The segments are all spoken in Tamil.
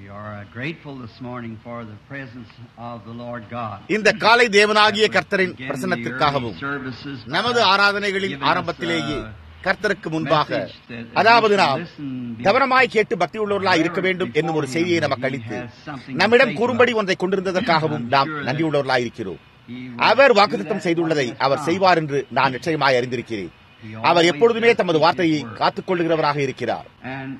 are uh, grateful this morning for the presence of the Lord God. இந்த காலை தேவனாகிய As we கர்த்தரின் begin the பிரசன்னத்திற்காகவும் early services, நமது uh, ஆராதனைகளின் giving us, ஆரம்பத்திலேயே uh, கர்த்தருக்கு முன்பாக message that- that அதாவது we should நாம் listen, be- கவனமாய் கேட்டு பக்தி உள்ளவர்களாய் இருக்க வேண்டும் என்னும் ஒரு செய்தியை நமக்கு அளித்து நம்மிடம் கூறும்படி ஒன்றை கொண்டிருந்ததற்காகவும் நாம் நன்றியுள்ளவர்களாய் இருக்கிறோம் He will அவர் do வாக்குத்தத்தம் that செய்துள்ளதை for his our son. செய்வார் என்று நான் நிச்சயமாய் அறிந்திருக்கிறேன் அவர் எப்பொழுதுமே தமது வார்த்தையை காத்துக் கொள்கிறவராக இருக்கிறார் And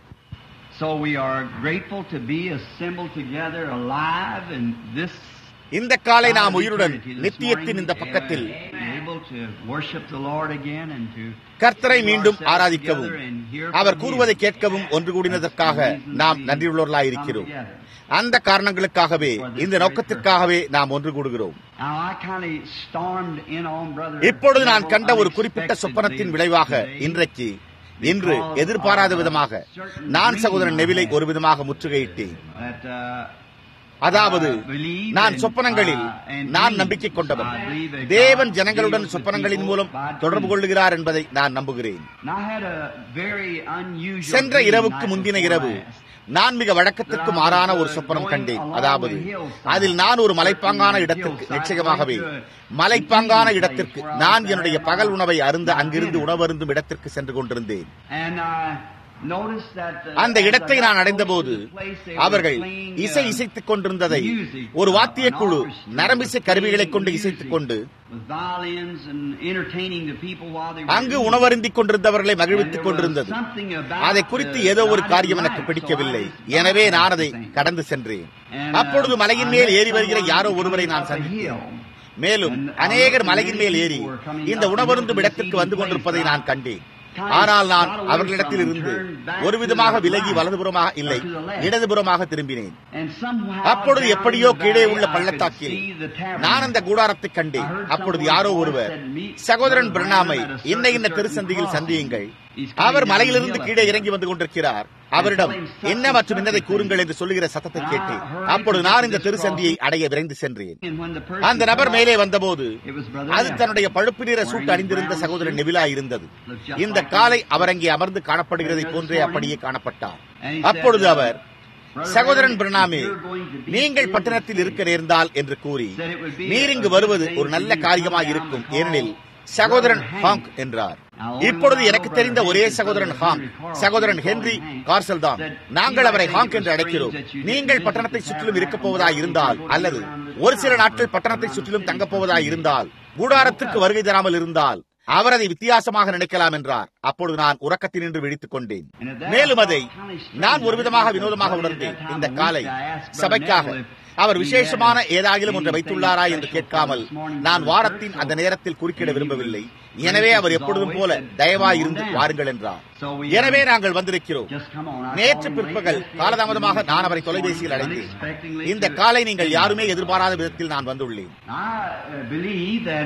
so we are grateful to be assembled together alive in this இந்த காலை நாம் time of உயிருடன் eternity this நித்தியத்தின் இந்த morning, பக்கத்தில் and able to worship the Lord again and to கர்த்தரை bring மீண்டும் ourselves ஆராதிக்கவும் together and hear our from கூறுவதை Him. கேட்கவும் ஒன்று கூடினதற்காக That's the reason நாம் we நன்றியுள்ளவர்களாய் come இருக்கிறோம் together. அந்த காரணங்களுக்காகவே இந்த நோக்கத்திற்காகவே நாம் ஒன்று கூடுகிறோம் Now, I kind of stormed in on brother இப்பொழுது நான் Neville கண்ட ஒரு குறிப்பிட்ட unexpectedly சொப்பனத்தின் விளைவாக today. இன்றைக்கு இன்று எதிர்பாராத விதமாக நான் சகோதரன் நெவிலை ஒரு விதமாக முற்றுகையிட்டேன் That, uh, அதாவது I believe நான் in, சொப்பனங்களில் uh, and நான் dreams. நம்பிக்கை கொண்டவன் I believe that தேவன் God ஜனங்களுடன் deals with சொப்பனங்களின் people மூலம் by தொடர்பு dreams. கொள்ளுகிறார் என்பதை நான் நம்புகிறேன் And I had a very unusual சென்ற dream இரவுக்கு night முந்தின before இரவு last. நான் மிக வழக்கத்திற்கு மாறான ஒரு சொப்பனம் கண்டேன் அதாவது அதில் நான் ஒரு மலைப்பாங்கான இடத்திற்கு நிச்சயமாகவே மலைப்பாங்கான இடத்திற்கு நான் என்னுடைய பகல் உணவை அருந்த அங்கிருந்து உணவருந்தும் இடத்திற்கு சென்று கொண்டிருந்தேன் And I noticed that, uh, அந்த as இடத்தை I got நான் close அடைந்தபோது to the place, they were அவர்கள் playing, இசை uh, இசைத்துக் கொண்டிருந்ததை music, ஒரு uh, வாத்திய an குழு orchestra நரம்பிசை was கருவிகளை playing கொண்டு music இசைத்துக் கொண்டு with violins and entertaining the people while they were அங்கு eating. உணவருந்திக் கொண்டிருந்தவர்களை And மகிழ்வித்துக் there was கொண்டிருந்தது something about அதை குறித்து the ஏதோ ஒரு night காரியம் and எனக்கு life, பிடிக்கவில்லை so I was எனவே stopped நான் அதை at something. கடந்து சென்றேன் And, uh, அப்பொழுது மலையின் I மேல் met ஏறி வருகிற someone யாரோ coming ஒருவரை நான் up the சந்தித்தேன் hill. மேலும் And அநேகர் I மலையின் மேல் looked ஏறி at the people who were coming இந்த up உணவருந்தும் to this இடத்திற்கு eating வந்து கொண்டிருப்பதை place. நான் கண்டேன் Kind of ஆனால் நான் got away அவர்களிடத்தில் from them, இருந்து turned back ஒரு to விதமாக the விலகி right, வலதுபுறமாக இல்லை or to the left. இடதுபுறமாக திரும்பினேன் And somehow அப்பொழுது down எப்படியோ in the கீழே valley, உள்ள I could பள்ளத்தாக்கில் see the tabernacle. நான் அந்த கூடாரத்தை கண்டேன் அப்பொழுது யாரோ ஒருவர் சகோதரன் பிரணாமை இன்ன இன்ன திருச்சந்தியில் சந்தியுங்கள் அவர் மலையிலிருந்து கீழே இறங்கி வந்து கொண்டிருக்கிறார் அவரிடம் என்ன மற்றும் இன்னதை கூறுங்கள் என்று சொல்லுகிற சத்தத்தை கேட்டேன் அப்பொழுது நான் இந்த திருச்சந்தியை அடைய விரைந்து சென்றேன் And when the person அந்த நபர் come மேலே up, வந்தபோது it was Brother அது Neville. தன்னுடைய பழுப்பு நிற சூட் அணிந்திருந்த சகோதரன் நெவிலா இருந்தது இந்த காலை அவர் அங்கே அமர்ந்து காணப்படுகிறதை போன்றே அப்படியே காணப்பட்டார் அப்பொழுது அவர் சகோதரன் பிரணாமே நீங்கள் பட்டணத்தில் இருக்க நேர்ந்தால் என்று கூறி நீர் இங்கு வருவது ஒரு நல்ல காரியமாக இருக்கும் ஏனெனில் சகோதரன் ஹாங்க் என்றார் இப்பொழுது எனக்கு தெரிந்த ஒரே சகோதரன் ஹாங்க் சகோதரன் ஹென்றி கார்சல் தான் நாங்கள் அவரை ஹாங்க் என்று அழைக்கிறோம் நீங்கள் பட்டணத்தை சுற்றிலும் இருக்கப் போவதாய் இருந்தால் அல்லது ஒரு சில நாட்கள் பட்டணத்தை சுற்றிலும் தங்கப் போவதாய் இருந்தால் கூடாரத்திற்கு வருகை தராமல் இருந்தால் அவர் அதை வித்தியாசமாக நினைக்கலாம் என்றார் அப்பொழுது நான் உறக்கத்தில் நின்று விழித்துக் கொண்டேன் மேலும் அதை நான் ஒரு விதமாக வினோதமாக உணர்ந்தேன் இந்த காலை சபைக்காக அவர் விசேஷமான ஏதாகிலும் ஒன்றை வைத்துள்ளாரா என்று கேட்காமல் நான் வாரத்தின் அந்த நேரத்தில் குறுக்கிட விரும்பவில்லை எனவே அவர் எப்பொழுதும் போல தயவாய் இருந்து வாருங்கள் என்றார் எனவே நாங்கள் வந்திருக்கிறோம் நேற்று பிற்பகல் காலதாமதமாக நான் அவரை தொலைபேசியில் அழைத்தேன் இந்த காலை நீங்கள் யாருமே எதிர்பாராத விதத்தில் நான் வந்துள்ளேன் I uh, believe that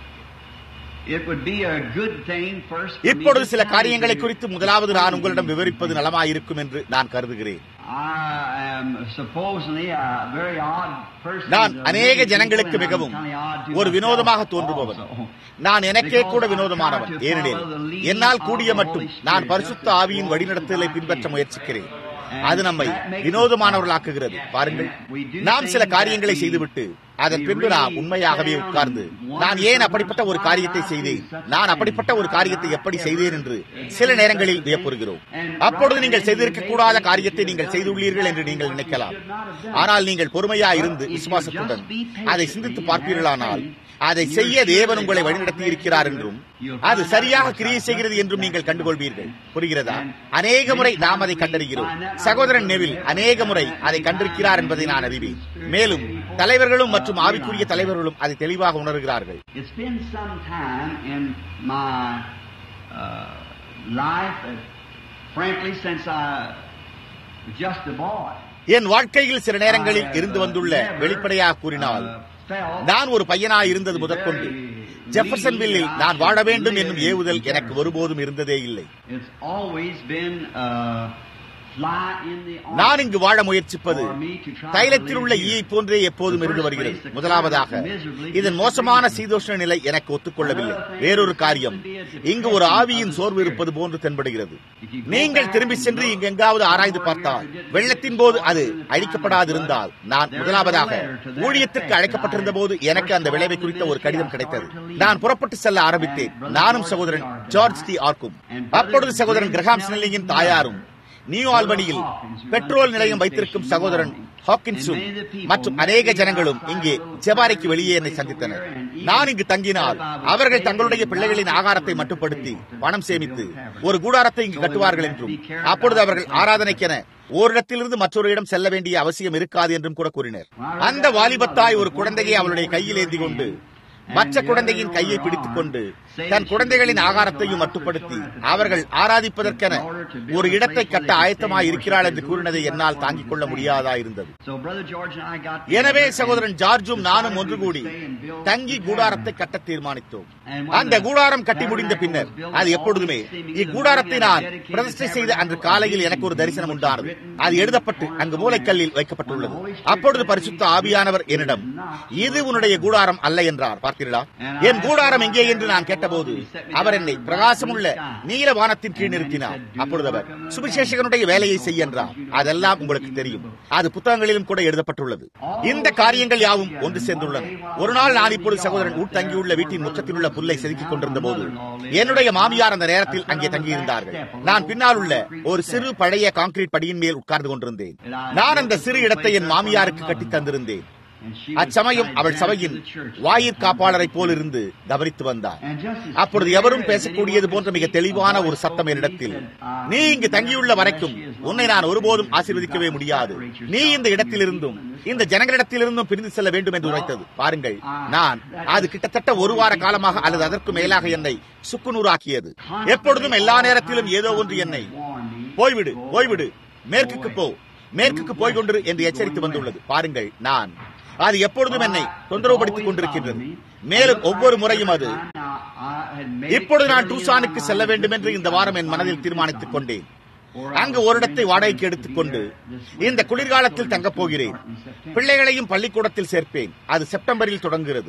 it would be a good thing first for me இப்பொழுது to சில tell காரியங்களை you குறித்து முதலாவது நான் உங்களிடம் விவரிப்பது நலமாயிருக்கும் என்று நான் கருதுகிறேன் I am supposedly a very odd person நான் to அநேக many ஜனங்களுக்கு people, and மிகவும் I'm kinda odd to ஒரு myself வினோதமாக தோன்றுபவன் also. நான் எனக்கே கூட வினோதமானவன் ஏனெனில் என்னால் கூடிய மட்டும் நான் பரிசுத்த ஆவியின் வழிநடத்தலை பின்பற்ற முயற்சிக்கிறேன் அது நம்மை வினோதமானவர்களாக்குகிறது பாருங்கள் நாம் சில காரியங்களை செய்துவிட்டு அதன் பின்பு நாம் உண்மையாகவே உட்கார்ந்து நான் ஏன் அப்படிப்பட்ட ஒரு காரியத்தை செய்தேன் நான் அப்படிப்பட்ட ஒரு காரியத்தை எப்படி செய்தேன் என்று சில நேரங்களில் வியப்புறுகிறோம் அப்பொழுது நீங்கள் செய்திருக்க கூடாத காரியத்தை நீங்கள் செய்துள்ளீர்கள் என்று நீங்கள் நினைக்கலாம் ஆனால் நீங்கள் பொறுமையா இருந்து விசுவாசத்துடன் அதை சிந்தித்து பார்ப்பீர்களானால் அதை செய்ய தேவன் உங்களை வழிநடத்தி இருக்கிறார் என்றும் அது சரியாக கிரியை செய்கிறது என்றும் நீங்கள் கண்டுகொள்வீர்கள் புரிகிறதா அநேக முறை நாம் அதை கண்டறிகிறோம் சகோதரன் நெவில் அநேக முறை அதை கண்டிருக்கிறார் என்பதை நான் அறிவேன் மேலும் தலைவர்களும் மற்றும் ஆவிக்குரிய தலைவர்களும் அதை தெளிவாக உணர்கிறார்கள் It's been some time in my uh, life, uh, frankly, since I was just a boy. என் வாழ்க்கையில் சில நேரங்களில் இருந்து வந்துள்ள வெளிப்படையாக கூறினால் நான் ஒரு பையனாய் இருந்தது முதற்கொண்டு ஜெஃபர்சன்வில்லில் நான் வாழ வேண்டும் என்னும் ஏவுதல் எனக்கு ஒருபோதும் இருந்ததே இல்லை It's always been uh, நான் இங்கு வாழ முயற்சிப்பது தைலத்தில் உள்ள ஈயை போன்றே எப்போதும் இருந்து வருகிறது முதலாவதாக இதன் மோசமான சீதோஷ்ண நிலை எனக்கு ஒத்துக்கொள்ளவில்லை வேறொரு காரியம் இங்கு ஒரு ஆவியின் சோர்வு இருப்பது போன்று தென்படுகிறது நீங்கள் திரும்பி சென்று இங்கு எங்காவது ஆராய்ந்து பார்த்தால் வெள்ளத்தின் போது அது அழிக்கப்படாதிருந்தால் நான் முதலாவதாக ஊழியத்திற்கு அழைக்கப்பட்டிருந்த போது எனக்கு அந்த விளைவை குறித்த ஒரு கடிதம் கிடைத்தது நான் புறப்பட்டு செல்ல ஆரம்பித்தேன் நானும் சகோதரன் ஜார்ஜ் டி ஆர்க்கும் அப்பொழுது சகோதரன் கிரகாம் ஸ்னெல்லிங்கின் தாயாரும் நியூ ஆல்பனியில் பெட்ரோல் நிலையம் வைத்திருக்கும் சகோதரன் ஹாக்கின்ஸும் மற்றும் அநேக ஜனங்களும் இங்கே ஜெபாரிக்கு வெளியே என்னை சந்தித்தனர் நான் இங்கு தங்கினால் அவர்கள் தங்களுடைய பிள்ளைகளின் ஆகாரத்தை மட்டுப்படுத்தி பணம் சேமித்து ஒரு கூடாரத்தை இங்கு கட்டுவார்கள் என்றும் அப்பொழுது அவர்கள் ஆராதனைக்கென ஓரிடத்திலிருந்து மற்றொரு இடம் செல்ல வேண்டிய அவசியம் இருக்காது என்றும் கூட கூறினர் அந்த வாலிபத்தாய் ஒரு குழந்தையை அவளுடைய கையில் ஏந்தி கொண்டு மற்ற குழந்தையின் கையை பிடித்துக் கொண்டு தன் குழந்தைகளின் ஆகாரத்தையும் மட்டுப்படுத்தி அவர்கள் ஆராதிப்பதற்கென ஒரு இடத்தை கட்ட ஆயத்தமாய் இருக்கிறாள் என்று கூறினதை என்னால் தாங்கிக் கொள்ள முடியாதா இருந்தது எனவே சகோதரன் ஜார்ஜும் நானும் ஒன்று கூடி தங்கி கூடாரத்தை கட்ட தீர்மானித்தோம் அந்த கூடாரம் கட்டி முடிந்த பின்னர் அது எப்பொழுதுமே இக்கூடாரத்தை நான் பிரதிஷ்டை செய்த அன்று காலையில் எனக்கு ஒரு தரிசனம் உண்டானது அது எழுதப்பட்டு அங்கு மூளைக்கல்லில் வைக்கப்பட்டுள்ளது அப்பொழுது பரிசுத்த ஆவியானவர் என்னிடம் இது உன்னுடைய கூடாரம் அல்ல என்றார் பார்த்தீர்களா என் கூடாரம் எங்கே என்று நான் கேட்டபோது அவர் என்னை பிரகாசமுள்ள நீல வானத்தின் கீழ் நிறுத்தினார் அப்பொழுது அவர் சுவிசேஷகனுடைய வேலையை செய்ய என்றார் அதெல்லாம் உங்களுக்கு தெரியும் அது புத்தகங்களிலும் கூட எழுதப்பட்டுள்ளது இந்த காரியங்கள் யாவும் ஒன்று சேர்ந்துள்ளன ஒரு நாள் நான் இப்பொழுது சகோதரன் உட்தங்கியுள்ள வீட்டின் முற்றத்தில் உள்ள புல்லை செதுக்கிக் கொண்டிருந்த போது என்னுடைய மாமியார் அந்த நேரத்தில் அங்கே தங்கியிருந்தார்கள் நான் பின்னால் உள்ள ஒரு சிறு பழைய கான்கிரீட் படியின் மேல் உட்கார்ந்து கொண்டிருந்தேன் நான் அந்த சிறு இடத்தை என் மாமியாருக்கு கட்டி தந்திருந்தேன் அச்சமயம் அவள் சபையின் வாயிற் காப்பாளரை போல் இருந்து கவனித்து வந்தார் அப்பொழுது எவரும் பேசக்கூடியது போன்ற மிக தெளிவான ஒரு சத்தம் என்னிடத்தில் நீ இங்கு தங்கியுள்ள வரைக்கும் உன்னை நான் ஒருபோதும் ஆசீர்வதிக்கவே முடியாது நீ இந்த இடத்திலிருந்தும் இந்த ஜனங்களிடத்திலிருந்தும் பிரிந்து செல்ல வேண்டும் என்று உரைத்தது பாருங்கள் நான் அது கிட்டத்தட்ட ஒரு வார காலமாக அல்லது அதற்கு மேலாக என்னை சுக்குநூறாக்கியது எப்பொழுதும் எல்லா நேரத்திலும் ஏதோ ஒன்று என்னை போய்விடு போய்விடு மேற்குக்கு போ மேற்குக்கு போய் கொண்டு என்று எச்சரித்து வந்துள்ளது பாருங்கள் நான் அது எப்பொழுதும் என்னை தொந்தரவுபடுத்திக் கொண்டிருக்கின்றது மேலும் ஒவ்வொரு முறையும் அது இப்பொழுது நான் டூசானுக்கு செல்ல வேண்டும் என்று இந்த வாரம் என் மனதில் தீர்மானித்துக் கொண்டேன் அங்கு ஒரு இடத்தை வாடகைக்கு எடுத்துக்கொண்டு இந்த குளிர்காலத்தில் தங்கப் போகிறேன் பிள்ளைகளையும் பள்ளிக்கூடத்தில் சேர்ப்பேன் அது செப்டம்பரில் தொடங்குகிறது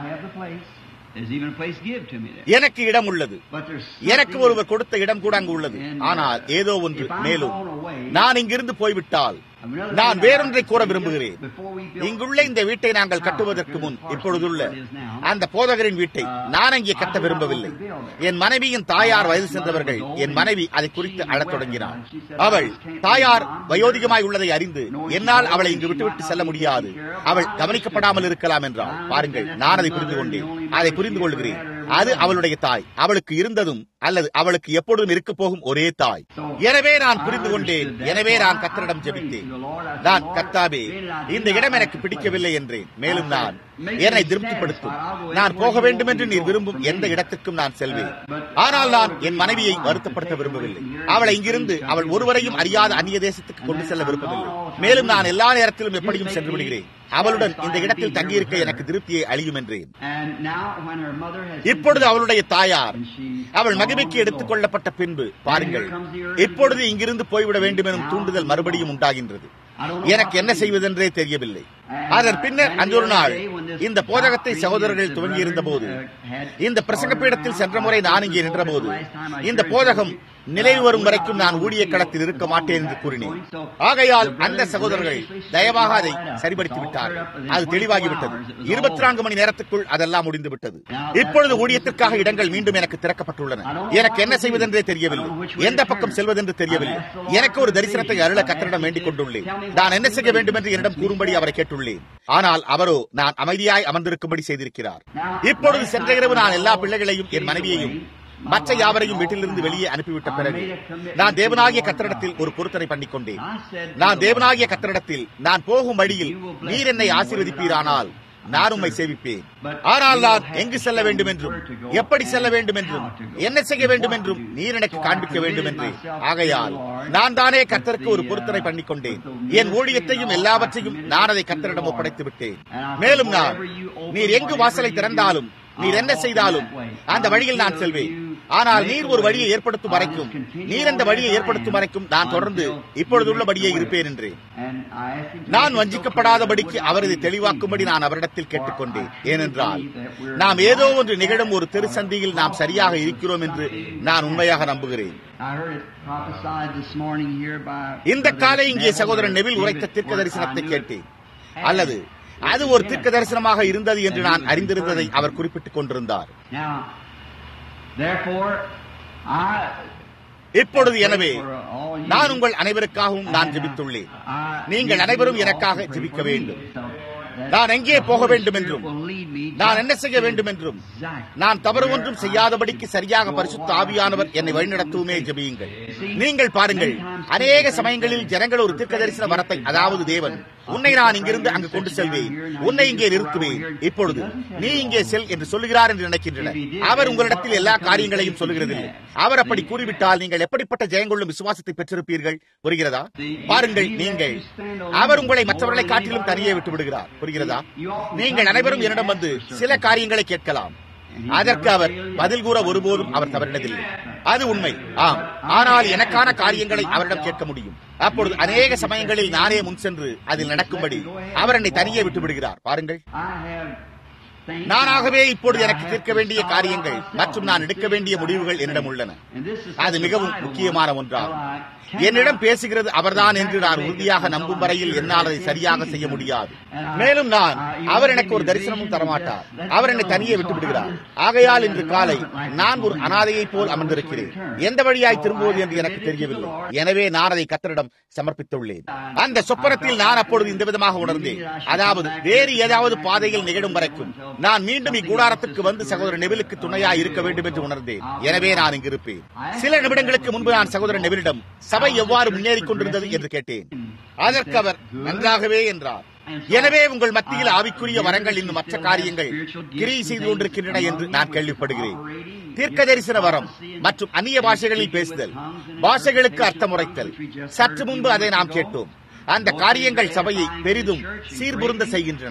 எனக்கு இடம் உள்ளது எனக்கு ஒருவர் கொடுத்த இடம் கூட அங்கு உள்ளது ஆனால் ஏதோ ஒன்று மேலும் நான் இங்கிருந்து போய்விட்டால் நான் வேறொன்றை கூற விரும்புகிறேன் இங்குள்ள இந்த வீட்டை நாங்கள் கட்டுவதற்கு முன் இப்பொழுதுள்ள அந்த போதகரின் வீட்டை நான் அங்கே கட்ட விரும்பவில்லை என் மனைவியின் தாயார் வயது சென்றவர்கள் என் மனைவி அதை குறித்து அழத் தொடங்கினாள் அவள் தாயார் வயோதிகமாய் உள்ளதை அறிந்து என்னால் அவளை இங்கு விட்டுவிட்டு செல்ல முடியாது அவள் கவனிக்கப்படாமல் இருக்கலாம் என்றாள் பாருங்கள் நான் அதை புரிந்து கொண்டேன் அதை புரிந்து கொள்கிறேன் அது அவளுடைய தாய் அவளுக்கு இருந்ததும் அல்லது அவளுக்கு எப்பொழுதும் இருக்க போகும் ஒரே தாய் எனவே நான் புரிந்து கொண்டேன் எனவே நான் கத்தரிடம் ஜெபித்தேன் நான் கத்தாவே இந்த இடம் எனக்கு பிடிக்கவில்லை என்றேன் மேலும் நான் என்னை திருப்திப்படுத்தும் நான் போக வேண்டும் என்று நீர் விரும்பும் எந்த இடத்துக்கும் நான் செல்வேன் ஆனால் நான் என் மனைவியை வருத்தப்படுத்த விரும்பவில்லை அவளை இங்கிருந்து அவள் ஒருவரையும் அறியாத அந்நிய தேசத்துக்கு கொண்டு செல்ல விரும்பவில்லை மேலும் நான் எல்லா நேரத்திலும் எப்படியும் சென்று விடுகிறேன் அவளுடன் இந்த இடத்தில் தங்கியிருக்க எனக்கு திருப்தியை அழியும் என்றேன் இப்பொழுது அவளுடைய தாயார் அவள் மகிமைக்கு எடுத்துக் கொள்ளப்பட்ட பின்பு பாருங்கள் இப்பொழுது இங்கிருந்து போய்விட வேண்டும் எனும் தூண்டுதல் மறுபடியும் உண்டாகின்றது எனக்கு என்ன செய்வதென்றே தெரியவில்லை அதன் பின்னர் அன்றொரு நாள் இந்த போதகத்தை சகோதரர்கள் துவங்கி இருந்த போது இந்த பிரசங்க பீடத்தில் சென்ற முறை நான் இங்கே நின்ற போது இந்த போதகம் நிலைவு வரும் வரைக்கும் நான் ஊழிய களத்தில் இருக்க மாட்டேன் என்று கூறினேன் ஆகையால் அந்த சகோதரர்கள் தயவாக அதை சரிபடுத்தி விட்டார்கள் அது தெளிவாகிவிட்டது இருபத்தி நான்கு மணி நேரத்துக்குள் அதெல்லாம் முடிந்து விட்டது இப்பொழுது ஊழியத்திற்காக இடங்கள் மீண்டும் எனக்கு திறக்கப்பட்டுள்ளன எனக்கு என்ன செய்வதென்றே தெரியவில்லை எந்த பக்கம் செல்வதென்று தெரியவில்லை எனக்கு ஒரு தரிசனத்தை அருள கத்தரிடம் வேண்டிக் கொண்டுள்ளேன் நான் என்ன செய்ய வேண்டும் என்று என்னிடம் கூறும்படி அவரை கேட்டுள்ளேன் ஆனால் அவரோ நான் அமைதியாய் அமர்ந்திருக்கும்படி செய்திருக்கிறார் இப்பொழுது சென்ற இரவு நான் எல்லா பிள்ளைகளையும் என் மனைவியையும் மற்ற யாவரையும் வீட்டிலிருந்து வெளியே அனுப்பிவிட்ட பிறகு நான் தேவனாகிய கத்தரிடத்தில் ஒரு பொருத்தனை பண்ணிக் கொண்டேன் நான் தேவனாகிய கத்தரிடத்தில் நான் போகும் வழியில் நீர் என்னை ஆசீர்வதிப்பீரானால் நான் உம்மை சேவிப்பேன் ஆனால் நான் எங்கு செல்ல வேண்டும் என்றும் எப்படி செல்ல வேண்டும் என்றும் என்ன செய்ய வேண்டும் என்றும் நீர் எனக்கு காண்பிக்க வேண்டும் என்று ஆகையால் நான் தானே கத்தருக்கு ஒரு பொருத்தனை பண்ணிக் கொண்டேன் என் ஊழியத்தையும் எல்லாவற்றையும் நான் அதை கத்தரிடம் ஒப்படைத்து விட்டேன் மேலும் நான் நீர் எங்கு வாசலை திறந்தாலும் நீர் என்ன செய்தாலும் அந்த வழியில் நான் செல்வேன் ஆனால் நீர் ஒரு வழியை ஏற்படுத்தும் வரைக்கும் நீர் அந்த வழியை ஏற்படுத்தும் வரைக்கும் நான் தொடர்ந்து இப்பொழுதுள்ள படியே இருப்பேன் என்றேன் நான் வஞ்சிக்கப்படாதபடிக்கு அவர் இதை தெளிவாக்கும்படி நான் அவரிடத்தில் கேட்டுக்கொண்டேன் ஏனென்றால் நாம் ஏதோ ஒன்று நிகழும் ஒரு திருசந்தியில் நாம் சரியாக இருக்கிறோம் என்று நான் உண்மையாக நம்புகிறேன் இந்த காலை இங்கே சகோதரன் நெவில் உரைத்த தீர்க்க தரிசனத்தை கேட்டேன் அல்லது அது ஒரு தீர்க்க தரிசனமாக இருந்தது என்று நான் அறிந்திருந்ததை அவர் குறிப்பிட்டுக் கொண்டிருந்தார் இப்பொழுது எனவே நான் உங்கள் அனைவருக்காகவும் நான் ஜெபித்துள்ளேன் நீங்கள் அனைவரும் எனக்காக ஜெபிக்க வேண்டும் நான் எங்கே போக வேண்டும் என்றும் நான் என்ன செய்ய வேண்டும் என்றும் நான் தவறு ஒன்றும் செய்யாதபடிக்கு சரியாக பரிசுத்த ஆவியானவர் என்னை வழிநடத்துவமே ஜெபியுங்கள் நீங்கள் பாருங்கள் அநேக சமயங்களில் ஜனங்கள் ஒரு தீர்க்க தரிசன வரத்தை அதாவது தேவன் உன்னை நான் இங்கிருந்து அங்கு கொண்டு செல்வேன் உன்னை இங்கே நிறுத்துவேன் இப்பொழுது நீ இங்கே செல் என்று சொல்லுகிறார் என்று நினைக்கின்றனர் அவர் உங்களிடத்தில் எல்லா காரியங்களையும் சொல்லுகிறதில்லை அவர் அப்படி கூறிவிட்டால் நீங்கள் எப்படிப்பட்ட ஜெயங்கொள்ளும் விசுவாசத்தை பெற்றிருப்பீர்கள் புரிகிறதா பாருங்கள் நீங்கள் அவர் உங்களை மற்றவர்களை காட்டிலும் தனியே விட்டு விடுகிறார் புரிகிறதா நீங்கள் அனைவரும் என்னிடம் வந்து சில காரியங்களை கேட்கலாம் அதற்கு அவர் பதில் கூற ஒருபோதும் அவர் தவறினதில்லை அது உண்மை ஆம் ஆனால் எனக்கான காரியங்களை அவரிடம் கேட்க முடியும் அப்பொழுது அநேக சமயங்களில் நானே முன் சென்று அதில் நடக்கும்படி அவர் என்னை தனியே விட்டு விடுகிறார் பாருங்கள் நானாகவே இப்பொழுது எனக்கு தீர்க்க வேண்டிய காரியங்கள் மற்றும் நான் எடுக்க வேண்டிய முடிவுகள் என்னிடம் உள்ளன அது மிகவும் முக்கியமான ஒன்றாகும் என்னிடம் பேசுகிறது அவர்தான் என்று நான் உறுதியாக நம்பும் வரையில் என்னால் அதை சரியாக செய்ய முடியாது மேலும் நான் அவர் எனக்கு ஒரு தரிசனமும் தரமாட்டார் அவர் என்னை தனியே விட்டு விடுகிறார் ஆகையால் இன்று காலை நான் ஒரு அனாதையை போல் அமர்ந்திருக்கிறேன் எந்த வழியாய் திரும்புவது என்று எனக்கு தெரியவில்லை எனவே நான் அதை கத்தரிடம் சமர்ப்பித்துள்ளேன் அந்த சொப்பனத்தில் நான் அப்பொழுது இந்த விதமாக உணர்ந்தேன் அதாவது வேறு ஏதாவது பாதையில் நிகழும் வரைக்கும் நான் மீண்டும் இக்கூடாரத்துக்கு வந்து சகோதரர் நெவிலுக்கு துணையாய் இருக்க வேண்டும் என்று உணர்ந்தேன் எனவே நான் இங்கு இருப்பேன் சில நிமிடங்களுக்கு முன்பு நான் சகோதரர் நெவிலிடம் சபை எவ்வாறு முன்னேறிக் கொண்டிருந்தது என்று கேட்டேன் அதற்கு அவர் நன்றாகவே என்றார் எனவே உங்கள் மத்தியில் ஆவிக்குரிய வரங்கள் இன்னும் மற்ற காரியங்கள் கிரியை செய்து கொண்டிருக்கின்றன என்று நான் கேள்விப்படுகிறேன் தீர்க்க தரிசன வரம் மற்றும் அந்நிய பாஷைகளில் பேசுதல் பாஷைகளுக்கு அர்த்தம் உரைத்தல் சற்று முன்பு அதை நாம் கேட்டோம் அந்த காரியங்கள் சபையை பெரிதும் சீர்புருந்த செய்கின்றன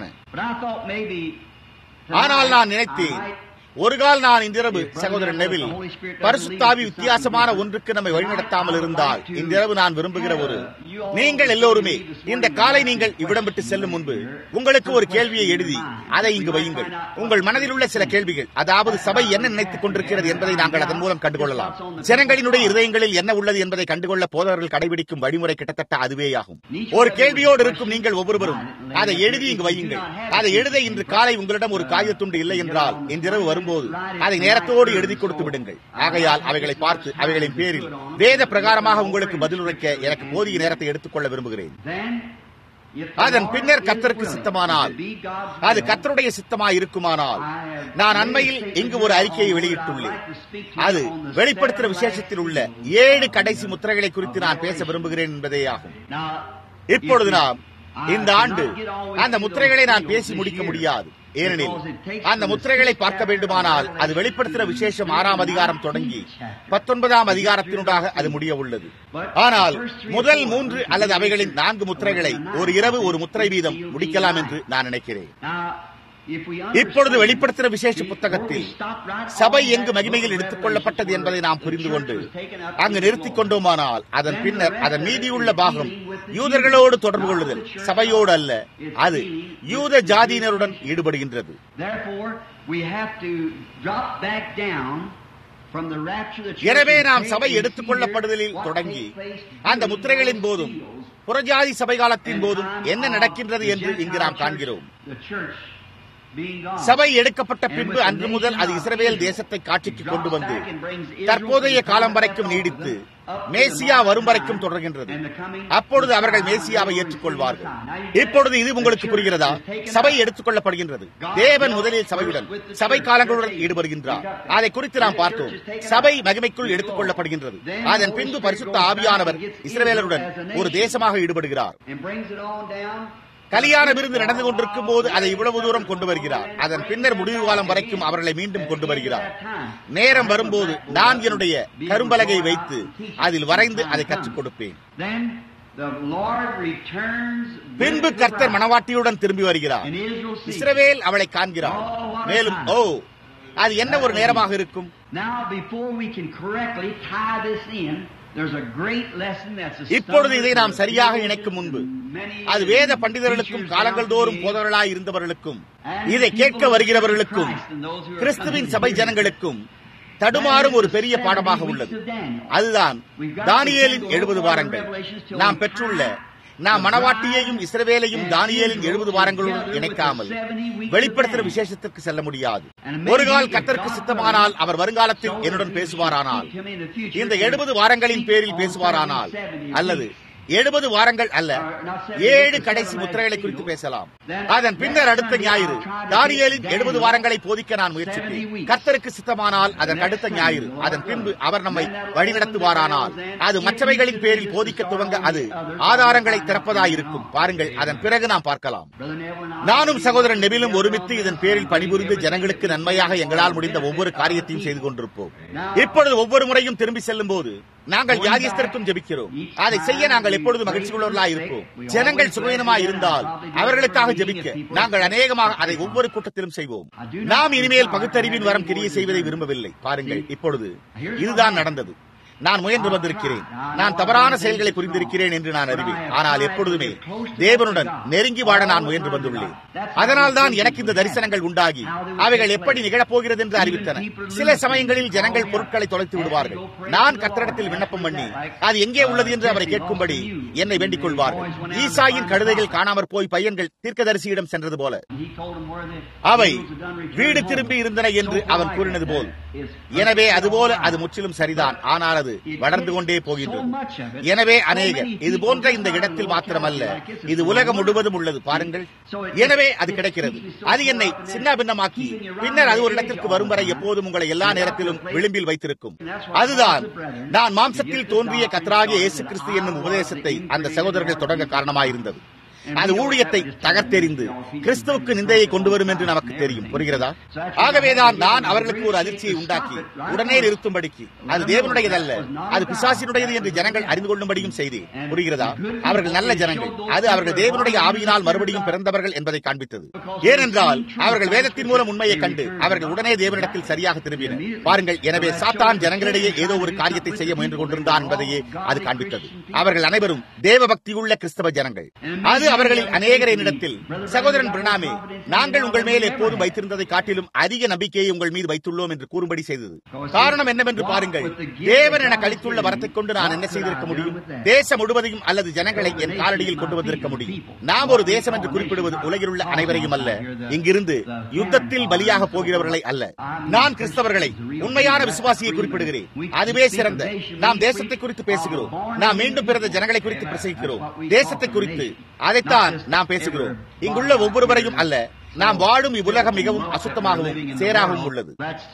ஆனால் நான் நினைத்தேன் ஒரு கால் நான் இன்றிரவு சகோதரன் நெவில் பரிசுத்தாவி வித்தியாசமான ஒன்றுக்கு நம்மை வழிநடத்தாமல் இருந்தால் இன்றிரவு நான் விரும்புகிற ஒரு நீங்கள் எல்லோருமே இந்த காலை நீங்கள் இவ்விடம் விட்டு செல்லும் முன்பு உங்களுக்கு ஒரு கேள்வியை எழுதி அதை இங்கு வையுங்கள் உங்கள் மனதில் உள்ள சில கேள்விகள் அதாவது சபை என்ன நினைத்துக் கொண்டிருக்கிறது என்பதை நாங்கள் அதன் மூலம் கண்டுகொள்ளலாம் ஜனங்களினுடைய இருதயங்களில் என்ன உள்ளது என்பதை கண்டுகொள்ள போதவர்கள் கடைபிடிக்கும் வழிமுறை கிட்டத்தட்ட அதுவேயாகும் ஒரு கேள்வியோடு இருக்கும் நீங்கள் ஒவ்வொருவரும் அதை எழுதி இங்கு வையுங்கள் அதை எழுத இன்று காலை உங்களிடம் ஒரு காகிதத்துண்டு இல்லை என்றால் இன்றிரவு வரும் வரும்போது அதை நேரத்தோடு எழுதி கொடுத்து விடுங்கள் ஆகையால் அவைகளை பார்த்து அவைகளின் பேரில் வேத பிரகாரமாக உங்களுக்கு பதிலுரைக்க எனக்கு போதிய நேரத்தை எடுத்துக்கொள்ள விரும்புகிறேன் அதன் பின்னர் கத்தருக்கு சித்தமானால் அது கத்தருடைய சித்தமாய் இருக்குமானால் நான் அண்மையில் இங்கு ஒரு அறிக்கையை வெளியிட்டுள்ளேன் அது வெளிப்படுத்துகிற விசேஷத்தில் உள்ள ஏழு கடைசி முத்திரைகளை குறித்து நான் பேச விரும்புகிறேன் என்பதே ஆகும் இப்பொழுது நாம் இந்த ஆண்டு அந்த முத்திரைகளை நான் பேசி முடிக்க முடியாது ஏனெனில் அந்த முத்திரைகளை பார்க்க வேண்டுமானால் அது வெளிப்படுத்துகிற விசேஷம் ஆறாம் அதிகாரம் தொடங்கி பத்தொன்பதாம் அதிகாரத்தினூடாக அது முடிய உள்ளது ஆனால் முதல் மூன்று அல்லது அவைகளின் நான்கு முத்திரைகளை ஒரு இரவு ஒரு முத்திரை வீதம் முடிக்கலாம் என்று நான் நினைக்கிறேன் இப்பொழுது வெளிப்படுத்துகிற விசேஷ புத்தகத்தில் சபை எங்கு மகிமையில் எடுத்துக் கொள்ளப்பட்டது என்பதை நாம் புரிந்து கொண்டு அங்கு நிறுத்திக் கொண்டோமானால் அதன் பின்னர் அதன் மீதியுள்ள பாகம் யூதர்களோடு தொடர்பு கொள்ளுதல் சபையோடு அல்ல அது யூத ஜாதியினருடன் ஈடுபடுகின்றது எனவே நாம் சபை எடுத்துக் கொள்ளப்படுதலில் தொடங்கி அந்த முத்திரைகளின் போதும் புறஜாதி சபை காலத்தின் போதும் என்ன நடக்கின்றது என்று இங்கு நாம் காண்கிறோம் சபை எடுக்கப்பட்ட பின்பு அன்று முதல் அது இஸ்ரவேல் தேசத்தை காட்சிக்கு கொண்டு வந்து தற்போதைய காலம் வரைக்கும் நீடித்து மேசியா வரும் வரைக்கும் தொடர்கின்றது அப்பொழுது அவர்கள் மேசியாவை ஏற்றுக்கொள்வார்கள் இப்பொழுது இது உங்களுக்கு புரிகிறதா சபை எடுத்துக் கொள்ளப்படுகின்றது தேவன் முதலில் சபையுடன் சபை காலங்களுடன் ஈடுபடுகின்றார் அதை குறித்து நாம் பார்த்தோம் சபை மகிமைக்குள் எடுத்துக் கொள்ளப்படுகின்றது அதன் பின்பு பரிசுத்த ஆவியானவர் இஸ்ரவேலருடன் ஒரு தேசமாக ஈடுபடுகிறார் கல்யாண விருந்து நடந்து கொண்டிருக்கும் போது அதை இவ்வளவு தூரம் கொண்டு வருகிறார் அதன் பின்னர் முடிவு காலம் வரைக்கும் அவர்களை மீண்டும் கொண்டு வருகிறார் நேரம் வரும்போது நான் என்னுடைய கரும்பலகை வைத்து அதில் வரைந்து அதை கற்றுக் கொடுப்பேன் பின்பு கர்த்தர் மணவாட்டியுடன் திரும்பி வருகிறார் இஸ்ரவேல் அவளை காண்கிறார் மேலும் ஓ அது என்ன ஒரு நேரமாக இருக்கும் Now, before we can correctly tie this in, there's a great lesson that's a இப்பொழுது இதை நாம் சரியாக இணைக்கும் முன்பு அது வேத பண்டிதர்களுக்கும் காலங்கள் தோறும் போதவர்களாய் இருந்தவர்களுக்கும் இதை கேட்க வருகிறவர்களுக்கும் கிறிஸ்துவின் சபை ஜனங்களுக்கும் தடுமாறும் ஒரு பெரிய பாடமாக உள்ளது அதுதான் தானியேலின் எழுபது வாரங்கள் நாம் பெற்றுள்ள நாம் மணவாட்டியையும் இஸ்ரவேலையும் தானியேலின் எழுபது வாரங்களுடன் இணைக்காமல் வெளிப்படுத்துகிற விசேஷத்திற்கு செல்ல முடியாது ஒரு கால் கத்தருக்கு சித்தமானால் அவர் வருங்காலத்தில் என்னுடன் பேசுவாரானால் இந்த எழுபது வாரங்களின் பேரில் பேசுவாரானால் அல்லது எழுபது வாரங்கள் அல்ல ஏழு கடைசி முத்திரைகளை குறித்து பேசலாம் அதன் பின்னர் அடுத்த ஞாயிறு தானியேலின் எழுபது வாரங்களை போதிக்க நான் முயற்சிப்பேன் கர்த்தருக்கு சித்தமானால் அதன் அடுத்த ஞாயிறு அதன் பின்பு அவர் நம்மை வழிநடத்துவாரானால் அது மற்றவைகளின் பேரில் போதிக்க துவங்க அது ஆதாரங்களை திறப்பதாயிருக்கும் பாருங்கள் அதன் பிறகு நாம் பார்க்கலாம் நானும் சகோதரன் நெபிலும் ஒருமித்து இதன் பேரில் பணிபுரிந்து ஜனங்களுக்கு நன்மையாக எங்களால் முடிந்த ஒவ்வொரு காரியத்தையும் செய்து கொண்டிருப்போம் இப்பொழுது ஒவ்வொரு முறையும் திரும்பி செல்லும் போது நாங்கள் வியாதியஸ்தருக்கும் ஜெபிக்கிறோம் அதை செய்ய நாங்கள் எப்பொழுது மகிழ்ச்சி உள்ளவர்களாக இருப்போம் ஜனங்கள் சுகவீனமாக இருந்தால் அவர்களுக்காக ஜெபிக்க நாங்கள் அநேகமாக அதை ஒவ்வொரு கூட்டத்திலும் செய்வோம் நாம் இனிமேல் பகுத்தறிவின் வரம் கிரியை செய்வதை விரும்பவில்லை பாருங்கள் இப்பொழுது இதுதான் நடந்தது நான் முயன்று வந்திருக்கிறேன் நான் தவறான செயல்களை புரிந்திருக்கிறேன் என்று நான் அறிவேன் ஆனால் எப்பொழுதுமே தேவனுடன் நெருங்கி வாழ நான் முயன்று வந்துள்ளேன் அதனால் தான் எனக்கு இந்த தரிசனங்கள் உண்டாகி அவைகள் எப்படி நிகழப்போகிறது என்று அறிவித்தன சில சமயங்களில் ஜனங்கள் பொருட்களை தொலைத்து விடுவார்கள் நான் கத்திரிடத்தில் விண்ணப்பம் பண்ணி அது எங்கே உள்ளது என்று அவரை கேட்கும்படி என்னை வேண்டிக் கொள்வார்கள் ஈசாயின் கழுதைகள் காணாமற் போய் பையன்கள் தீர்க்கதரிசியிடம் சென்றது போல அவை வீடு திரும்பி இருந்தன என்று அவன் கூறினது போல் எனவே அதுபோல அது முற்றிலும் சரிதான் ஆனால் அது வளர்ந்து கொண்டே போகின்றது எனவே அநேகர் இது போன்ற இந்த இடத்தில் மாத்திரமல்ல இது உலகம் முழுவதும் உள்ளது பாருங்கள் எனவே அது கிடைக்கிறது அது என்னை சின்ன பின்னமாக்கி பின்னர் அது ஒரு இடத்திற்கு வரும் வரை எப்போதும் உங்களை எல்லா நேரத்திலும் விளிம்பில் வைத்திருக்கும் அதுதான் நான் மாம்சத்தில் தோன்றிய கத்தராகிய இயேசு கிறிஸ்து என்னும் உபதேசத்தை அந்த சகோதரர்கள் தொடங்க காரணமாயிருந்தது அது ஊழியத்தை தகர்த்தெறிந்து கிறிஸ்துவுக்கு நிந்தையை கொண்டு வரும் என்று நமக்கு தெரியும் புரிகிறதா ஆகவேதான் நான் அவர்களுக்கு ஒரு அதிர்ச்சியை உண்டாக்கி உடனே நிறுத்தும்படிக்கு அது தேவனுடையதல்ல அது பிசாசினுடையது என்று ஜனங்கள் அறிந்து கொள்ளும்படியும் செய்தேன் புரிகிறதா அவர்கள் நல்ல ஜனங்கள் அது அவர்கள் தேவனுடைய ஆவியினால் மறுபடியும் பிறந்தவர்கள் என்பதை காண்பித்தது ஏனென்றால் அவர்கள் வேதத்தின் மூலம் உண்மையை கண்டு அவர்கள் உடனே தேவனிடத்தில் சரியாக திரும்பினர் பாருங்கள் எனவே சாத்தான் ஜனங்களிடையே ஏதோ ஒரு காரியத்தை செய்ய முயன்று கொண்டிருந்தான் என்பதையே அது காண்பித்தது அவர்கள் அனைவரும் தேவ பக்தியுள்ள கிறிஸ்தவ ஜனங்கள் அது அவர்களில் அநேகர் என்னிடத்தில் சகோதரன் பிரணாமே நாங்கள் உங்கள் மேல் எப்போதும் வைத்திருந்ததை காட்டிலும் அதிக நம்பிக்கையை உங்கள் மீது வைத்துள்ளோம் என்று கூறும்படி செய்தது காரணம் என்னவென்று பாருங்கள் தேவன் என கழித்துள்ள வரத்தை கொண்டு நான் என்ன செய்திருக்க முடியும் தேசம் முழுவதையும் அல்லது ஜனங்களை என் காலடியில் கொண்டு வந்திருக்க முடியும் நாம் ஒரு தேசம் என்று குறிப்பிடுவது உலகில் உள்ள அனைவரையும் அல்ல இங்கிருந்து யுத்தத்தில் பலியாக போகிறவர்களை அல்ல நான் கிறிஸ்தவர்களை உண்மையான விசுவாசியை குறிப்பிடுகிறேன் அதுவே சிறந்த நாம் தேசத்தை குறித்து பேசுகிறோம் நாம் மீண்டும் பிறந்த ஜனங்களை குறித்து பிரசங்கிக்கிறோம் தேசத்தை குறித்து அதைத்தான் நாம் பேசுகிறோம் இங்குள்ள ஒவ்வொருவரையும் அல்ல நாம் வாழும் இவ்வுலகம் மிகவும் அசுத்தமாகவும் சேராகவும் உள்ளது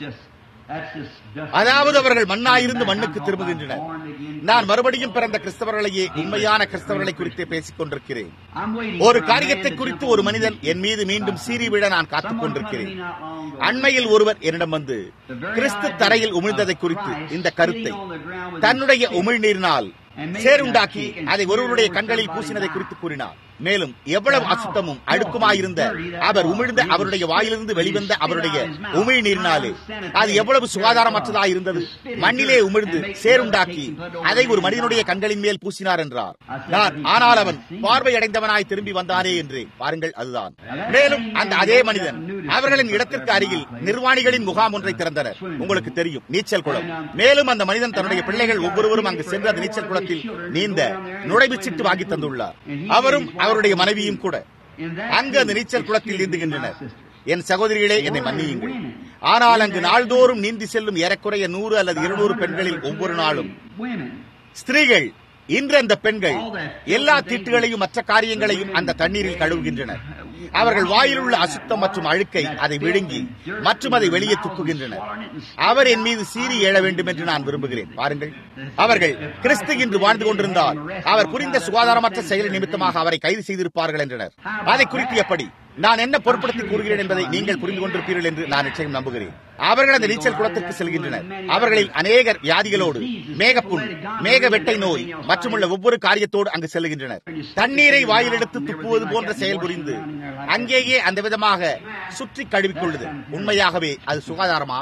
அதாவது அவர்கள் மண்ணாயிருந்து மண்ணுக்கு திரும்புகின்றனர் நான் மறுபடியும் பிறந்த கிறிஸ்தவர்களையே உண்மையான கிறிஸ்தவர்களை குறித்தே பேசிக் கொண்டிருக்கிறேன் ஒரு காரியத்தை குறித்து ஒரு மனிதன் என் மீது மீண்டும் சீறி விட நான் காத்துக் கொண்டிருக்கிறேன் அண்மையில் ஒருவர் என்னிடம் வந்து கிறிஸ்து தரையில் உமிழ்ந்ததை குறித்து இந்த கருத்தை தன்னுடைய உமிழ்நீரினால் சேருண்டாக்கி அதை ஒருவருடைய கண்களில் பூசினதை குறித்து கூறினார் மேலும் எவ்வளவு அசுத்தமும் அழுக்குமாயிருந்த அவர் உமிழ்ந்த அவருடைய வாயிலிருந்து வெளிவந்த அவருடைய உமிழ் நீரினாலே அது எவ்வளவு சுகாதாரமற்றதாக இருந்தது மண்ணிலே உமிழ்ந்து சேருண்டாக்கி அதை ஒரு மனிதனுடைய கண்களின் மேல் பூசினார் என்றார் நான் ஆனால் அவன் பார்வையடைந்தவனாய் திரும்பி வந்தானே என்று பாருங்கள் அதுதான் மேலும் அந்த அதே மனிதன் அவர்களின் இடத்திற்கு அருகில் நிர்வாணிகளின் முகாம் ஒன்றை திறந்தனர் உங்களுக்கு தெரியும் நீச்சல் குளம் மேலும் அந்த மனிதன் தன்னுடைய பிள்ளைகள் ஒவ்வொருவரும் அங்கு சென்று அந்த நீச்சல் குளத்தில் நீந்த நுழைவுச்சீட்டு வாங்கி தந்துள்ளார் அவரும் அவருடைய மனைவியும் கூட அங்கு அந்த நீச்சல் குளத்தில் நீந்துகின்றனர் என் சகோதரிகளே என்னை மன்னியுங்கள் ஆனால் அங்கு நாள்தோறும் நீந்தி செல்லும் ஏறக்குறைய நூறு அல்லது இருநூறு பெண்களில் ஒவ்வொரு நாளும் ஸ்திரீகள் இன்று அந்த பெண்கள் எல்லா தீட்டுகளையும் மற்ற காரியங்களையும் அந்த தண்ணீரில் கழுவுகின்றனர் அவர்கள் வாயில் உள்ள அசுத்தம் மற்றும் அழுக்கை அதை விழுங்கி மற்றும் அதை வெளியே துக்குகின்றனர் அவர் என் மீது சீறி எழ வேண்டும் என்று நான் விரும்புகிறேன் பாருங்கள் அவர்கள் கிறிஸ்து இன்று வாழ்ந்து கொண்டிருந்தால் அவர் புரிந்த சுகாதாரமற்ற செயல் நிமித்தமாக அவரை கைது செய்திருப்பார்கள் என்றனர் அதை குறித்து எப்படி நான் என்ன பொருட்படுத்தி கூறுகிறேன் என்பதை நீங்கள் புரிந்து கொண்டிருப்பீர்கள் என்று நான் நிச்சயம் நம்புகிறேன் அவர்கள் அந்த நீச்சல் குளத்திற்கு செல்கின்றனர் அவர்களில் அநேகர் வியாதிகளோடு மேகப்புண் மேக வெட்டை நோய் மற்றுமுள்ள ஒவ்வொரு காரியத்தோடு அங்கு செல்கின்றனர் தண்ணீரை வாயிலெடுத்து துப்புவது போன்ற செயல் புரிந்து அங்கேயே அந்த விதமாக சுற்றி கழுவிக்கொள்ளுது உண்மையாகவே அது சுகாதாரமா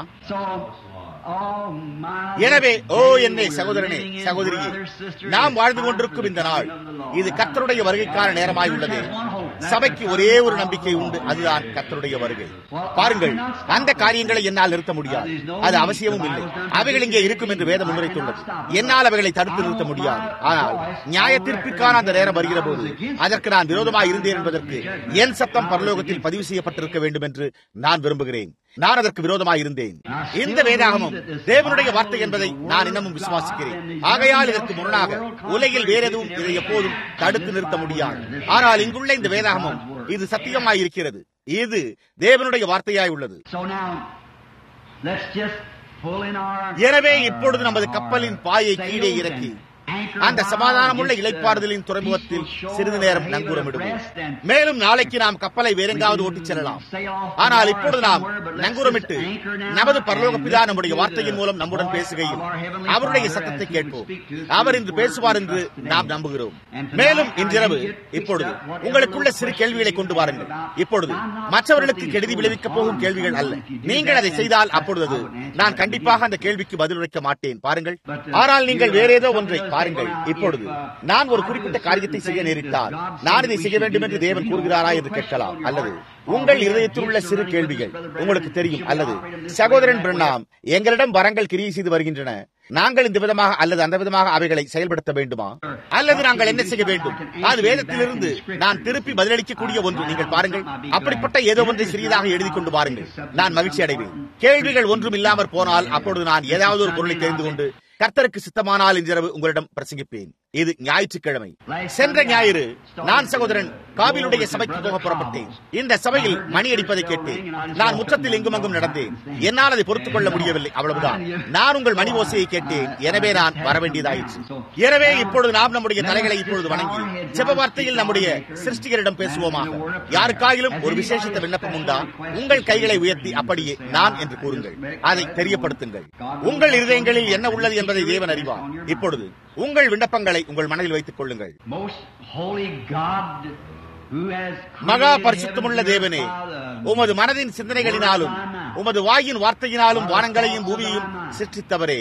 எனவே ஓ என்னை சகோதரனே சகோதரியே நாம் வாழ்ந்து கொண்டிருக்கும் இந்த நாள் இது கத்தருடைய வருகைக்கான நேரமாய் உள்ளது சபைக்கு ஒரே ஒரு நம்பிக்கை உண்டு அதுதான் கத்தருடைய வருகை பாருங்கள் அந்த காரியங்களை என்னால் நிறுத்த முடியாது அது அவசியமும் இல்லை அவைகள் இங்கே இருக்கும் என்று வேதம் முன்வைத்துள்ளது என்னால் அவைகளை தடுத்து நிறுத்த முடியாது ஆனால் நியாயத்திற்கான அந்த நேரம் வருகிற போது அதற்கு நான் விரோதமாக இருந்தேன் என்பதற்கு என் சத்தம் பரலோகத்தில் பதிவு செய்யப்பட்டிருக்க வேண்டும் என்று நான் விரும்புகிறேன் நான் அதற்கு விரோதமாக இருந்தேன் இந்த வேதாகமும் தேவனுடைய வார்த்தை என்பதை நான் இன்னமும் விசுவாசிக்கிறேன் ஆகையால் இதற்கு முரணாக உலகில் வேற எதுவும் இதை எப்போதும் தடுத்து நிறுத்த முடியாது ஆனால் இங்குள்ள இந்த வேதாகமும் இது சத்தியமாய் இருக்கிறது இது தேவனுடைய வார்த்தையாய் உள்ளது எனவே இப்பொழுது நமது கப்பலின் பாயை கீழே இறக்கி அந்த சமாதானமுள்ள இலைப்பாறுதலின் துறைமுகத்தில் சிறிது நேரம் நங்கூரமிடுவோம் மேலும் நாளைக்கு நாம் கப்பலை வேறெங்காவது ஓட்டிச் செல்லலாம் ஆனால் இப்பொழுது நாம் நங்கூரமிட்டு நமது பரலோக பிதா நம்முடைய வார்த்தையின் மூலம் நம்முடன் பேசுகையில் அவருடைய சத்தத்தை கேட்போம் அவர் இன்று பேசுவார் என்று நாம் நம்புகிறோம் மேலும் இன்றிரவு இப்பொழுது உங்களுக்குள்ள சிறு கேள்விகளை கொண்டு வாருங்கள் இப்பொழுது மற்றவர்களுக்கு கெடுதி விளைவிக்கப் போகும் கேள்விகள் அல்ல நீங்கள் அதை செய்தால் அப்பொழுது நான் கண்டிப்பாக அந்த கேள்விக்கு பதிலளிக்க மாட்டேன் பாருங்கள் ஆனால் நீங்கள் வேற ஏதோ ஒன்றை பாருங்கள் இப்பொழுது நான் ஒரு குறிப்பிட்ட காரியத்தை செய்ய நேரிட்டால் நான் இதை செய்ய வேண்டும் என்று தேவன் கூறுகிறாரா என்று கேட்கலாம் அல்லது உங்கள் இருதயத்தில் உள்ள சிறு கேள்விகள் உங்களுக்கு தெரியும் அல்லது சகோதரன் பிரண்ணாம் எங்களிடம் வரங்கள் கிரியை செய்து வருகின்றன நாங்கள் இந்த விதமாக அல்லது அந்த விதமாக அவைகளை செயல்படுத்த வேண்டுமா அல்லது நாங்கள் என்ன செய்ய வேண்டும் அது வேதத்திலிருந்து நான் திருப்பி பதிலளிக்கக்கூடிய ஒன்று நீங்கள் பாருங்கள் அப்படிப்பட்ட ஏதோ ஒன்றை சிறியதாக எழுதி கொண்டு பாருங்கள் நான் மகிழ்ச்சி அடைவேன் கேள்விகள் ஒன்றும் இல்லாமற் போனால் அப்பொழுது நான் ஏதாவது ஒரு பொருளை தெரிந்து கொண்டு கர்த்தருக்கு சித்தமானால் இன்றிரவு உங்களிடம் பிரசங்கிப்பேன் இது ஞாயிற்றுக்கிழமை சென்ற ஞாயிறு நான் சகோதரன் காபிலுடைய சபைக்கு போக புறப்பட்டேன் இந்த சபையில் மணி அடிப்பதை கேட்டேன் நான் முற்றத்தில் எங்கும் அங்கும் நடந்தேன் என்னால் அதை பொறுத்துக் கொள்ள முடியவில்லை அவ்வளவுதான் நான் உங்கள் மணி ஓசையை கேட்டேன் எனவே நான் வர வேண்டியதாயிற்று எனவே இப்பொழுது நாம் நம்முடைய தலைகளை இப்பொழுது வணங்கி செப வார்த்தையில் நம்முடைய சிருஷ்டிகரிடம் பேசுவோமாக யாருக்காயிலும் ஒரு விசேஷித்த விண்ணப்பம் உண்டா உங்கள் கைகளை உயர்த்தி அப்படியே நான் என்று கூறுங்கள் அதை தெரியப்படுத்துங்கள் உங்கள் இருதயங்களில் என்ன உள்ளது என்பதை தேவன் அறிவார் இப்பொழுது உங்கள் விண்ணப்பங்களை உங்கள் மனதில் வைத்துக் கொள்ளுங்கள் மகா பரிசுத்தமுள்ள தேவனே உமது மனதின் சிந்தனைகளினாலும் உமது வாயின் வார்த்தையினாலும் வானங்களையும் பூமியையும் சிருஷ்டித்தவரே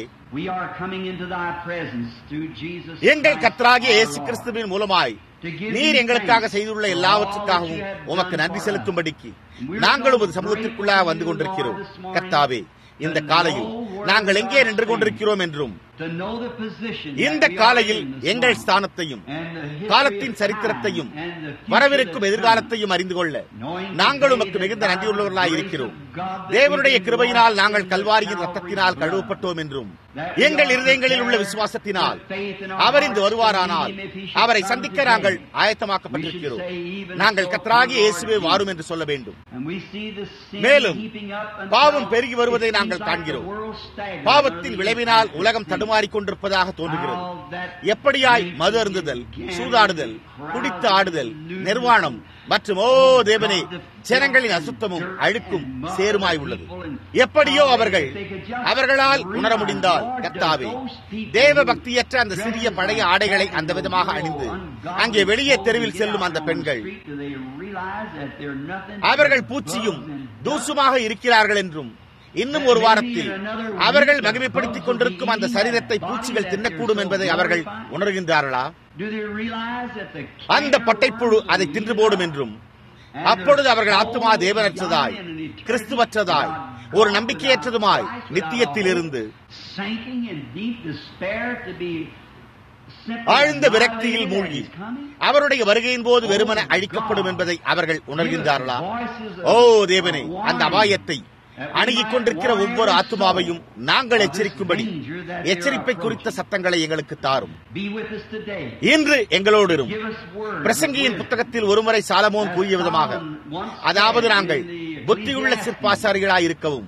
எங்கள் கத்தராகிய இயேசு கிறிஸ்துவின் மூலமாய் நீர் எங்களுக்காக செய்துள்ள எல்லாவற்றுக்காகவும் உமக்கு நன்றி செலுத்தும்படிக்கு நாங்கள் உமது சமூகத்திற்குள்ளாக வந்து கொண்டிருக்கிறோம் கர்த்தாவே இந்த காலையில் நாங்கள் எங்கே நின்று கொண்டிருக்கிறோம் என்றும் இந்த காலையில் எங்கள் ஸ்தானத்தையும் காலத்தின் சரித்திரத்தையும் வரவிருக்கும் எதிர்காலத்தையும் அறிந்து கொள்ள நாங்கள் உமக்கு மிகுந்த நன்றியுள்ளவர்களாய் இருக்கிறோம் தேவனுடைய கிருபையினால் நாங்கள் கல்வாரியின் ரத்தத்தினால் கழுவப்பட்டோம் என்றும் எங்கள் இருதயங்களில் உள்ள விசுவாசத்தினால் அவர் இன்று வருவாரானால் அவரை சந்திக்க நாங்கள் ஆயத்தமாக்கப்பட்டிருக்கிறோம் நாங்கள் கத்தராகி இயேசுவே வாரும் என்று சொல்ல வேண்டும் மேலும் பாவம் பெருகி வருவதை நாங்கள் காண்கிறோம் பாவத்தின் விளைவினால் உலகம் தடுமாறிக் கொண்டிருப்பதாக தோன்றுகிறது எப்படியாய் மது அருந்துதல் சூதாடுதல் குடித்து ஆடுதல் நிர்வாணம் மற்றும் ஓ தேவனே ஜனங்களின் அசுத்தமும் அழுக்கும் சேருமாய் உள்ளது எப்படியோ அவர்கள் அவர்களால் உணர முடிந்தால் கத்தாவே தேவ பக்தியற்ற அந்த சிறிய பழைய ஆடைகளை அந்த விதமாக அணிந்து அங்கே வெளியே தெருவில் செல்லும் அந்த பெண்கள் அவர்கள் பூச்சியும் தூசுமாக இருக்கிறார்கள் என்றும் இன்னும் ஒரு வாரத்தில் அவர்கள் மகிமைப்படுத்திக் கொண்டிருக்கும் அந்த சரீரத்தை பூச்சிகள் தின்னக்கூடும் என்பதை அவர்கள் உணர்கின்றார்களா அந்த பட்டைப்புழு அதை தின்று போடும் என்றும் அப்பொழுது அவர்கள் ஆத்துமா தேவனற்றதாய் கிறிஸ்துவற்றதாய் ஒரு நம்பிக்கையற்றதுமாய் நித்தியத்தில் இருந்து ஆழ்ந்த விரக்தியில் மூழ்கி அவருடைய வருகையின் போது வெறுமன அழிக்கப்படும் என்பதை அவர்கள் உணர்கின்றார்களா ஓ தேவனே அந்த அபாயத்தை அணுகிக் கொண்டிருக்கிற ஒவ்வொரு ஆத்மாவையும் நாங்கள் எச்சரிக்கும்படி எச்சரிப்பை குறித்த சத்தங்களை எங்களுக்கு தாரும் இன்று எங்களோடு இரும் பிரசங்கியின் புத்தகத்தில் ஒருமுறை சாலமோன் கூறிய விதமாக அதாவது நாங்கள் புத்தியுள்ள சிற்பாசாரிகளாய் இருக்கவும்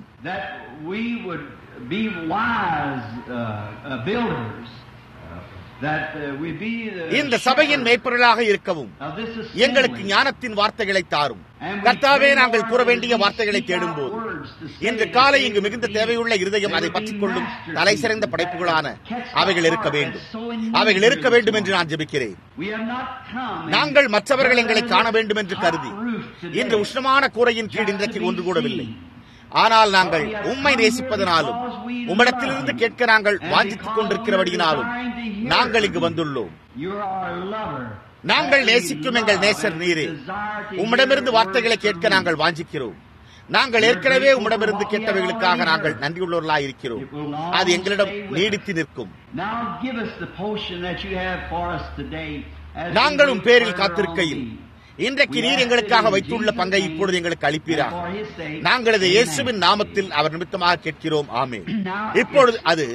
இந்த சபையின் மேய்ப்பொருளாக இருக்கவும் எங்களுக்கு ஞானத்தின் வார்த்தைகளை தாரும் கர்த்தாவே நாங்கள் கூற வேண்டிய வார்த்தைகளை தேடும்போது இன்று காலை இங்கு மிகுந்த தேவையுள்ள இருதயம் அதை பற்றிக் கொள்ளும் தலை சிறந்த படைப்புகளான அவைகள் இருக்க வேண்டும் அவைகள் இருக்க வேண்டும் என்று நான் ஜெபிக்கிறேன் நாங்கள் மற்றவர்கள் எங்களை காண வேண்டும் என்று கருதி இன்று உஷ்ணமான கூரையின் கீழ் இன்றைக்கு ஒன்று கூடவில்லை ஆனால் நாங்கள் உம்மை நேசிப்பதனாலும் உம்மிடத்திலிருந்து கேட்க நாங்கள் வாஞ்சித்துக் கொண்டிருக்கிறபடியினாலும் நாங்கள் இங்கு வந்துள்ளோம் நாங்கள் நேசிக்கும் எங்கள் நேசர் நீரே உம்மிடமிருந்து வார்த்தைகளை கேட்க நாங்கள் வாஞ்சிக்கிறோம் நாங்கள் ஏற்கனவே உம்மிடமிருந்து கேட்டவைகளுக்காக நாங்கள் நன்றியுள்ளவர்களாய் இருக்கிறோம் அது எங்களிடம் நீடித்து நிற்கும் நாங்களும் பேரில் காத்திருக்கையில் இன்றைக்கு நீர் எங்களுக்காக வைத்துள்ள பங்கை இப்பொழுது எங்களுக்கு அளிப்பீராக நாங்கள் இதை இயேசுவின் நாமத்தில் அவர் நிமித்தமாக கேட்கிறோம் ஆமே இப்பொழுது அது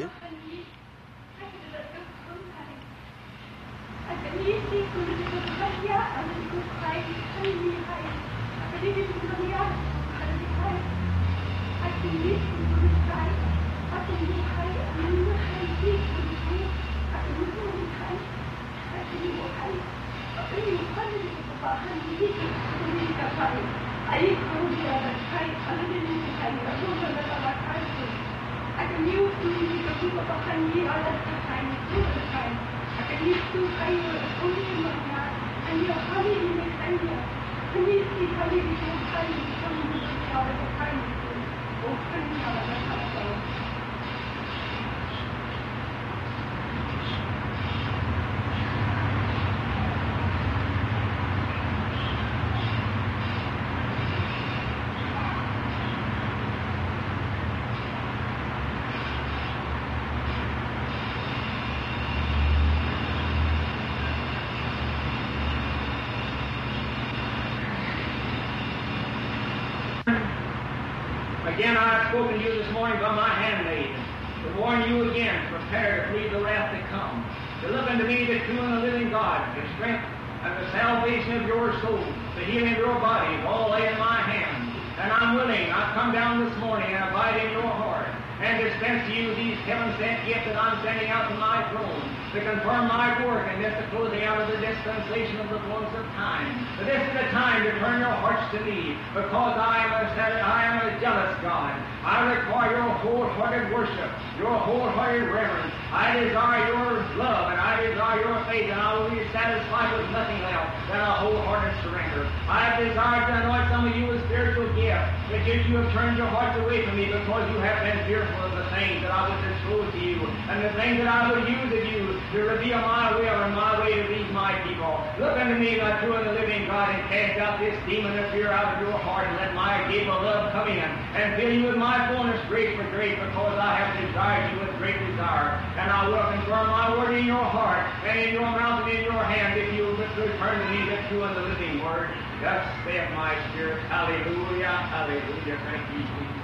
Again, I have spoken to you this morning by my handmaid, to warn you again, prepare to flee the wrath to come, to look unto me, the true and the living God, the strength and the salvation of your soul, the healing of your body, all lay in my hand. And I'm willing, I've come down this morning and abide in your heart, and dispense to you these heaven sent gifts that I'm sending out from my throne, to confirm my work and this the closing out of the dispensation of the fullness of time. But this is the time to turn your hearts to me, because I am a, I am a jealous God. I require your wholehearted worship, your wholehearted reverence. I desire your love and I desire your faith, and I will be satisfied with nothing else than a wholehearted surrender. I have desired to anoint some of you with spiritual gifts, but yet you have turned your hearts away from me because you have been fearful of the things that I would disclose to you, and the things that I would use of you to reveal my will and my way to these my people. Look unto me, my true and the living God, and cast out this demon of fear out of your heart, and let my gate of love come in, and fill you with my fullness grace for grace, because I have desired you with great desire. And I will confirm my word in your heart, and in your mouth and in your hand, if you would return to me the true and the living word. Thus saith my spirit. Hallelujah, hallelujah. Thank you, Jesus.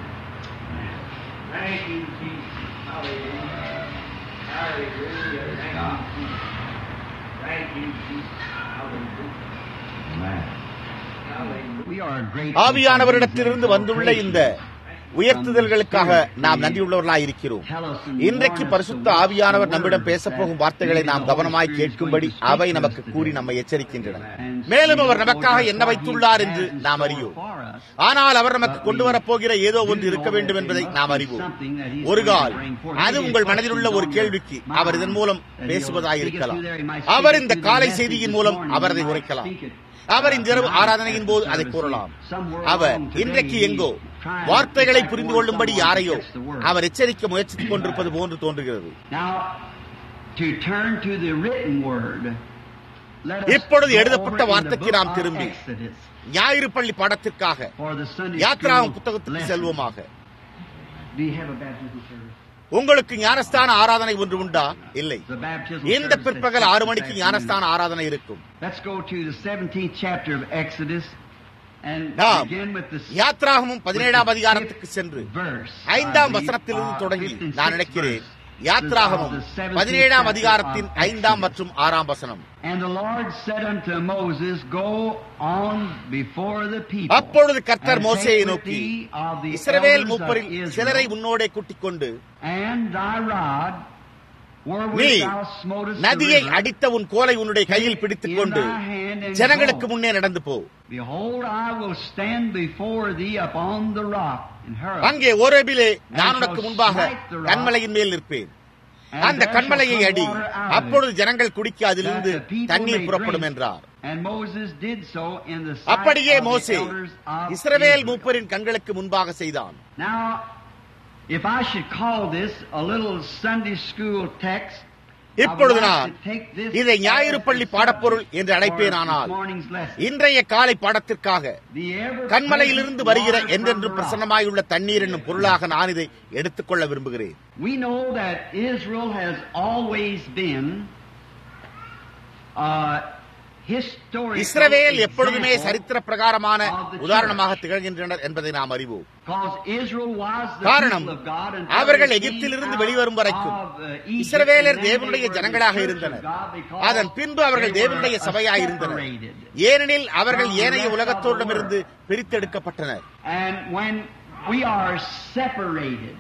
Thank you, Jesus. Hallelujah. Hallelujah. Thank you, Jesus. Thank you, Jesus. Hallelujah. Hallelujah. ஆவியானவரிடத்திலிருந்து வந்துள்ள இந்த உயர்த்துதல்களுக்காக நாம் நன்றியுள்ளவர்களாய் இருக்கிறோம் இன்றைக்கு பரிசுத்த ஆவியானவர் நம்மிடம் பேசப் போகும் வார்த்தைகளை நாம் கவனமாய் கேட்கும்படி அவை நமக்கு கூறி நம்மை எச்சரிக்கின்றன மேலும் அவர் நமக்காக என்ன வைத்துள்ளார் என்று நாம் அறியோம் ஆனால் அவர் நமக்கு கொண்டு வரப்போகிற ஏதோ ஒன்று இருக்க வேண்டும் என்பதை நாம் அறிவோம் ஒரு கால் அது உங்கள் மனதில் உள்ள ஒரு கேள்விக்கு அவர் இதன் மூலம் பேசுவதாயிருக்கலாம் அவர் இந்த காலை செய்தியின் மூலம் அவர் அதை உரைக்கலாம் அவர் இந்த இரவு ஆராதனையின் போது அதை கூறலாம் அவர் இன்றைக்கு எங்கோ வார்த்தைகளை புரிந்து கொள்ளும்படி யாரையோ அவர் எச்சரிக்க முயற்சித்துக் கொண்டிருப்பது போன்று தோன்றுகிறது Now, to turn to the written word, let us இப்பொழுது go எழுதப்பட்ட over in the வார்த்தைக்கு book நாம் of திரும்பி Exodus ஞாயிறு பள்ளி பாடத்திற்காக for the Sunday யாத்ராவும் school புத்தகத்துக்கு lesson. செல்வோமாக Do you have a baptism service? உங்களுக்கு ஞானஸ்தான ஆராதனை ஒன்று உண்டா இல்லை The baptism இந்த service பிற்பகல் at ஆறு six மணிக்கு this ஞானஸ்தான afternoon. ஆராதனை இருக்கும் Let's go to the 17th chapter of Exodus and நாம் begin with the யாத்ராகமும் பதினேழாம் அதிகாரத்துக்கு சென்று verse. ஐந்தாம் I believe, வசனத்திலிருந்து uh, தொடங்கி fifth and நான் sixth நினைக்கிறேன் verse. யாத்ராகமும் Of the 17th பதினேழாம் chapter அதிகாரத்தின் of ஐந்தாம் Exodus. மற்றும் ஆறாம் வசனம் And the Lord said unto Moses, Go on before the people. அப்பொழுது கர்த்தர் and மோசேயை take with நோக்கி thee of the Israel elders of மூப்பரில் Israel, சிலரை உன்னோடே கூட்டிக் கொண்டு and thy rod நீ நதியை அடித்த உன் கோலை உன்னுடைய கையில் பிடித்துக் கொண்டு ஜனங்களுக்கு முன்னே நடந்து போ Behold, I will stand before thee upon the rock in Horeb. அங்கே ஓரேபிலே நான் உனக்கு முன்பாக கண்மலையின் மேல் நிற்பேன் அந்த கண்மலையை அடி அப்பொழுது ஜனங்கள் குடிக்க அதிலிருந்து தண்ணீர் புறப்படும் என்றார் And Moses did so in the sight அப்படியே of the மோசே elders of இஸ்ரவேல் Israel. மூப்பரின் கண்களுக்கு முன்பாக செய்தான் Now, if I should call this a little Sunday school text, இப்பொழுது I would நான் like to take this இதை ஞாயிறு பள்ளி as பாடப்பொருள் என்று for அழைப்பேனானால் this morning's lesson. இன்றைய காலை பாடத்திற்காக The ever கண்மலையிலிருந்து present வருகிற water from என்றென்றும் the rock. பிரசன்னமாயுள்ள தண்ணீர் என்னும் பொருளாக நான் இதை எடுத்துக்கொள்ள விரும்புகிறேன் We know that Israel has always been a historical இஸ்ரவேல் எப்பொழுதுமே example சரித்திர பிரகாரமான of the உதாரணமாக church. திகழ்கின்றனர் என்பதை நாம் அறிவோம் Because Israel was the காரணம் people of God until அவர்கள் they எகிப்திலிருந்து came வெளிவரும் out வரைக்கும் of, uh, Egypt, இஸ்ரவேலர் and then தேவனுடைய they were the ஜனங்களாக church இருந்தனர் of God because அதன் பின்பு அவர்கள் they தேவனுடைய were சபையாய் இருந்தனர் separated. ஏனெனில் அவர்கள் from the ஏனைய rest of உலகத்தோரிடமிருந்து the world. பிரித்தெடுக்கப்பட்டனர் And when we are separated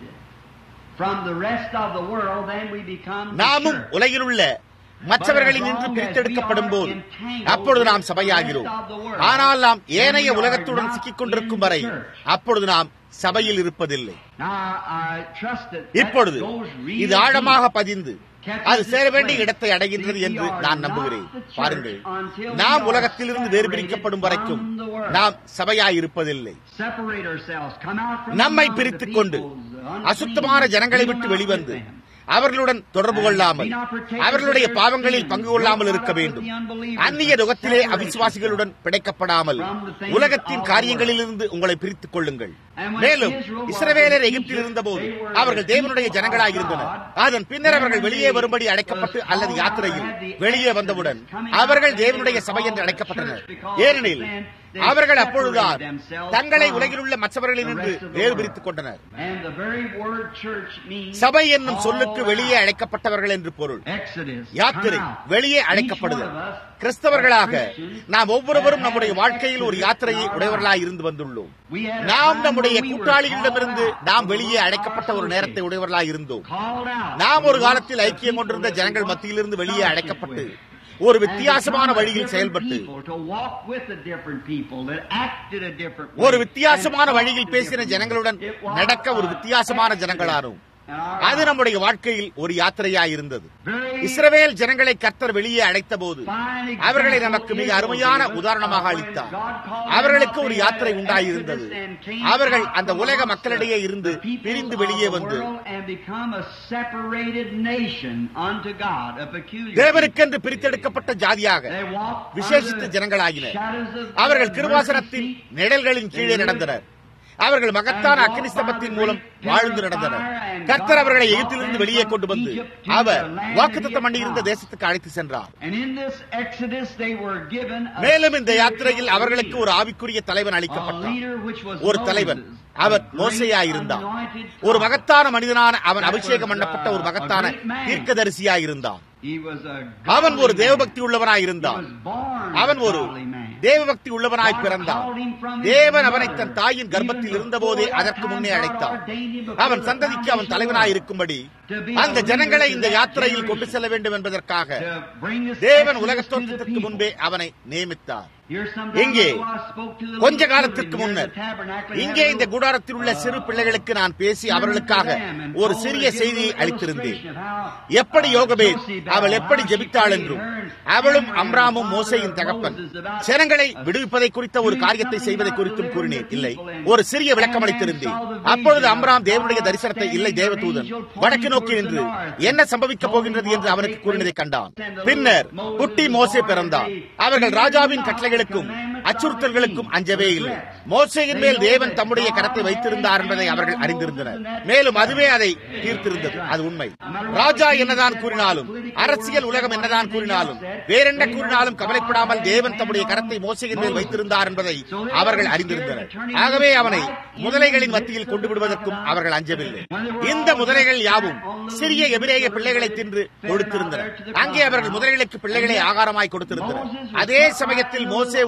from the rest of the world, then we become the நாமும் church. உலகிலுள்ள மற்றவர்களில் நின்று பிரித்தெடுக்கப்படும் போது அப்பொழுது நாம் சபையாகிறோம் ஆனால் நாம் ஏனைய உலகத்துடன் சிக்கிக் கொண்டிருக்கும் வரை அப்பொழுது நாம் சபையில் இருப்பதில்லை Now, I trust that that இப்பொழுது goes really இது ஆழமாக deep. பதிந்து அது சேர வேண்டிய இடத்தை அடைகின்றது என்று நான் நம்புகிறேன் பாருங்கள் நாம் உலகத்திலிருந்து வேறு பிரிக்கப்படும் வரைக்கும் நாம் சபையாய் இருப்பதில்லை Separate ourselves, come out from நம்மை among the பிரித்துக் கொண்டு peoples, the அசுத்தமான unclean, ஜனங்களை be விட்டு not வெளிவந்து with them. அவர்களுடன் தொடர்பு கொள்ளாமல் அவர்களுடைய பாவங்களில் பங்கு கொள்ளாமல் இருக்க வேண்டும் அந்நிய நுகத்திலே அவிசுவாசிகளுடன் பிணைக்கப்படாமல் உலகத்தின் காரியங்களிலிருந்து உங்களை பிரித்துக் கொள்ளுங்கள் மேலும் இஸ்ரவேலர் எகிப்தில் இருந்தபோது அவர்கள் தேவனுடைய ஜனங்களாக இருந்தனர் அதன் பின்னர் அவர்கள் வெளியே வரும்படி அழைக்கப்பட்டு அல்லது யாத்திரையில் வெளியே வந்தவுடன் அவர்கள் தேவனுடைய சபை என்று அழைக்கப்பட்டனர் ஏனெனில் அவர்கள் அப்பொழுதுதான் தங்களை உலகில் உள்ள மற்றவர்களினின்று வேறு பிரித்துக் கொண்டனர் And the very word church means சபை என்னும் சொல்லுக்கு all வெளியே out. அழைக்கப்பட்டவர்கள் என்று பொருள் Exodus, யாத்திரை come out. வெளியே Each அழைக்கப்படுதல் one of us கிறிஸ்தவர்களாக as Christians நாம் ஒவ்வொருவரும் have நம்முடைய had வாழ்க்கையில் ஒரு exodus யாத்திரையை in our உடையவர்களாய் lives. இருந்து வந்துள்ளோம் We had a நாம் time நம்முடைய when we were கூட்டாளிகளிடமிருந்து called out நாம் from வெளியே our அழைக்கப்பட்ட ஒரு நேரத்தை associates. உடையவர்களாய் இருந்தோம் Called out நாம் from ஒரு காலத்தில் amongst the ஐக்கியம் people கொண்டிருந்த that we ஜனங்கள் once மத்தியிலிருந்து வெளியே fellowship அழைக்கப்பட்டு with. ஒரு And வித்தியாசமான become a வழியில் different செயல்பட்டு people, to walk with the different people that acted a different way, ஒரு வித்தியாசமான and வழியில் talked a பேசின different ஜனங்களுடன் way. It was நடக்க ஒரு a வித்தியாசமான exodus ஜனங்களானோம் in our அது lives. நம்முடைய வாழ்க்கையில் ஒரு யாத்திரையாய் இருந்தது Very இஸ்ரவேல் ஜனங்களை கர்த்தர் வெளியே அழைத்த போது fine அவர்களை example நமக்கு மிக Israel அருமையான gave us உதாரணமாக of when அளித்தார் God called அவர்களுக்கு them ஒரு out, யாத்திரை they had உண்டாயிருந்தது exodus and came அவர்கள் out அந்த from உலக amongst மக்களிடையே the- இருந்து the peoples பிரிந்து of வெளியே the வந்து world and become a separated nation unto God, a peculiar people. தேவனுக்கென்று பிரித்தெடுக்கப்பட்ட ஜாதியாக They walked விசேஷித்த under the ஜனங்களாகினர் shadows of அவர்கள் the கிருபாசனத்தின் mercy seat. நிழல்களின் கீழே நடந்தனர் அவர்கள் மகத்தான அக்னிஸ்தபத்தின் மூலம் வாழ்ந்து நடந்தனர் கர்த்தர் அவர்களை எகிப்திலிருந்து வெளியே கொண்டு வந்து அவர் வாக்குத்தத்தம் பண்ணியிருந்த தேசத்துக்கு அழைத்து சென்றார் And in this exodus they were given a மேலும் இந்த யாத்திரையில் spiritual அவர்களுக்கு ஒரு leader, ஆவிக்குரிய தலைவன் a அளிக்கப்பட்டார் leader which was ஒரு Moses, தலைவன் a அவர் great மோசையாயிருந்தான் anointed ஒரு prophet. மகத்தான மனிதனான அவன் That அபிஷேகம் was, பண்ணப்பட்ட ஒரு uh, மகத்தான a great man. தீர்க்கதரிசியாயிருந்தான் He was a அவன் ஒரு godly தேவபக்தி man. உள்ளவனாயிருந்தான் He was born அவன் a ஒரு godly man. தேவபக்தி உள்ளவனாய் God பிறந்தான் called him from his தேவன் அவனை mother. தன் தாயின் கர்ப்பத்தில் Even இருந்தபோதே before அதற்கு that முன்னே time, God அழைத்தான் ordained him before அவன் the சந்ததிக்கு அவன் foundation of the தலைவனாய் world. இருக்கும்படி To be அந்த a ஜனங்களை leader இந்த to that யாத்திரையில் கொண்டு generation. செல்ல வேண்டும் என்பதற்காக To bring this தேவன் exodus உலக to the தோற்றத்திற்கு people. முன்பே அவனை நியமித்தார் Here some எங்கே time ago I spoke to the கொஞ்ச little காலத்திற்கு children here முன்னர் in the tabernacle. இங்கே Had a இந்த little, கூடாரத்தில் உள்ள சிறு பிள்ளைகளுக்கு நான் பேசி அவர்களுக்காக ஒரு சிறிய செய்தியை அளித்திருந்தேன் எப்படி யோகபேத் அவள் எப்படி ஜெபித்தாள் என்றும் அவளும் அம்ராமும் மோசையின் தகப்பன் ஜனங்களை விடுவிப்பதை குறித்த ஒரு காரியத்தை செய்வதை குறித்தும் கூறினேன் இல்லை ஒரு சிறிய விளக்கம் அளித்திருந்தேன் அப்பொழுது அம்ராம் தேவனுடைய தரிசனத்தை இல்லை தேவதூதன் வடக்கு நோக்கி நின்று என்ன சம்பவிக்கப் போகின்றது என்று அவனுக்கு கூறினதை கண்டான் பின்னர் குட்டி மோசே பிறந்தார் அவர்கள் ராஜாவின் கட்டளைகளுக்கும் அச்சுறுத்தல்களுக்கும் அஞ்சவே இல்லை மோசையின் மேல் தேவன் தம்முடைய கரத்தை வைத்திருந்தார் என்பதை அவர்கள் அறிந்திருந்தனர் மேலும் அதுவே அதை தீர்த்திருந்தது அது உண்மை ராஜா என்னதான் கூறினாலும் அரசியல் உலகம் என்னதான் கூறினாலும் வேறென்ன கூறினாலும் கவலைப்படாமல் தேவன் தம்முடைய கரத்தை மோசையின் மேல் வைத்திருந்தார் என்பதை அவர்கள் அறிந்திருந்தனர் ஆகவே அவனை முதலைகளின் மத்தியில் கொண்டு விடுவதற்கும் அவர்கள் அஞ்சவில்லை இந்த முதலைகள் யாவும் சிறிய எபிரேய பிள்ளைகளை தின்று கொடுத்திருந்தனர் அங்கே அவர்கள் முதலைகளுக்கு பிள்ளைகளை ஆகாரமாய் கொடுத்திருந்தனர் அதே சமயத்தில் மோசே ஒரு சிறு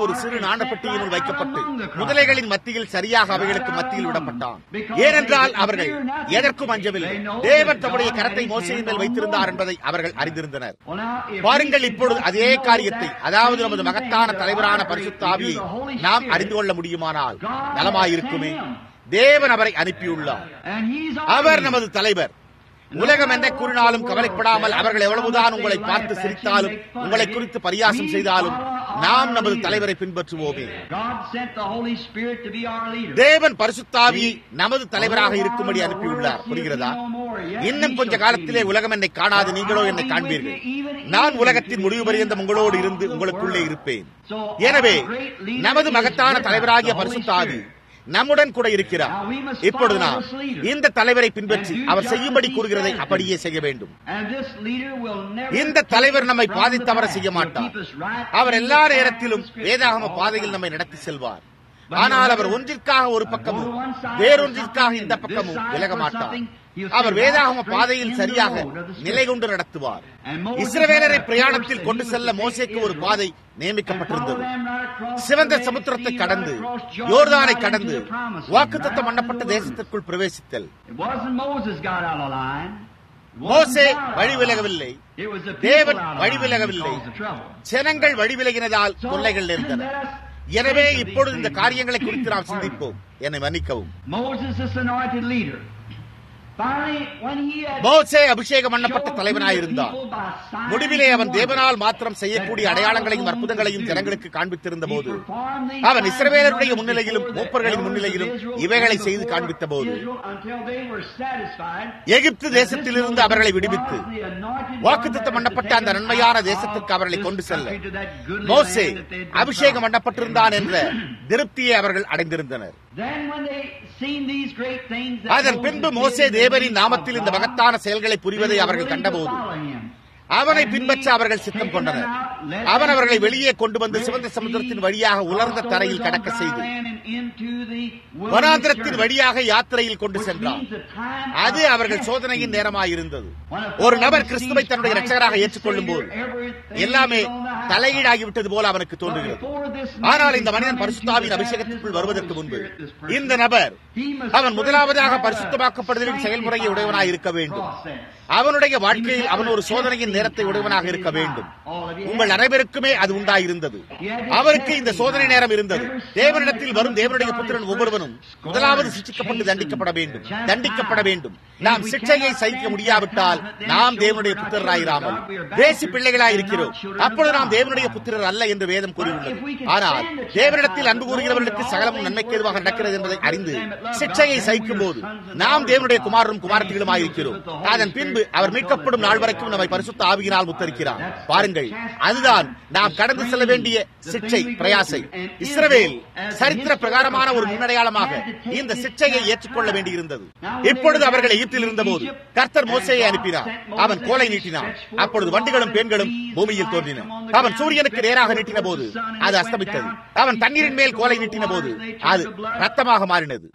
நாணப்பட்டியினுள் வைக்கப்பட்டு முதலைகளின் மத்தியில் சரியாக அவைகளுக்கு மத்தியில் விடப்பட்டான் ஏனென்றால் அவர்கள் எதற்கும் அஞ்சவில்லை தேவன் தம்முடைய கரத்தை மோசையின் மேல் வைத்திருந்தார் என்பதை அவர்கள் அறிந்திருந்தனர் பாருங்கள் இப்பொழுது அதே காரியத்தை அதாவது நமது மகத்தான தலைவரான பரிசுத்த ஆவியை நாம் அறிந்து கொள்ள முடியுமானால் நலமாயிருக்குமே தேவன் அவரை அனுப்பியுள்ளார் அவர் நமது தலைவர் உலகம் என்ன கூறினாலும் கவலைப்படாமல் அவர்கள் எவ்வளவுதான் உங்களை பார்த்து சிரித்தாலும் உங்களை குறித்து பரியாசம் செய்தாலும் நாம் நமது தலைவரை பின்பற்றுவோமே தேவன் பரிசுத்தாவியை நமது தலைவராக இருக்கும்படி அனுப்பியுள்ளார் புரிகிறதா இன்னும் கொஞ்ச காலத்திலே உலகம் என்னை காணாது நீங்களோ என்னை காண்பீர்கள் நான் உலகத்தின் முடிவு பரியந்த உங்களோடு இருந்து உங்களுக்குள்ளே இருப்பேன் எனவே நமது மகத்தான தலைவராகிய பரிசுத்தாவி நம்முடன் கூட இருக்கிறார் இப்பொழுது நாம் இந்த தலைவரை பின்பற்றி அவர் செய்யும்படி கூறுகிறதை அப்படியே செய்ய வேண்டும் இந்த தலைவர் நம்மை பாதித்தவர செய்ய மாட்டார் அவர் எல்லா நேரத்திலும் வேதாகம பாதையில் நம்மை நடத்தி செல்வார் ஆனால் அவர் ஒன்றிற்காக ஒரு பக்கமும் வேறொன்றிற்காக இந்த பக்கமும் விலக மாட்டார் அவர் வேதாகம பாதையில் சரியாக நிலை கொண்டு நடத்துவார் இஸ்ரவேலரை பிரயாணத்தில் கொண்டு செல்ல மோசேக்கு ஒரு பாதை நியமிக்கப்பட்டிருந்தது சிவந்த சமுத்திரத்தை கடந்து யோர்தானை கடந்து வாக்குத்தத்தம் பண்ணப்பட்ட தேசத்திற்குள் பிரவேசித்தல் மோசே வழிவிலகவில்லை தேவன் வழிவிலகவில்லை ஜனங்கள் வழிவிலகினதால் தொல்லைகள் இருந்தன எனவே இப்பொழுது இந்த காரியங்களை குறித்து நாம் சிந்திப்போம் என்னை மன்னிக்கவும் மோசே அபிஷேகம் பண்ணப்பட்ட தலைவனாயிருந்தான் முடிவிலே அவன் தேவனால் மாத்திரம் செய்யக்கூடிய அடையாளங்களையும் அற்புதங்களையும் ஜனங்களுக்கு காண்பித்திருந்த போது அவன் இஸ்ரவேலருடைய முன்னிலையிலும் மூப்பர்களின் முன்னிலையிலும் இவைகளை செய்து காண்பித்த போது எகிப்து தேசத்திலிருந்து அவர்களை விடுவித்து வாக்குத்தத்தம் பண்ணப்பட்ட அந்த நன்மையான தேசத்திற்கு அவர்களை கொண்டு செல்ல மோசே அபிஷேகம் பண்ணப்பட்டிருந்தான் என்ற திருப்தியை அவர்கள் அடைந்திருந்தனர் அதன் பின்பு மோசே தேவனின் நாமத்தில் இந்த மகத்தான செயல்களை புரிவதை அவர்கள் கண்டபோது அவனை பின்பற்ற அவர்கள் சித்தம் கொண்டனர் அவன் அவர்களை வெளியே கொண்டு வந்து சிவந்த சமுத்திரத்தின் வழியாக உலர்ந்த தரையில் கடக்க செய்து வனாந்திரத்தின் வழியாக யாத்திரையில் கொண்டு சென்றார் அது அவர்கள் சோதனையின் நேரமாயிருந்தது ஒரு நபர் கிறிஸ்துவை தன்னுடைய ரட்சகராக ஏற்றுக்கொள்ளும் போது எல்லாமே தலையீடாகிவிட்டது போல அவனுக்கு தோன்றுகிறது ஆனால் இந்த மனிதன் பரிசுத்தாவின் அபிஷேகத்திற்குள் வருவதற்கு முன்பு இந்த நபர் அவன் முதலாவதாக பரிசுத்தமாக்கப்படுதலின் செயல்முறையை உடையவனாக இருக்க வேண்டும் அவனுடைய வாழ்க்கையில் அவன் ஒரு சோதனையின் நேரத்தை உடையவனாக இருக்க வேண்டும் உங்கள் அனைவருக்குமே அது உண்டாயிருந்தது அவருக்கு இந்த சோதனை நேரம் இருந்தது தேவனிடத்தில் வரும் தேவனுடைய புத்திரன் ஒவ்வொருவனும் முதலாவது சிக்ஷிக்கப்பட்டு தண்டிக்கப்பட வேண்டும் தண்டிக்கப்பட வேண்டும் நாம் சிக்ஷையை சகிக்க முடியாவிட்டால் நாம் தேவனுடைய புத்திரராயிராமல் தேசி பிள்ளைகளாய் இருக்கிறோம் அப்பொழுது நாம் தேவனுடைய புத்திரர் அல்ல என்று வேதம் கூறியுள்ளது ஆனால் தேவனிடத்தில் அன்பு கூறுகிறவர்களுக்கு சகலமும் நன்மைக்கு எதுவாக நடக்கிறது என்பதை அறிந்து சிக்ஷையை சகிக்கும் போது நாம் தேவனுடைய குமாரரும் குமாரத்திகளுமாயிருக்கிறோம் அதன் பின்பு அவர் மீட்கப்படும் நாள் வரைக்கும் நம்மை பரிசுத்த ஆவியினால் முத்தரிக்கிறார் பாருங்கள் அதுதான் நாம் கடந்து செல்ல வேண்டிய சிக்ஷை பிரயாசை இஸ்ரவேல் சரித்திர பிரகாரமான ஒரு முன்னடையாளமாக இந்த சிக்ஷையை ஏற்றுக்கொள்ள வேண்டியிருந்தது இப்பொழுது அவர்கள் எகிப்தில் இருந்தபோது கர்த்தர் மோசையை அனுப்பினார் அவன் கோலை நீட்டினான் அப்பொழுது வண்டிகளும் பெண்களும் பூமியில் தோன்றின அவன் சூரியனுக்கு நேராக நீட்டின போது அது அஸ்தமித்தது அவன் தண்ணீரின் மேல் கோலை நீட்டின போது அது ரத்தமாக மாறினது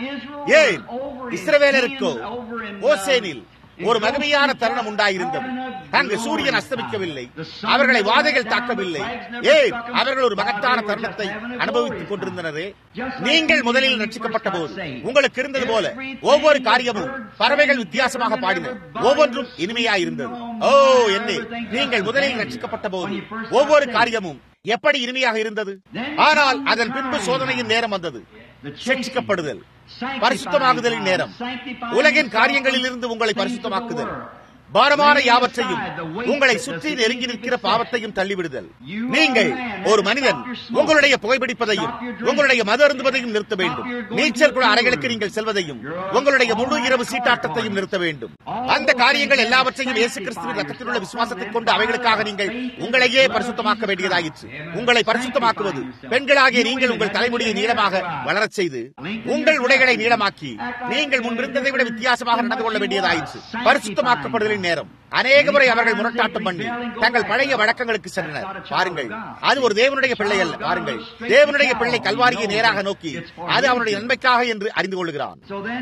ஏன் இஸ்ரவேலருக்கோ ஓசேனில் ஒரு மகிமையான தருணம் உண்டாயிருந்தது அங்கு சூரியன் அஸ்தமிக்கவில்லை அவர்களை வாதைகள் தாக்கவில்லை ஏன் அவர்கள் ஒரு மகத்தான தருணத்தை அனுபவித்துக் கொண்டிருந்தனரே நீங்கள் முதலில் ரட்சிக்கப்பட்ட போது உங்களுக்கு இருந்தது போல ஒவ்வொரு காரியமும் பறவைகள் வித்தியாசமாக பாடின ஒவ்வொன்றும் இனிமையாயிருந்தது ஓ என்னே நீங்கள் முதலில் ரட்சிக்கப்பட்ட போது ஒவ்வொரு காரியமும் எப்படி இனிமையாக இருந்தது ஆனால் அதன் பின்பு சோதனையின் நேரம் வந்தது சிக்ஷிக்கப்படுதல் பரிசுத்தமாகுதலின் நேரம் உலகின் காரியங்களில் இருந்து உங்களை பரிசுத்தமாக்குதல் பாரமான யாவற்றையும் உங்களை சுற்றி நெருங்கி நிற்கிற பாவத்தையும் தள்ளிவிடுதல் நீங்கள் ஒரு மனிதன் உங்களுடைய புகைப்பிடிப்பதையும் உங்களுடைய மது அருந்துவதையும் நிறுத்த வேண்டும் நீச்சல் குழ அறைகளுக்கு நீங்கள் செல்வதையும் உங்களுடைய முழு இரவு சீட்டாட்டத்தையும் நிறுத்த வேண்டும் அந்த காரியங்கள் எல்லாவற்றையும் இயேசு கிறிஸ்துவின் ரத்தத்தில் உள்ள விசுவாசத்தை கொண்டு அவைகளுக்காக நீங்கள் உங்களையே பரிசுத்தமாக்க வேண்டியதாயிற்று உங்களை பரிசுத்தமாக்குவது பெண்களாகிய நீங்கள் உங்கள் தலைமுடியை நீளமாக வளரச் செய்து உங்கள் உடைகளை நீளமாக்கி நீங்கள் முன்பிருந்ததை விட வித்தியாசமாக நடந்து கொள்ள வேண்டியதாயிற்று பரிசுத்தமாக்கப்படுதலின் நேரம் அநேக முறை அவர்கள் முரட்டாட்டம் பண்ணி தங்கள் பழைய வழக்கங்களுக்கு சென்றனர் பாருங்கள் அது ஒரு தேவனுடைய பிள்ளை அல்ல பாருங்கள் தேவனுடைய பிள்ளை கல்வாரியை நேராக நோக்கி அது அவனுடைய நன்மைக்காக என்று அறிந்து கொள்கிறான்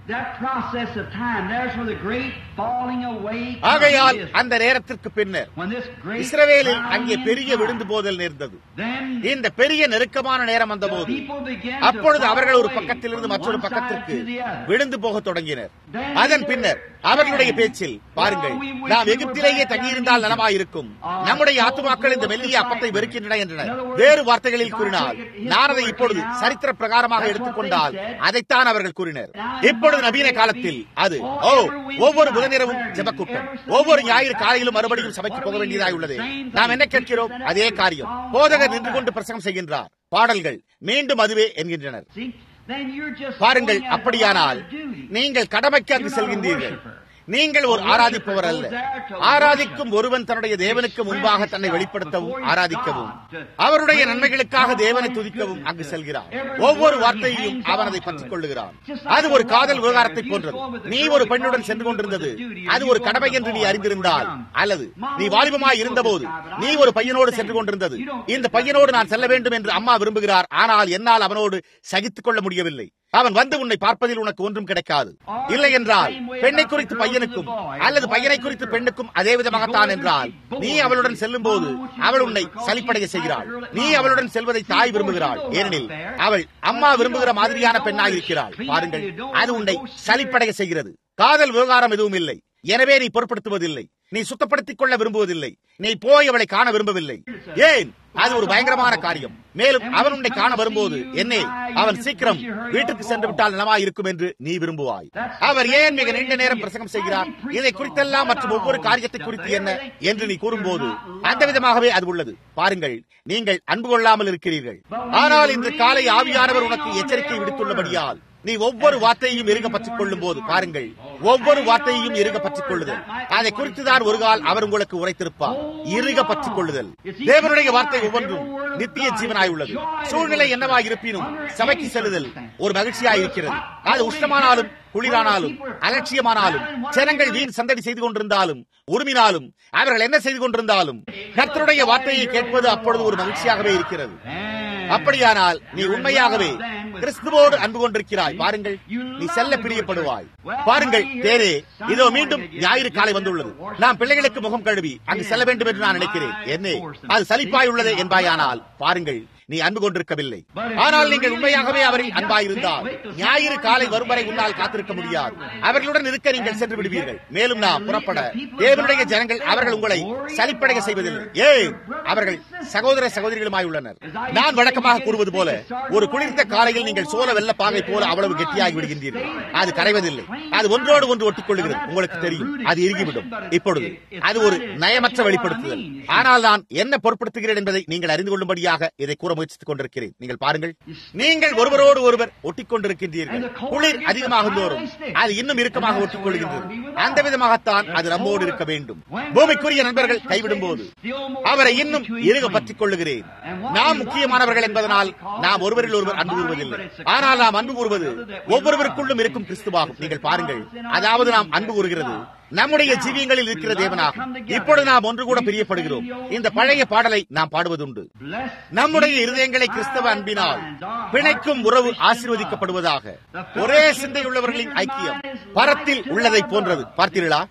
that process of time, there's where the great falling away comes ஆகையால் in Israel. அந்த நேரத்திற்கு பின்னர் When this great இஸ்ரவேலில் அங்கே crowding பெரிய in விழுந்து time, போதல் நேர்ந்தது then இந்த பெரிய நெருக்கமான நேரம் the வந்தபோது people began to அப்பொழுது fall அவர்கள் ஒரு away பக்கத்திலிருந்து from மற்றொரு one side பக்கத்திற்கு to the other. விழுந்து போகத் தொடங்கினர் Then அதன் they பின்னர் were அவர்களுடைய saying, பேச்சில் பாருங்கள் "Well, we wish நாம் we were எகிப்திலேயே back தங்கியிருந்தால் down in நலமாயிருக்கும் Our நம்முடைய souls ஆத்துமாக்கள் இந்த will மெல்லிய அப்பத்தை disciple. வெறுக்கின்றன என்றனர் In other words, வேறு வார்த்தைகளில் if I கூறினால் take it நான் அதை historically இப்பொழுது now, சரித்திர பிரகாரமாக that's எடுத்துக்கொண்டால் what they said. அதைத்தான் அவர்கள் கூறினர் Now, இப்பொழுது in நவீன modern காலத்தில் day, அது oh, ஓ every Wednesday ஒவ்வொரு night புதனிரவும் prayer meeting, ஜெபக்கூட்டம் every Sunday ஒவ்வொரு morning ஞாயிறு back காலையிலும் to மறுபடியும் church. சபைக்கு What போக do we வேண்டியதாய் do? உள்ளது The same நாம் thing. என்ன கேட்கிறோம் Preachers அதே that காரியம் preach, போதகர் all நின்று that. கொண்டு பிரசங்கம் செய்கின்றார் பாடல்கள் மீண்டும் அதுவே என்கின்றனர் See, then you're just பாருங்கள் going as a அப்படியானால் matter of duty. நீங்கள் கடமைக்கு அங்கு You're not a செல்கின்றீர்கள் worshiper. நீங்கள் ஒரு ஆராதிப்பவர் அல்ல ஆராதிக்கும் ஒருவன் தன்னுடைய தேவனுக்கு முன்பாக தன்னை வெளிப்படுத்தவும் ஆராதிக்கவும் அவருடைய நன்மைகளுக்காக தேவனை துதிக்கவும் அங்கு செல்கிறான் ஒவ்வொரு வார்த்தையையும் அவன் அதை பற்றிக் கொள்ளுகிறான் அது ஒரு காதல் விவகாரத்தை போன்றது நீ ஒரு பெண்ணுடன் சென்று கொண்டிருந்தது அது ஒரு கடமை என்று நீ அறிந்திருந்தால் அல்லது நீ வாலிபமாய் இருந்தபோது நீ ஒரு பையனோடு சென்று கொண்டிருந்தது இந்த பையனோடு நான் செல்ல வேண்டும் என்று அம்மா விரும்புகிறார் ஆனால் என்னால் அவனோடு சகித்துக் கொள்ள முடியவில்லை அவன் வந்து உன்னை பார்ப்பதில் உனக்கு ஒன்றும் கிடைக்காது இல்லை என்றால் பெண்ணை குறித்து பையனுக்கும் அல்லது பையனை குறித்து பெண்ணுக்கும் அதே விதமாகத்தான் என்றால் நீ அவளுடன் செல்லும் போது அவள் உன்னை சலிப்படைய செய்கிறாள் நீ அவளுடன் செல்வதை தாய் விரும்புகிறாள் ஏனெனில் அவள் அம்மா விரும்புகிற மாதிரியான பெண்ணாக இருக்கிறாள் பாருங்கள் அது உன்னை சலிப்படைய செய்கிறது காதல் விவகாரம் எதுவும் இல்லை எனவே நீ பொருட்படுத்துவதில்லை நீ சுத்தப்படுத்திக் கொள்ள விரும்புவதில்லை நீ போய் அவளை காண விரும்பவில்லை ஏன் அது ஒரு பயங்கரமான காரியம் மேலும் அவன் உன்னை காண வரும்போது என்னே அவன் சீக்கிரம் வீட்டுக்கு சென்று விட்டால் நலமாய் இருக்கும் என்று நீ விரும்புவாய் அவர் ஏன் மிக நீண்ட நேரம் பிரசங்கம் செய்கிறார் இதை குறித்தெல்லாம் மற்றும் ஒவ்வொரு காரியத்தை குறித்து என்ன என்று நீ கூறும்போது அந்த விதமாகவே அது உள்ளது பாருங்கள் நீங்கள் அன்பு கொள்ளாமல் இருக்கிறீர்கள் ஆனால் இன்று காலை ஆவியானவர் உனக்கு எச்சரிக்கை விடுத்துள்ளபடியால் நீ ஒவ்வொரு வார்த்தையையும் இருக பற்றிக் கொள்ளும் போது பாருங்கள் ஒவ்வொரு வார்த்தையையும் இருக பற்றிக் கொள்ளுதல் அதை குறித்துதான் ஒரு கால் அவர் உங்களுக்கு உரைத்திருப்பார் இருக பற்றிக் கொள்ளுதல் தேவனுடைய வார்த்தை ஒவ்வொன்றும் நித்திய ஜீவனாய் உள்ளது சூழ்நிலை என்னவாய் இருப்பினும் சபைக்கு செல்லுதல் ஒரு மகிழ்ச்சியாய் இருக்கிறது அது உஷ்ணமானாலும் குளிரானாலும் அலட்சியமானாலும் ஜனங்கள் வீண் சந்தடி செய்து கொண்டிருந்தாலும் உருமினாலும் அவர்கள் என்ன செய்து கொண்டிருந்தாலும் கர்த்தருடைய வார்த்தையை கேட்பது அப்பொழுது ஒரு மகிழ்ச்சியாகவே இருக்கிறது அப்படியானால் நீ உண்மையாகவே கிறிஸ்துவோடு அன்பு கொண்டிருக்கிறாய் பாருங்கள் நீ செல்ல பிரியப்படுவாய் பாருங்கள் தேரே இதோ மீண்டும் ஞாயிறு காலை வந்துள்ளது நாம் பிள்ளைகளுக்கு முகம் கழுவி அங்கு செல்ல வேண்டும் என்று நான் நினைக்கிறேன் என்னே அது சலிப்பாய் உள்ளது என்பாயானால் பாருங்கள் நீ அன்பு கொண்டிருக்கவில்லை ஆனால் நீங்கள் உண்மையாகவே அவரில் அன்பாயிருந்தால் ஞாயிறு காலை வரும் வரை உன்னால் காத்திருக்க முடியாது அவர்களுடன் இருக்க நீங்கள் சென்று விடுவீர்கள் மேலும் நாம் புறப்பட தேவனுடைய ஜனங்கள் அவர்கள் உங்களை சலிப்படைய செய்வதில்லை ஏன் அவர்கள் சகோதர சகோதரிகளுமாய் உள்ளனர் நான் வழக்கமாக கூறுவது போல ஒரு குளிர்ந்த காலையில் நீங்கள் சோழ வெள்ள பாகை போல அவ்வளவு கெட்டியாகி விடுகின்றீர்கள் அது கரைவதில்லை அது ஒன்றோடு ஒன்று ஒட்டிக் கொள்கிறது உங்களுக்கு தெரியும் அது இறுகிவிடும் இப்பொழுது அது ஒரு நயமற்ற வெளிப்படுத்துதல் ஆனால் நான் என்ன பொருட்படுத்துகிறேன் என்பதை நீங்கள் அறிந்து கொள்ளும்படியாக இதை கூற முயற்சித்துக் கொண்டிருக்கிறேன் நீங்கள் பாருங்கள் நீங்கள் ஒருவரோடு ஒருவர் ஒட்டிக் கொண்டிருக்கின்றீர்கள் குளிர் அதிகமாக தோறும் அது இன்னும் இறுக்கமாக ஒட்டிக் கொள்கின்றது அந்த விதமாகத்தான் அது நம்மோடு இருக்க வேண்டும் பூமிக்குரிய நண்பர்கள் கைவிடும் போது அவரை இன்னும் இருக பற்றிக் கொள்ளுகிறேன் நாம் முக்கியமானவர்கள் என்பதனால் நாம் ஒருவரில் ஒருவர் அன்பு கூறுவதில்லை ஆனால் நாம் அன்பு கூறுவது ஒவ்வொருவருக்குள்ளும் இருக்கும் கிறிஸ்துவாகும் நீங்கள் பாருங்கள் அதாவது நாம் அன்பு கூறுகிறது நம்முடைய ஜீவியங்களில் இருக்கிற தேவனாகும் இப்பொழுது நாம் ஒன்று கூட பிரியப்படுகிறோம் இந்த பழைய பாடலை நாம் பாடுவதுண்டு நம்முடைய இருதயங்களை கிறிஸ்தவ அன்பினால் பிணைக்கும் உறவு ஆசீர்வதிக்கப்படுவதாக ஒரே சிந்தை உள்ளவர்களின் ஐக்கியம் பரத்தில் உள்ளதை போன்றது பார்த்தீர்களா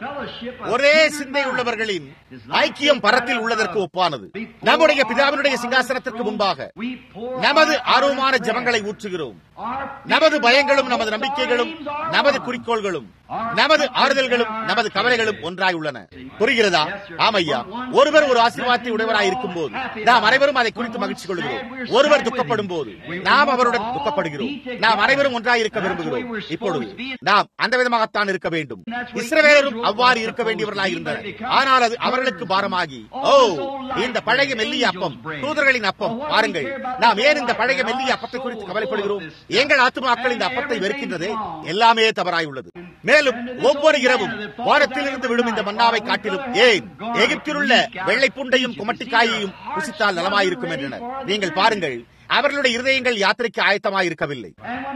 ஒரே சிந்தை உள்ளவர்களின் ஐக்கியம் பரத்தில் உள்ளதற்கு ஒப்பானது நம்முடைய பிதாவினுடைய சிங்காசனத்திற்கு முன்பாக நமது ஆர்வமான ஜபங்களை ஊற்றுகிறோம் நமது பயங்களும் நமது நம்பிக்கைகளும் நமது குறிக்கோள்களும் நமது ஆறுதல்களும் நமது கவலைகளும் ஒன்றாய் உள்ளன புரிகிறதா ஆமையா ஒருவர் ஒரு ஆசீர்வாதத்தை உடையவராய் இருக்கும் போது நாம் அனைவரும் அதை குறித்து மகிழ்ச்சி கொள்கிறோம் ஒருவர் துக்கப்படும் போது நாம் அவருடன் துக்கப்படுகிறோம் நாம் அனைவரும் ஒன்றாய் இருக்க விரும்புகிறோம் இப்பொழுது நாம் அந்த விதமாகத்தான் இருக்க வேண்டும் இஸ்ரவேலரும் அவ்வாறு இருக்க வேண்டியவர்களாய் இருந்தனர் ஆனால் அது அவர்களுக்கு பாரமாகி ஓ இந்த பழைய மெல்லிய அப்பம் தூதர்களின் அப்பம் பாருங்கள் நாம் ஏன் இந்த பழைய மெல்லிய அப்பத்தை குறித்து கவலைப்படுகிறோம் எங்கள் ஆத்துமாக்கள் இந்த அப்பத்தை வெறுக்கின்றதே எல்லாமே தவறாய் உள்ளது மேலும் ஒவ்வொரு இரவும் வாரத்திலிருந்து விழும் இந்த மன்னாவை காட்டிலும் ஏன் எகிப்தில் உள்ள வெள்ளை புண்டையும் குமட்டிக்காயையும் புசித்தால் நலமாயிருக்கும் என்றனர் நீங்கள் பாருங்கள் அவர்களுடைய இருதயங்கள் யாத்திரைக்கு ஆயத்தமாய் இருக்கவில்லை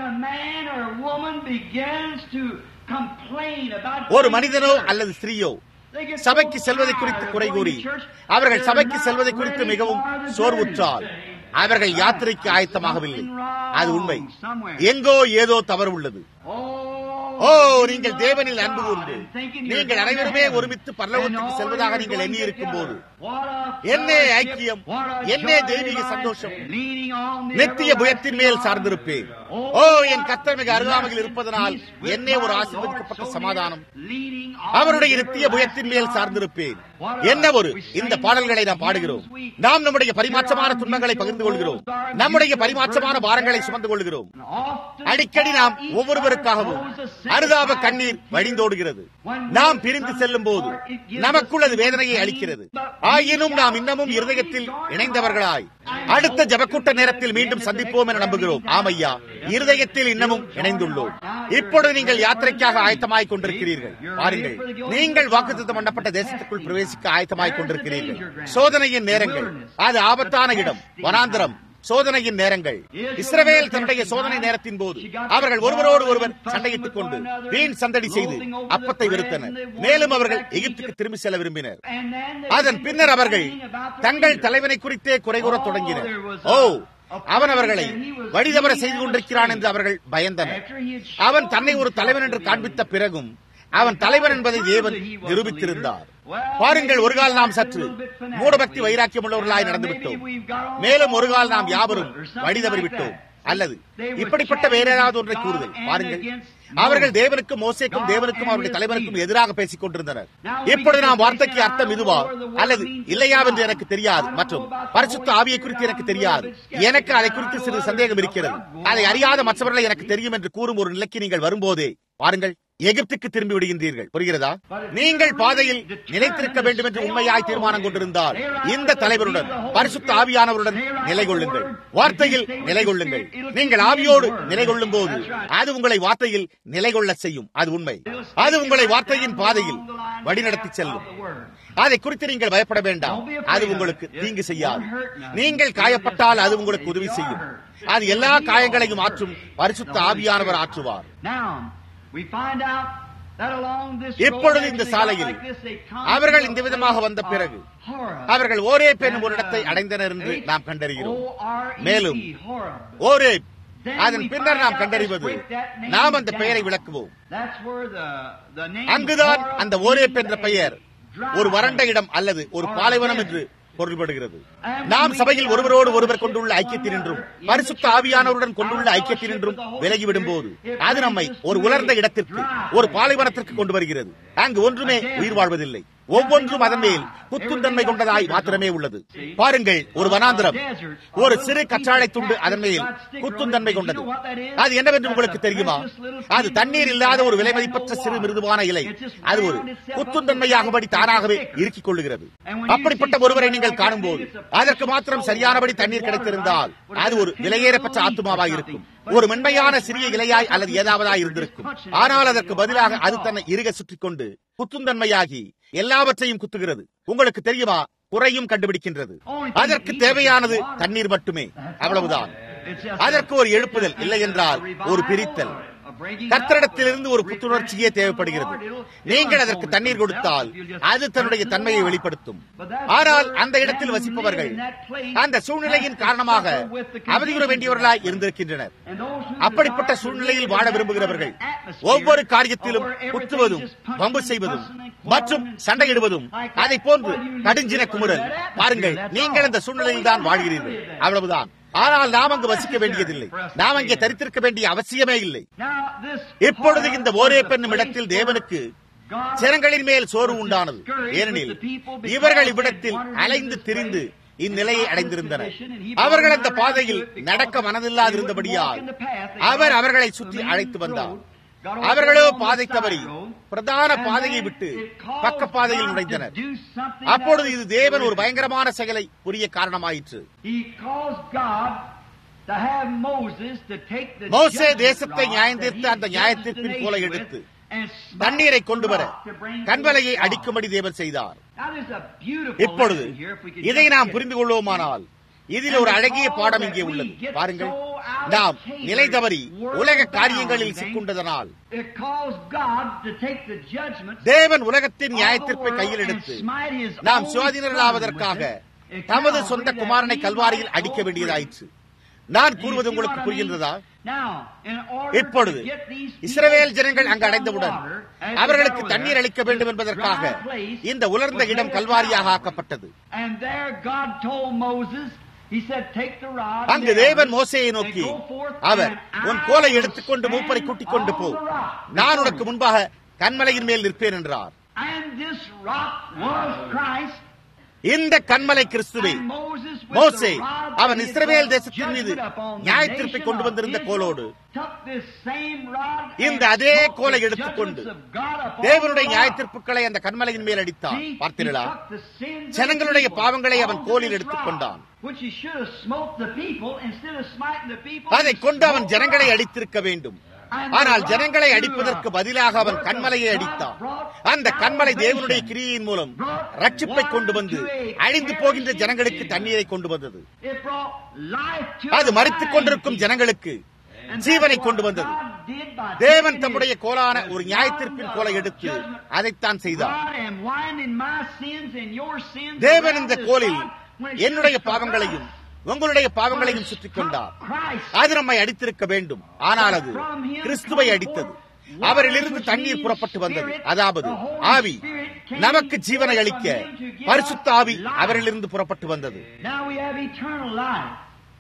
ஒரு மனிதனோ அல்லது ஸ்திரீயோ சபைக்கு செல்வதை குறித்து குறை கூறி அவர்கள் சபைக்கு செல்வதை குறித்து மிகவும் சோர்வுற்றால் அவர்கள் யாத்திரைக்கு ஆயத்தமாகவில்லை அது உண்மை எங்கோ ஏதோ தவறு உள்ளது ஓ நீங்கள் தேவனில் அன்பு கூர்ந்து நீங்கள் அனைவருமே ஒருமித்து பரலோகத்துக்கு செல்வதாக நீங்கள் எண்ணி இருக்கும் போது என்னே ஐக்கியம் என்னே தெய்வீக சந்தோஷம் நித்திய புயத்தின் மேல் சார்ந்திருப்பேன் ஓ என் கத்தர் மிக அருகாமையில் இருப்பதனால் என்னே ஒரு ஆசீர்வதிக்கப்பட்ட சமாதானம் அவருடைய நித்திய புயத்தின் மேல் சார்ந்திருப்பேன் என்ன ஒரு இந்த பாடல்களை நாம் பாடுகிறோம் நாம் நம்முடைய பரிமாற்றமான துன்பங்களை பகிர்ந்து கொள்கிறோம் நம்முடைய பரிமாற்றமான பாரங்களை சுமந்து கொள்கிறோம் அடிக்கடி நாம் ஒவ்வொருவருக்காகவும் அருதாப கண்ணீர் வழிந்தோடுகிறது நாம் பிரிந்து செல்லும் போது நமக்குள் அது வேதனையை அளிக்கிறது ஆயினும் நாம் இன்னமும் இருதயத்தில் இணைந்தவர்களாய் அடுத்த ஜபக்கூட்ட நேரத்தில் மீண்டும் சந்திப்போம் என நம்புகிறோம் ஆமையா இருதயத்தில் இன்னமும் இணைந்துள்ளோம் இப்பொழுது நீங்கள் யாத்திரைக்காக ஆயத்தமாய் கொண்டிருக்கிறீர்கள் பாருங்கள் நீங்கள் வாக்குத்தம் பண்ணப்பட்ட தேசத்துக்குள் பிரவேசிக்க ஆயத்தமாய் கொண்டிருக்கிறீர்கள் சோதனையின் நேரங்கள் அது ஆபத்தான இடம் வனாந்திரம் சோதனையின் நேரங்கள் இஸ்ரவேல் தன்னுடைய சோதனை நேரத்தின் போது அவர்கள் ஒருவரோடு ஒருவர் சண்டையிட்டுக் கொண்டு வீண் சந்தடி செய்து அப்பத்தை வெறுத்தனர் மேலும் அவர்கள் எகிப்துக்கு திரும்பி செல்ல விரும்பினர் அதன் பின்னர் அவர்கள் தங்கள் தலைவனை குறித்தே குறை கூறத் தொடங்கினர் ஓ அவன் அவர்களை வழிதவர செய்து கொண்டிருக்கிறான் என்று அவர்கள் பயந்தனர் அவன் தன்னை ஒரு தலைவன் என்று காண்பித்த பிறகும் அவன் தலைவன் என்பதை தேவன் நிரூபித்திருந்தார் பாருங்கள் ஒரு கால் நாம் சற்று மூடபக்தி வைராக்கியம் உள்ளவர்களாய் நடந்துவிட்டோம் மேலும் ஒரு கால் நாம் யாவரும் வழிதவறி விட்டோம் அல்லது இப்படிப்பட்ட வேற ஏதாவது ஒன்றை கூறுதல் பாருங்கள் அவர்கள் தேவனுக்கும் மோசேக்கும் தேவனுக்கும் அவருடைய தலைவனுக்கும் எதிராக பேசிக் கொண்டிருந்தனர் இப்பொழுது நாம் வார்த்தைக்கு அர்த்தம் இதுவா அல்லது இல்லையா என்று எனக்கு தெரியாது மற்றும் பரிசுத்த ஆவியை குறித்து எனக்கு தெரியாது எனக்கு அதை குறித்து சிறிது சந்தேகம் இருக்கிறது அதை அறியாத மற்றவர்களை எனக்கு தெரியும் என்று கூறும் ஒரு நிலைக்கு நீங்கள் வரும்போதே பாருங்கள் எகிப்துக்கு திரும்பி விடுகின்றீர்கள் புரிகிறதா நீங்கள் பாதையில் நிலைத்திருக்க வேண்டும் என்று உண்மையாய் தீர்மானம் கொண்டிருந்தால் இந்த தலைவருடன் பரிசுத்த ஆவியானவருடன் நிலை கொள்ளுங்கள் வார்த்தையில் நிலை கொள்ளுங்கள் நீங்கள் ஆவியோடு நிலை கொள்ளும் போது அது உங்களை வார்த்தையில் நிலை கொள்ள செய்யும் அது உண்மை அது உங்களை வார்த்தையின் பாதையில் வழிநடத்தி செல்லும் அதை குறித்து நீங்கள் பயப்பட வேண்டாம் அது உங்களுக்கு தீங்கு செய்யாது நீங்கள் காயப்பட்டால் அது உங்களுக்கு உதவி செய்யும் அது எல்லா காயங்களையும் ஆற்றும் பரிசுத்த ஆவியானவர் ஆற்றுவார் இப்பொழுது இந்த சாலையில் அவர்கள் இந்த விதமாக வந்த பிறகு அவர்கள் ஓரே பெண் ஒரு இடத்தை அடைந்தனர் என்று நாம் கண்டறிகிறோம் மேலும் ஓரே அதன் பின்னர் நாம் கண்டறிவது நாம் அந்த பெயரை விளக்குவோம் அங்குதான் அந்த ஓரே என்ற பெயர் ஒரு வறண்ட இடம் அல்லது ஒரு பாலைவனம் என்று பொருள்படுகிறது நாம் சபையில் ஒருவரோடு ஒருவர் கொண்டுள்ள ஐக்கியத்தினின்றும் பரிசுத்த ஆவியானவருடன் கொண்டுள்ள ஐக்கியத்தினின்றும் விலகிவிடும் போது அது நம்மை ஒரு உலர்ந்த இடத்திற்கு ஒரு பாலைவனத்திற்கு கொண்டு வருகிறது அங்கு ஒன்றுமே உயிர் வாழ்வதில்லை ஒவ்வொன்றும் அதன் மேல் குத்துந்தன்மை கொண்டதாய் மாத்திரமே உள்ளது பாருங்கள் ஒரு வனாந்திரம் ஒரு சிறு கற்றாழை துண்டு அதன் மேல் குத்துந்தன்மை கொண்டது அது என்னவென்று உங்களுக்கு தெரியுமா அது தண்ணீர் இல்லாத ஒரு விலை மதிப்பற்ற சிறு மிருதுவான இலை அது ஒரு குத்துந்தன்மையாகபடி தானாகவே இறுக்கிக் கொள்ளுகிறது அப்படிப்பட்ட ஒருவரை நீங்கள் காணும்போது அதற்கு மாத்திரம் சரியானபடி தண்ணீர் கிடைத்திருந்தால் அது ஒரு விலையேறப்பட்ட ஆத்துமாவாக இருக்கும் ஒரு மென்மையான சிறிய இலையாய் அல்லது ஏதாவதாய் இருந்திருக்கும் ஆனால் அதற்கு பதிலாக அது தன்னை இருக சுற்றிக் கொண்டு குத்துந்தன்மையாகி எல்லாவற்றையும் குத்துகிறது உங்களுக்கு தெரியுமா குறையும் கண்டுபிடிக்கின்றது அதற்கு தேவையானது தண்ணீர் மட்டுமே அவ்வளவுதான் அதற்கு ஒரு எழுப்புதல் இல்லை என்றால் ஒரு பிரித்தல் கத்தரிடத்திலிருந்து ஒரு புத்துணர்ச்சியே தேவைப்படுகிறது நீங்கள் அதற்கு தண்ணீர் கொடுத்தால் அது தன்னுடைய தன்மையை வெளிப்படுத்தும் ஆனால் அந்த இடத்தில் வசிப்பவர்கள் அந்த சூழ்நிலையின் காரணமாக அவதியுற வேண்டியவர்களாய் இருந்திருக்கின்றனர் அப்படிப்பட்ட சூழ்நிலையில் வாழ விரும்புகிறவர்கள் ஒவ்வொரு காரியத்திலும் குத்துவதும் வம்பு செய்வதும் மற்றும் சண்டையிடுவதும் அதை போன்று கடுஞ்சின குமுறல் பாருங்கள் நீங்கள் அந்த சூழ்நிலையில் தான் வாழ்கிறீர்கள் அவ்வளவுதான் ஆனால் நாம் அங்கு வசிக்க வேண்டியதில்லை நாம் அங்கே தரித்திருக்க வேண்டிய அவசியமே இல்லை இப்பொழுது இந்த ஓரே பெண்ணும் இடத்தில் தேவனுக்கு ஜனங்களின் மேல் சோறு உண்டானது ஏனெனில் இவர்கள் இவ்விடத்தில் அலைந்து திரிந்து இந்நிலையை அடைந்திருந்தனர் அவர்கள் அந்த பாதையில் நடக்க மனதில்லாதிருந்தபடியால் அவர் அவர்களை சுற்றி அழைத்து வந்தார் அவர்களோ பாதை தவறி பிரதான பாதையை விட்டு பக்க பாதையில் நுழைந்தனர் அப்பொழுது இது தேவன் ஒரு பயங்கரமான செயலை புரிய காரணமாயிற்று மோசே தேசத்தை நியாயந்தீர்த்து அந்த நியாயத்தீர்ப்பின் போல எடுத்து தண்ணீரை கொண்டு வர கண்வலையை அடிக்கும்படி தேவன் செய்தார் இப்பொழுது இதை நாம் புரிந்து கொள்வோமானால் இதில் ஒரு அழகிய பாடம் இங்கே உள்ளது பாருங்கள் நாம் நிலை தவறி உலக காரியங்களில் சிக்குண்டதனால் தேவன் உலகத்தின் நியாயத்திற்பை கையில் எடுத்து நாம் சுவாதீனர்களாவதற்காக தமது சொந்த குமாரனை கல்வாரியில் அடிக்க வேண்டியதாயிற்று நான் கூறுவது உங்களுக்கு புரிகின்றதா Now, in order இப்பொழுது to get these people இஸ்ரவேல் ஜனங்கள் அங்கு some அடைந்தவுடன் water, as அவர்களுக்கு they got தண்ணீர் there, அளிக்க வேண்டும் என்பதற்காக dry place இந்த உலர்ந்த was இடம் made a கல்வாரியாக Calvary. ஆக்கப்பட்டது And there God told Moses, He said, take the rod. அங்கு and தேவன் the மோசேயை and நோக்கி go forth அவர் and உன் I கோலை will எடுத்துக்கொண்டு stand மூப்பரை கூட்டிக் கொண்டு போ on the rock நான் before உனக்கு you." முன்பாக கண்மலையின் மேல் நிற்பேன் என்றார் And this rock was Christ. இந்த கண்மலை கிறிஸ்துவே And Moses with மோசே the rod அவன் that he இஸ்ரவேல் had தேசத்தின் மீது judgment upon the நியாய nation தீர்ப்பை of கொண்டு வந்திருந்த Israel, கோலோடு took this same rod இந்த and அதே smote கோலை the எடுத்துக்கொண்டு judgments of God upon தேவனுடைய the நியாய rock. தீர்ப்புகளை அந்த கண்மலையின் மேல் அடித்தான் See, பார்த்தீர்களா he took the sins of ஜனங்களுடைய the people பாவங்களை அவன் onto கோலில் this எடுத்துக் rock, கொண்டான். which he should have smote the people instead of smiting the people. அதை he கொண்டு அவன் smote the ஜனங்களை rock. அடித்திருக்க வேண்டும் And ஆனால் the rock ஜனங்களை threw அடிப்பதற்கு up. பதிலாக அவன் Word of கண்மலையை God அடித்தான் brought அந்த கண்மலை salvation. தேவனுடைய கிரியையின் மூலம் ரட்சிப்பை கொண்டு வந்து அழிந்து போகின்ற ஜனங்களுக்கு தண்ணீரை கொண்டு வந்தது It brought life to அது a மறித்துக் dying கொண்டிருக்கும் people. ஜனங்களுக்கு And that's ஜீவனை what கொண்டு வந்தது God did by தேவன் taking தம்முடைய his கோலான ஒரு rod நியாயத்திற்பின் கோலை எடுத்து judgment அதைத்தான் செய்தார் rod and winding my sins and your sins தேவன் around இந்த this கோலில் rod when it என்னுடைய should have பாவங்களையும் struck உங்களுடைய us. பாவங்களையும் But சுற்றிக் struck கொண்டார் Christ. அது நம்மை அடித்திருக்க வேண்டும் ஆனால் அது கிறிஸ்துவை அடித்தது அவரிலிருந்து தண்ணீர் புறப்பட்டு வந்தது அதாவது ஆவி நமக்கு ஜீவனை அளிக்க பரிசுத்த ஆவி அவரிலிருந்து புறப்பட்டு வந்தது Now we have eternal life.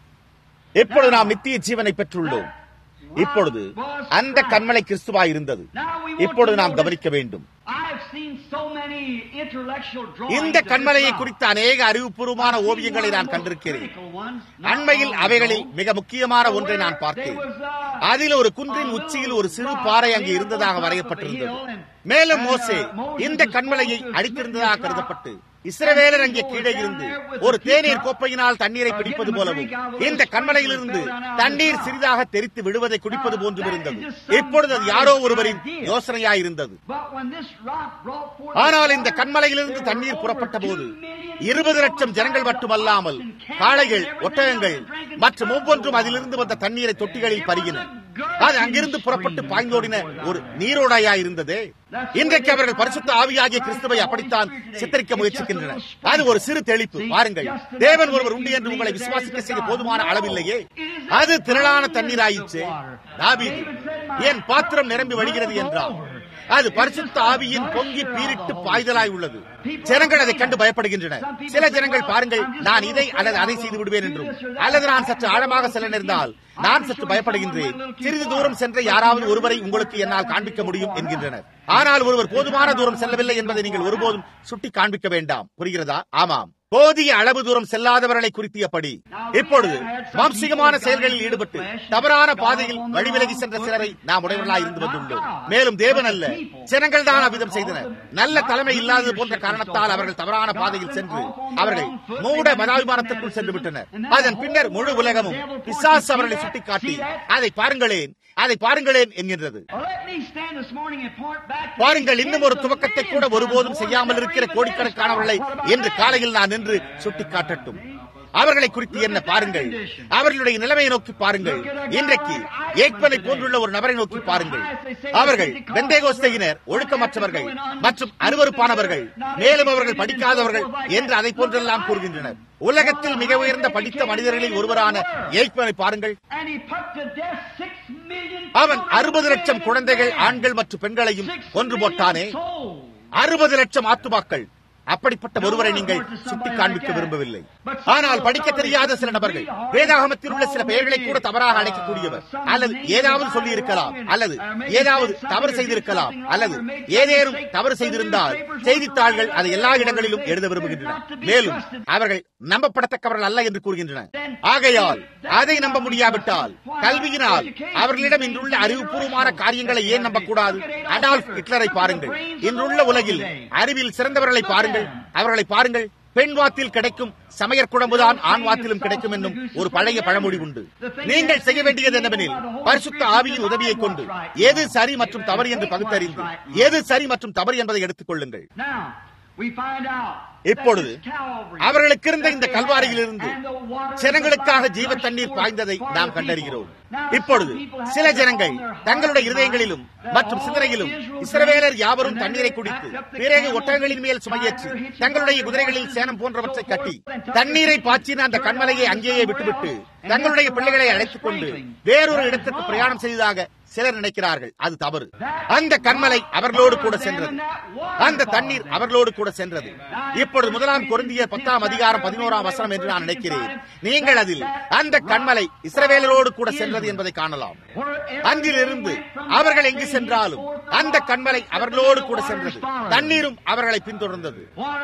இப்பொழுது நாம் நித்திய ஜீவனை பெற்றுள்ளோம் இப்பொழுது அந்த கண்மலை கிறிஸ்துவாய் இருந்தது இப்பொழுது நாம் கவனிக்க வேண்டும் I have seen so many intellectual drawings இந்த of this கண்மலையை rock. குறித்த அநேக அறிவுபூர்வமான I've seen ஓவியங்களை one of நான் the கண்டிருக்கிறேன் most critical ones, not அண்மையில் long அவைகளில் ago, மிக முக்கியமான where ஒன்றை நான் there பார்த்தேன் was a- அதில் ஒரு குன்றின் உச்சியில் ஒரு சிறு பாறை அங்கே இருந்ததாக வரையப்பட்டிருந்தது மேலும் மோசே இந்த கண்மலையை அடித்திருந்ததாக கருதப்பட்டு இஸ்ரவேலர் அங்கே கீழே இருந்து ஒரு தேநீர் கோப்பையினால் தண்ணீரை பிடிப்பது போலவும் இந்த கண்மலையிலிருந்து தண்ணீர் சிறிதாக தெரித்து விடுவதை குடிப்பது போன்றும் இருந்தது இப்பொழுது அது யாரோ ஒருவரின் யோசனையாயிருந்தது But when this rock brought forth ஆனால் the இந்த water, கண்மலையிலிருந்து there were தண்ணீர் over புறப்பட்ட போது two million இருபது people லட்சம் ஜனங்கள் besides மட்டுமல்லாமல் the oxen, camels, காளைகள் and everything ஒட்டகங்கள் else drinking மற்றும் ஒவ்வொன்றும் out of அதிலிருந்து the வந்த water. தண்ணீரை தொட்டிகளில் It பருகின was a gurgling அது அங்கிருந்து புறப்பட்டு stream பாய்ந்தோடின that comes ஒரு forth out of it. நீரோடாயா இருந்ததே இன்றைக்கு அவர்கள் பரிசுத்த ஆவியாகிய கிறிஸ்துவை அப்படித்தான் சித்தரிக்க முயற்சிக்கின்றனர் அது ஒரு சிறு தெளிப்பு பாருங்கள் தேவன் ஒருவர் உண்டு என்று உங்களை விசுவாசிக்க செய்ய போதுமான அளவில்லையே அது திரளான தண்ணீர் ஆயிற்று தாவீது என் பாத்திரம் நிரம்பி வழிகிறது என்றார் அது பரிசுத்த ஆவியின் பொங்கி பீரிட்டு பாய்தலாய் உள்ளது ஜனங்கள் அதை கண்டு பயப்படுகின்றனர் சில ஜனங்கள் பாருங்கள் நான் இதை அல்லது அதை செய்து விடுவேன் என்றும் அல்லது நான் சற்று ஆழமாக செல்ல நேர்ந்தால் நான் சற்று பயப்படுகின்றேன் சிறிது தூரம் சென்ற யாராவது ஒருவரை உங்களுக்கு என்னால் காண்பிக்க முடியும் என்கின்றனர் ஆனால் ஒருவர் போதுமான தூரம் செல்லவில்லை என்பதை நீங்கள் ஒருபோதும் சுட்டி காண்பிக்க வேண்டாம் புரிகிறதா ஆமாம் போதிய அளவு தூரம் செல்லாதவர்களை குறித்தியபடி இப்பொழுது மாம்சிகமான செயல்களில் ஈடுபட்டு தவறான பாதையில் வழிவிலகி சென்ற சிலரை நாம் உடையவர்களாய் இருந்து வந்துள்ளோம் மேலும் தேவன் அல்ல ஜனங்கள் தான் அவ்விதம் செய்தனர் நல்ல தலைமை இல்லாதது போன்ற காரணத்தால் அவர்கள் தவறான பாதையில் சென்று அவர்கள் மூட மதாபிமானத்திற்குள் சென்று விட்டனர் அதன் பின்னர் முழு உலகமும் பிசாசு அவர்களை சுட்டிக்காட்டி அதை பாருங்களேன் அதை பாருங்களேன் என்கின்றது Well, let me stand this morning and point back to பாருங்கள் இன்னும் ஒரு tens of துவக்கத்தை கூட millions ஒருபோதும் times செய்யாமல் more இருக்கிற than கோடிக்கணக்கானவர்களை ever been என்று done. காலையில் நான் நின்று சுட்டிக்காட்டட்டும் அவர்களை குறித்து என்ன பாருங்கள் அவர்களுடைய நிலைமையை நோக்கி பாருங்கள் இன்றைக்கு ஏக்மனை போன்றுள்ள ஒரு நபரை நோக்கி பாருங்கள் அவர்கள் வெந்தேகோஸ்தையினர் ஒழுக்கமற்றவர்கள் மற்றும் அருவருப்பானவர்கள் மேலும் அவர்கள் படிக்காதவர்கள் என்று அதை போன்றெல்லாம் கூறுகின்றனர் உலகத்தில் மிக உயர்ந்த படித்த மனிதர்களில் ஒருவரான ஏக்மனை பாருங்கள் And he put to death six million அவன் children, அறுபது லட்சம் men குழந்தைகள் and ஆண்கள் மற்றும் பெண்களையும் six கொன்று million போட்டானே souls. அறுபது லட்சம் ஆத்துமாக்கள் அப்படிப்பட்ட ஒருவரை நீங்கள் சுட்டி காண்பிக்க விரும்பவில்லை ஆனால் படிக்க தெரியாத சில நபர்கள் வேதாகமத்தில் உள்ள சில பெயர்களை கூட தவறாக அழைக்கக்கூடியவர் அல்லது ஏதாவது சொல்லி இருக்கலாம் அல்லது ஏதாவது தவறு செய்திருக்கலாம் அல்லது ஏதேனும் தவறு செய்திருந்தால் செய்தித்தாள்கள் அதை எல்லா இடங்களிலும் எழுத விரும்புகின்றன மேலும் அவர்கள் நம்பப்படத்தக்கவர்கள் அல்ல என்று கூறுகின்றனர் ஆகையால் அதை நம்ப முடியாவிட்டால் கல்வியினால் அவர்களிடம் இன்றுள்ள அறிவுபூர்வமான காரியங்களை ஏன் நம்பக்கூடாது அடால்ஃப் ஹிட்லரை பாருங்கள் இன்றுள்ள உலகில் அறிவில் சிறந்தவர்களை பாருங்கள் அவர்களை பாருங்கள் பெண் வாத்தில் கிடைக்கும் சமையற் குழம்புதான் ஆண் வாத்திலும் கிடைக்கும் என்னும் ஒரு பழைய பழமொழி உண்டு நீங்கள் செய்ய வேண்டியது என்னவெனில் பரிசுத்த ஆவியின் உதவியை கொண்டு எது சரி மற்றும் தவறு என்று பகுத்தறிந்து எது சரி மற்றும் தவறு என்பதை எடுத்துக் கொள்ளுங்கள் Now, we find out இப்பொழுது that this Calvary அவர்களுக்கு இருந்த that இந்த they கல்வாரியிலிருந்து had, and the water ஜனங்களுக்காக of ஜீவ life தண்ணீர் rushed பாய்ந்ததை forth நாம் for the கண்டறிகிறோம் people. Now, இப்பொழுது some people have சில it ஜனங்கள் on their heart தங்களுடைய and இருதயங்களிலும் mind மற்றும் that சிந்தனையிலும் all Israel இஸ்ரவேலர் drank, யாவரும் and then தண்ணீரை they குடித்து packed up the பிறகு camels, ஒட்டகங்களின் மேல் சுமையேற்றி tied their hitches தங்களுடைய on their குதிரைகளில் horses, சேனம் போன்றவற்றை so கட்டி forth, and took தண்ணீரை the பாய்ச்சின அந்த turned கண்மலையை on அங்கேயே somewhere விட்டுவிட்டு else, தங்களுடைய பிள்ளைகளை அழைத்துக் கொண்டு வேறொரு இடத்திற்கு பிரயாணம் செய்ததாக சிலர் நினைக்கிறார்கள் அது தவறு அந்த கண்மலை அவர்களோடு கூட சென்றது அந்த தண்ணீர் அவர்களோடு கூட சென்றது இப்பொழுது முதலாம் கொருந்திய பத்தாம் அதிகாரம் பதினோராம் வசனம் என்று நான் நினைக்கிறேன் நீங்கள் அதில் அந்த கண்மலை இஸ்ரவேலரோடு கூட சென்றது என்பதை காணலாம் அன்றிலிருந்து அவர்கள் எங்கு சென்றாலும் அந்த கண்மலை அவர்களோடு கூட சென்றது தண்ணீரும் அவர்களை பின்தொடர்ந்தது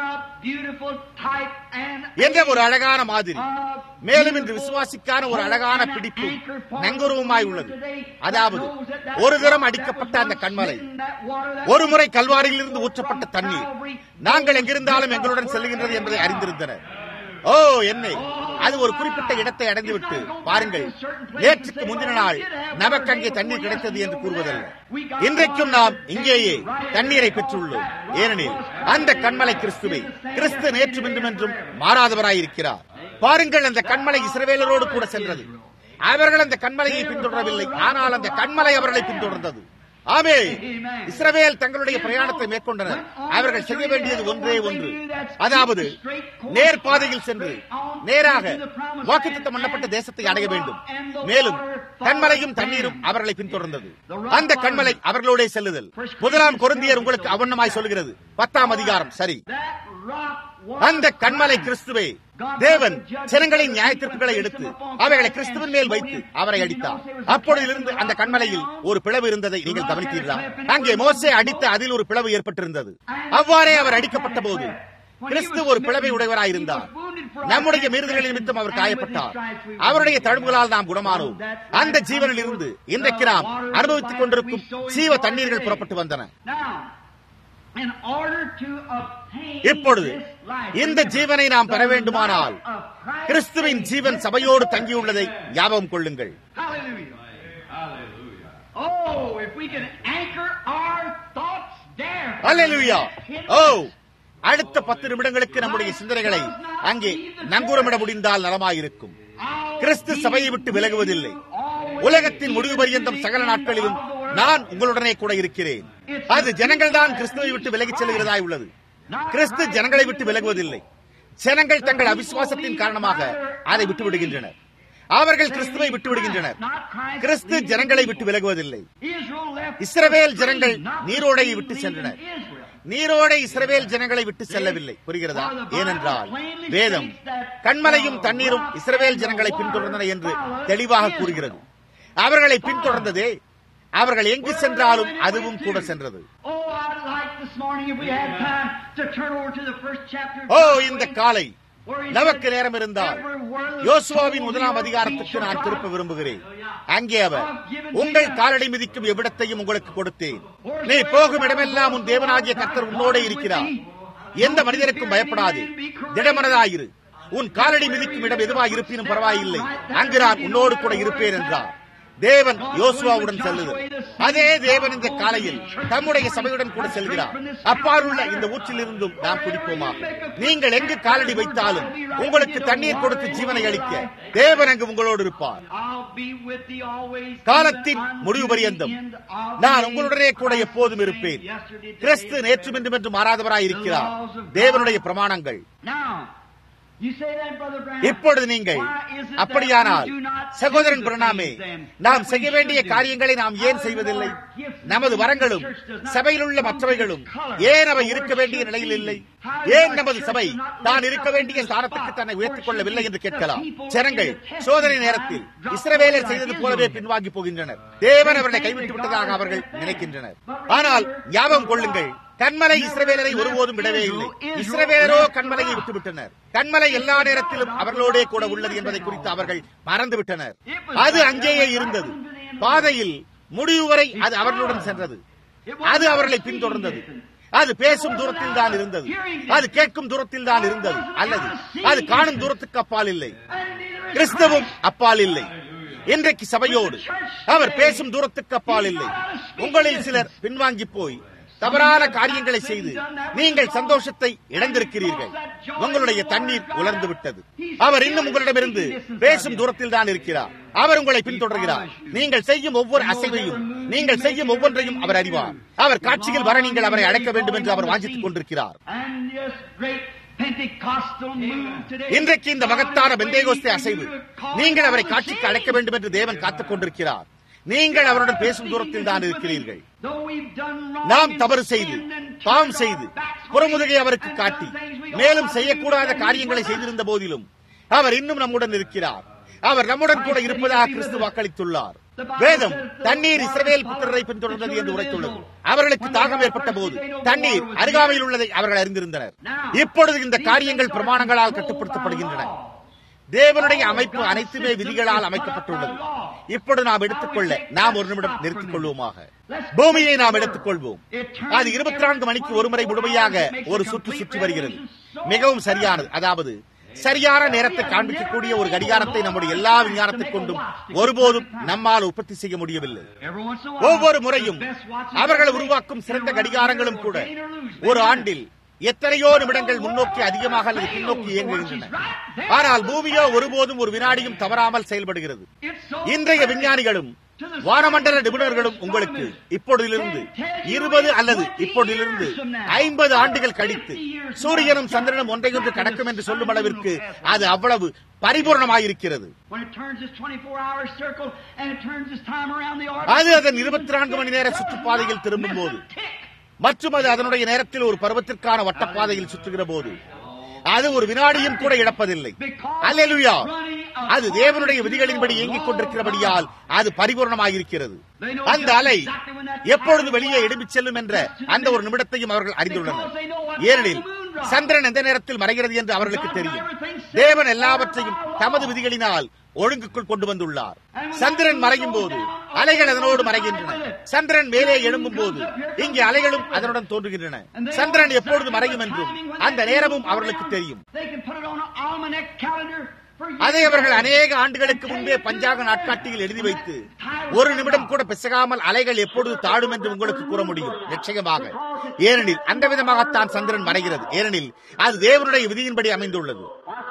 என்ற ஒரு அழகான மாதிரி மேலும் இன்று விசுவாசிக்கான ஒரு அழகான பிடிப்பு நங்குருவமாய் உள்ளது அதாவது ஒரு தரம் அடிக்கப்பட்ட அந்த கண்மலை ஒரு முறை கல்வாரியிலிருந்து ஊற்றப்பட்ட தண்ணீர் நாங்கள் எங்கிருந்தாலும் எங்களுடன் செல்லுகின்றது என்பதை அறிந்திருந்தனர் ஓ என்னை அது ஒரு குறிப்பிட்ட இடத்தை அடைந்துவிட்டு பாருங்கள் நேற்றுக்கு முந்தின நாள் நமக்கு அங்கே தண்ணீர் கிடைத்தது என்று கூறுவதல்ல இன்றைக்கும் நாம் இங்கேயே தண்ணீரை பெற்றுள்ளோம் ஏனெனில் அந்த கண்மலை கிறிஸ்துவை கிறிஸ்து நேற்றும் இன்றும் என்றும் மாறாதவராயிருக்கிறார் பாருங்கள் அந்த கண்மலை இஸ்ரவேலரோடு கூட சென்றது அவர்கள் அந்த கண்மலையை பின்தொடரவில்லை ஆனால் அந்த கண்மலை அவர்களை பின்தொடர்ந்தது ஆமே இஸ்ரவேல் தங்களுடைய பிரயாணத்தை மேற்கொண்டனர் அவர்கள் செய்ய வேண்டியது ஒன்றே ஒன்று அதாவது நேர் பாதையில் சென்று நேராக வாக்குத்தம் பண்ணப்பட்ட தேசத்தை அடைய வேண்டும் மேலும் கண்மலையும் தண்ணீரும் அவர்களை பின்தொடர்ந்தது அந்த கண்மலை அவர்களோட செல்லுதல் முதலாம் குருந்தியர் உங்களுக்கு அவண்ணமாய் சொல்லுகிறது பத்தாம் அதிகாரம் சரி அந்த கண்மலை கிறிஸ்துவே தேவன் ஜனங்களின் நியாய தீர்ப்புகளை எடுத்து அவைகளை கிறிஸ்துவின் மேல் வைத்து அவரை அடித்தார் அப்பொழுதிலிருந்து அந்த கண்மலையில் ஒரு பிளவு இருந்ததை நீங்கள் கவனித்தீர்களா அங்கே மோசே அடித்த அதில் ஒரு பிளவு ஏற்பட்டிருந்தது அவ்வாறே அவர் அடிக்கப்பட்ட போது கிறிஸ்து ஒரு பிளவை உடையவராயிருந்தார் நம்முடைய மீறுதல்களின் நிமித்தம் அவர் காயப்பட்டார் அவருடைய தழும்புகளால் நாம் குணமானோம் அந்த ஜீவனில் இருந்து இன்றைக்கு நாம் அனுபவித்துக் கொண்டிருக்கும் ஜீவ தண்ணீர்கள் புறப்பட்டு வந்தன இப்பொழுது இந்த ஜீவனை நாம் பெற வேண்டுமானால் கிறிஸ்துவின் ஜீவன் சபையோடு தங்கியுள்ளதை ஞாபகம் கொள்ளுங்கள் ஓ அடுத்த பத்து நிமிடங்களுக்கு நம்முடைய சிந்தனைகளை அங்கே நங்கூரமிட முடிந்தால் நலமாயிருக்கும் கிறிஸ்து சபையை விட்டு விலகுவதில்லை உலகத்தின் முடிவு பரியந்தம் சகல நாட்களிலும் நான் உங்களுடனே கூட இருக்கிறேன் அது ஜனங்கள் தான் கிறிஸ்துவை விட்டு விலகிச் செல்கிறதாய் உள்ளது கிறிஸ்து ஜனங்களை விட்டு விலகுவதில்லை ஜனங்கள் தங்கள் அவிசுவாசத்தின் காரணமாக அதை விட்டு விடுகின்றனர் அவர்கள் கிறிஸ்துவை விட்டு விடுகின்றனர் கிறிஸ்து ஜனங்களை விட்டு விலகுவதில்லை இஸ்ரவேல் ஜனங்கள் நீரோடையை விட்டு சென்றனர் நீரோடை இஸ்ரவேல் ஜனங்களை விட்டு செல்லவில்லை புரிகிறதா ஏனென்றால் வேதம் கண்மலையும் தண்ணீரும் இஸ்ரவேல் ஜனங்களை பின்தொடர்ந்தன என்று தெளிவாக கூறுகிறது அவர்களை பின்தொடர்ந்ததே அவர்கள் எங்கு சென்றாலும் அதுவும் கூட சென்றது ஓ இந்த காலை நமக்கு நேரம் இருந்தால் யோசுவாவின் முதலாம் அதிகாரத்துக்கு நான் திருப்ப விரும்புகிறேன் அங்கே அவர் உங்கள் காலடி மிதிக்கும் எவ்விடத்தையும் உங்களுக்கு கொடுத்தேன் நீ போகும் இடமெல்லாம் உன் தேவனாகிய கர்த்தர் உன்னோட இருக்கிறார் எந்த மனிதனுக்கும் பயப்படாது திடமனதாயிரு உன் காலடி மிதிக்கும் இடம் எதுவாக இருப்பினும் பரவாயில்லை அங்கு நான் உன்னோடு கூட இருப்பேன் என்றார் தேவன் யோசுவாவுடன் செல்லுதல் அதே தேவன் இந்த காலையில் தம்முடைய சபையுடன் கூட செல்கிறார் அப்பாறுள்ள இந்த ஊற்றில் இருந்தும் நாம் குடிப்போமா நீங்கள் எங்கு காலடி வைத்தாலும் உங்களுக்கு தண்ணீர் கொடுத்து ஜீவனை அளிக்க தேவன் அங்கு உங்களோடு இருப்பார் காலத்தின் முடிவு பரியந்தம் நான் உங்களுடனே கூட எப்போதும் இருப்பேன் கிறிஸ்து நேற்றும் இன்றும் என்று மாறாதவராய் இருக்கிறார் தேவனுடைய பிரமாணங்கள் இப்பொழுது நீங்கள் அப்படியானால் சகோதரன் பிரணாமே நாம் செய்ய வேண்டிய காரியங்களை நாம் ஏன் செய்வதில்லை நமது வரங்களும் சபையில் உள்ள மற்றவைகளும் ஏன் அவை இருக்க வேண்டிய நிலையில் இல்லை ஏன் நமது சபை தான் இருக்க வேண்டிய ஸ்தானத்துக்கு தன்னை உயர்த்திக் கொள்ளவில்லை என்று கேட்கலாம் ஜனங்கள் சோதனை நேரத்தில் இஸ்ரவேலர் செய்தது போலவே பின்வாங்கி போகின்றனர் தேவன் அவர்களை கைவிட்டு விட்டதாக அவர்கள் நினைக்கின்றனர் ஆனால் ஞாபகம் கொள்ளுங்கள் கண்மலை இஸ்ரவேலரை ஒருபோதும் விடவே இல்லை இஸ்ரவேலரோ கண்மலையை விட்டுவிட்டனர் கண்மலை எல்லா நேரத்திலும் அவர்களோடே கூட உள்ளது என்பதை குறித்து அவர்கள் மறந்துவிட்டனர் அது அங்கேயே இருந்தது பாதையில் முடிவு வரை அது அவர்களுடன் சென்றது அது அவர்களை பின்தொடர்ந்தது அது பேசும் தூரத்தில் தான் இருந்தது அது கேட்கும் தூரத்தில் தான் இருந்தது அல்லது அது காணும் தூரத்துக்கு அப்பால் இல்லை கிறிஸ்தவம் அப்பால் இல்லை இன்றைக்கு சபையோடு அவர் பேசும் தூரத்துக்கு அப்பால் இல்லை உங்களில் சிலர் பின்வாங்கி போய் தவறான காரியங்களை செய்து நீங்கள் சந்தோஷத்தை இழந்திருக்கிறீர்கள் உங்களுடைய தண்ணீர் உலர்ந்து விட்டது அவர் இன்னும் உங்களிடமிருந்து பேசும் தூரத்தில் தான் இருக்கிறார் அவர் உங்களை பின்தொடர்கிறார் நீங்கள் செய்யும் ஒவ்வொரு அசைவையும் நீங்கள் செய்யும் ஒவ்வொன்றையும் அவர் அறிவார் அவர் காட்சியில் வர நீங்கள் அவரை அழைக்க வேண்டும் என்று அவர் வாஞ்சித்துக் கொண்டிருக்கிறார் Pentecostal move today. இன்றைக்கு இந்த மகத்தான பெந்தேகோஸ்தே அசைவு நீங்கள் அவரை காட்சிக்கு அழைக்க வேண்டும் என்று தேவன் காத்துக் கொண்டிருக்கிறார் நீங்கள் அவருடன் பேசும் தூரத்தில் தான் இருக்கிறீர்கள் Though we've done wrong நாம் and தவறு செய்து sinned and பாவம் turned செய்து our backs புறமுதுகை on அவருக்கு and காட்டி done things we ought மேலும் not to செய்யக்கூடாத do, காரியங்களை and செய்திருந்த போதிலும் அவர் இன்னும் நம்முடன் இருக்கிறார் அவர் நம்முடன் கூட இருப்பதாக கிறிஸ்து வாக்களித்துள்ளார் வேதம் தண்ணீர் இஸ்ரவேல் புத்திரரை பின்தொடர்ந்தது என்று உரைத்துள்ளது அவர்களுக்கு தாகம் ஏற்பட்ட போது தண்ணீர் அருகாமையில் உள்ளதை அவர்கள் அறிந்திருந்தனர் இப்பொழுது இந்த காரியங்கள் பிரமாணங்களால் கட்டுப்படுத்தப்படுகின்றன தேவனுடைய அமைப்பு அனைத்துமே விதிகளால் அமைக்கப்பட்டுள்ளது இப்பொழுது நாம் எடுத்துக்கொள்ள நாம் ஒரு நிமிடம் நிறுத்திக் கொள்வோமாக பூமியை நாம் எடுத்துக்கொள்வோம் அது இருபத்தி நான்கு மணிக்கு ஒரு முறை முழுமையாக ஒரு சுற்று சுற்றி வருகிறது மிகவும் சரியானது அதாவது சரியான நேரத்தை காண்பிக்கக்கூடிய ஒரு கடிகாரத்தை நம்முடைய எல்லா விஞ்ஞானத்தை கொண்டும் ஒருபோதும் நம்மால் உற்பத்தி செய்ய முடியவில்லை Every once in a while, ஒவ்வொரு முறையும் the best watches அவர்கள் ever உருவாக்கும் made சிறந்த can run கடிகாரங்களும் கூட gain or lose. ஒரு ஆண்டில் எத்தனையோ நிமிடங்கள் முன்னோக்கி அதிகமாக அல்லது பின்னோக்கி இயங்குகின்றன ஆனால் பூமியோ ஒருபோதும் ஒரு வினாடியும் தவறாமல் செயல்படுகிறது It's so இன்றைய விஞ்ஞானிகளும் வானமண்டல நிபுணர்களும் உங்களுக்கு இப்பொழுதிலிருந்து இருபது அல்லது இப்பொழுதிலிருந்து ஐம்பது ஆண்டுகள் கழித்து சூரியனும் சந்திரனும் ஒன்றையொன்று கடக்கும் என்று சொல்லும் அளவிற்கு அது அவ்வளவு பரிபூர்ணமாயிருக்கிறது When it turns this 24-hour circle and it turns this time around the orbit, அது அதன் இருபத்தி நான்கு மணி நேர சுற்றுப்பாதையில் திரும்பும் போது மற்றும் அது அதனுடைய நேரத்தில் ஒரு பருவத்திற்கான வட்டப்பாதையில் சுற்றுகிற போது அது ஒரு வினாடியும் கூட இழப்பதில்லை அல்லேலூயா அது தேவனுடைய விதிகளின்படி இயங்கிக் கொண்டிருக்கிறபடியால் அது பரிபூர்ணமாயிருக்கிறது அந்த அலை எப்பொழுது வெளியே எடுத்துச் செல்லும் என்ற அந்த ஒரு நிமிடத்தையும் அவர்கள் அறிந்துள்ளனர் ஏனெனில் சந்திரன் எந்த நேரத்தில் மறைகிறது என்று அவர்களுக்கு தெரியும் தேவன் எல்லாவற்றையும் தமது விதிகளினால் ஒழுங்குக்குள் கொண்டு வந்துள்ளார் சந்திரன் மறையும் போது அலைகள் அதனோடு மறைகின்றன சந்திரன் மேலே எழும்பும் போது இங்கே அலைகளும் அதனுடன் தோன்றுகின்றன சந்திரன் எப்பொழுது மறையும் என்றும் அந்த நேரமும் அவர்களுக்கு தெரியும் they can put it on an almanac calendar for years. அதை அவர்கள் அநேக ஆண்டுகளுக்கு முன்பே பஞ்சாங்க நாட்காட்டியில் எழுதி வைத்து ஒரு நிமிடம் கூட பிசகாமல் அலைகள் எப்பொழுது தாடும் என்று உங்களுக்கு கூற முடியும் நிச்சயமாக ஏனெனில் அந்த விதமாகத்தான் சந்திரன் மறைகிறது ஏனெனில் அது தேவனுடைய விதியின்படி அமைந்துள்ளது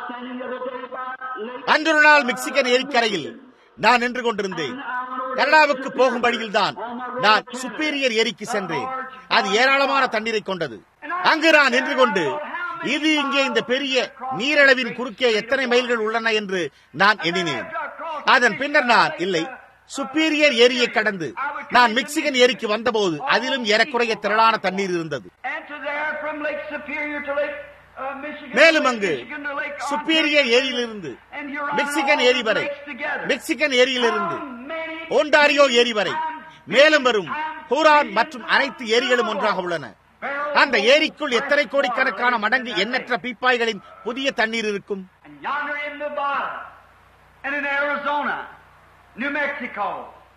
அன்றொரு நாள் மெக்சிகன் ஏரிக்கரையில் நான் நின்று கொண்டிருந்தேன் கனடாவுக்கு போகும் வழியில் தான் நான் சுப்பீரியர் ஏரிக்கு சென்றேன் அது ஏராளமான தண்ணீரை கொண்டது அங்கு நான் நின்று கொண்டு இது இங்கே இந்த பெரிய நீரளவின் குறுக்கே எத்தனை மைல்கள் உள்ளன என்று நான் எண்ணினேன் அதன் பின்னர் நான் இல்லை சுப்பீரியர் ஏரியை கடந்து நான் மெக்சிகன் ஏரிக்கு வந்தபோது அதிலும் ஏறக்குறைய திரளான தண்ணீர் இருந்தது And to there from Lake Superior to Lake uh, Michigan, மேலும் Lake அங்கு Michigan to Lake சுப்பீரியர் ஏரியிலிருந்து And you're on Michigan all ஏரி the வரை lakes together. மெக்சிகன் ஏரியிலிருந்து How many ஒன்டாரியோ ஏரி வரை மேலும் வரும் ஹூரான் மற்றும் அனைத்து ஏரிகளும் ஒன்றாக உள்ளன அந்த ஏரிக்குள் எத்தனை கோடிக்கணக்கான மடங்கு எண்ணற்ற பீப்பாய்களின் புதிய தண்ணீர் இருக்கும் And yonder in Nevada, and in Arizona, New Mexico,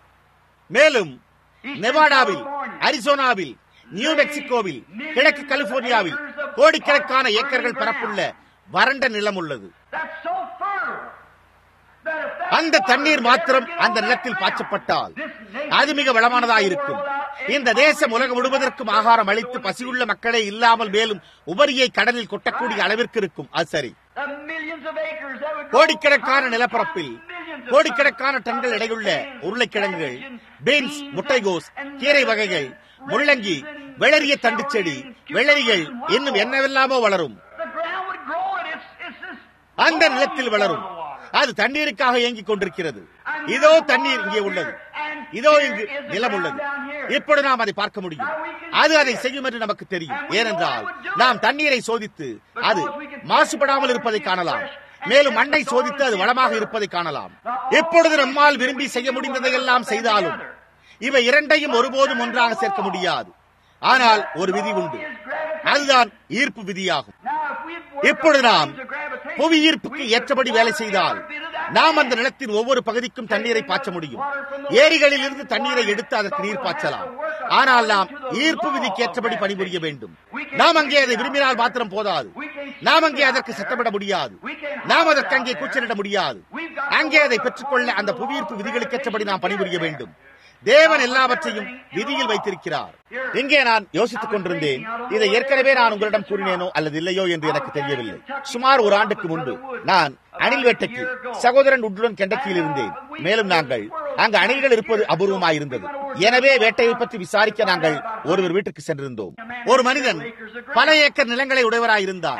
மேலும் நெவாடாவில் அரிசோனாவில் நியூ மெக்சிகோவில் கிழக்கு கலிபோர்னியாவில் கோடிக்கணக்கான ஏக்கர்கள் பரப்புள்ள வறண்ட நிலம் உள்ளது that's so fertile that if that அந்த தண்ணீர் மாத்திரம் அந்த நிலத்தில் பாய்ச்சப்பட்டால் அது மிக வளமானதாயிருக்கும் இந்த தேசம் உலகம் முழுவதற்கும் ஆகாரம் அளித்து பசியுள்ள மக்களே இல்லாமல் மேலும் உபரியை கடலில் கொட்டக்கூடிய அளவிற்கு இருக்கும் அது சரி the millions of acres that would கோடிக்கணக்கான நிலப்பரப்பில் கோடிக்கணக்கான டன்கள் எடையுள்ள உருளைக்கிழங்குகள் பீன்ஸ் முட்டைகோஸ் கீரை வகைகள் முள்ளங்கி வெளரிய தண்டுச்செடி வெள்ளரிகள் இன்னும் என்னவெல்லாமோ வளரும் the ground would grow and it's it's this அந்த நிலத்தில் வளரும் அது தண்ணீருக்காக இயங்கிக் கொண்டிருக்கிறது இதோ தண்ணீர் இங்கே உள்ளது இதோ இங்கு நிலம் உள்ளது இப்பொழுது நாம் அதை பார்க்க முடியும் அது அதை செய்யும் என்று நமக்கு தெரியும் ஏனென்றால் நாம் தண்ணீரை சோதித்து அது மாசுபடாமல் இருப்பதை காணலாம் மேலும் மண்ணை சோதித்து அது வளமாக இருப்பதை காணலாம் எப்பொழுது நம்மால் விரும்பி செய்ய முடிந்ததையெல்லாம் செய்தாலும் இவை இரண்டையும் ஒருபோதும் ஒன்றாக சேர்க்க முடியாது ஆனால் ஒரு விதி உண்டு அதுதான் ஈர்ப்பு விதியாகும் Now, if we இப்பொழுது நாம் புவி ஈர்ப்புக்கு ஏற்றபடி வேலை செய்தால் நாம் அந்த நிலத்தின் ஒவ்வொரு பகுதிக்கும் தண்ணீரை பாய்ச்ச முடியும் ஏரிகளில் இருந்து தண்ணீரை எடுத்து அதற்கு நீர் பாய்ச்சலாம் ஆனால் நாம் ஈர்ப்பு விதிக்கு ஏற்றபடி பணிபுரிய வேண்டும் நாம் அங்கே அதை விரும்பினால் மாத்திரம் போதாது நாம் அங்கே அதற்கு சத்தமிட முடியாது நாம் அதற்கு அங்கே கூச்சலிட முடியாது அங்கே அதை பெற்றுக்கொள்ள அந்த புவியீர்ப்பு விதிகளுக்கு ஏற்றபடி நாம் பணிபுரிய வேண்டும் தேவன் எல்லாவற்றையும் விதியில் வைத்திருக்கிறார் இங்கே நான் யோசித்துக் கொண்டிருந்தேன் இதை ஏற்கனவே நான் உங்களிடம் கூறினேனோ அல்லது இல்லையோ என்று எனக்கு தெரியவில்லை சுமார் ஒரு ஆண்டுக்கு முன்பு நான் அணில் வேட்டைக்கு சகோதரன் உட்லுடன் கெண்டக்கியில் இருந்தேன் மேலும் நாங்கள் அங்கு அணில்கள் இருப்பது அபூர்வமாயிருந்தது எனவே வேட்டையை பற்றி விசாரிக்க நாங்கள் ஒருவர் வீட்டுக்கு சென்றிருந்தோம் ஒரு மனிதன் பல ஏக்கர் நிலங்களை உடையவராயிருந்தார்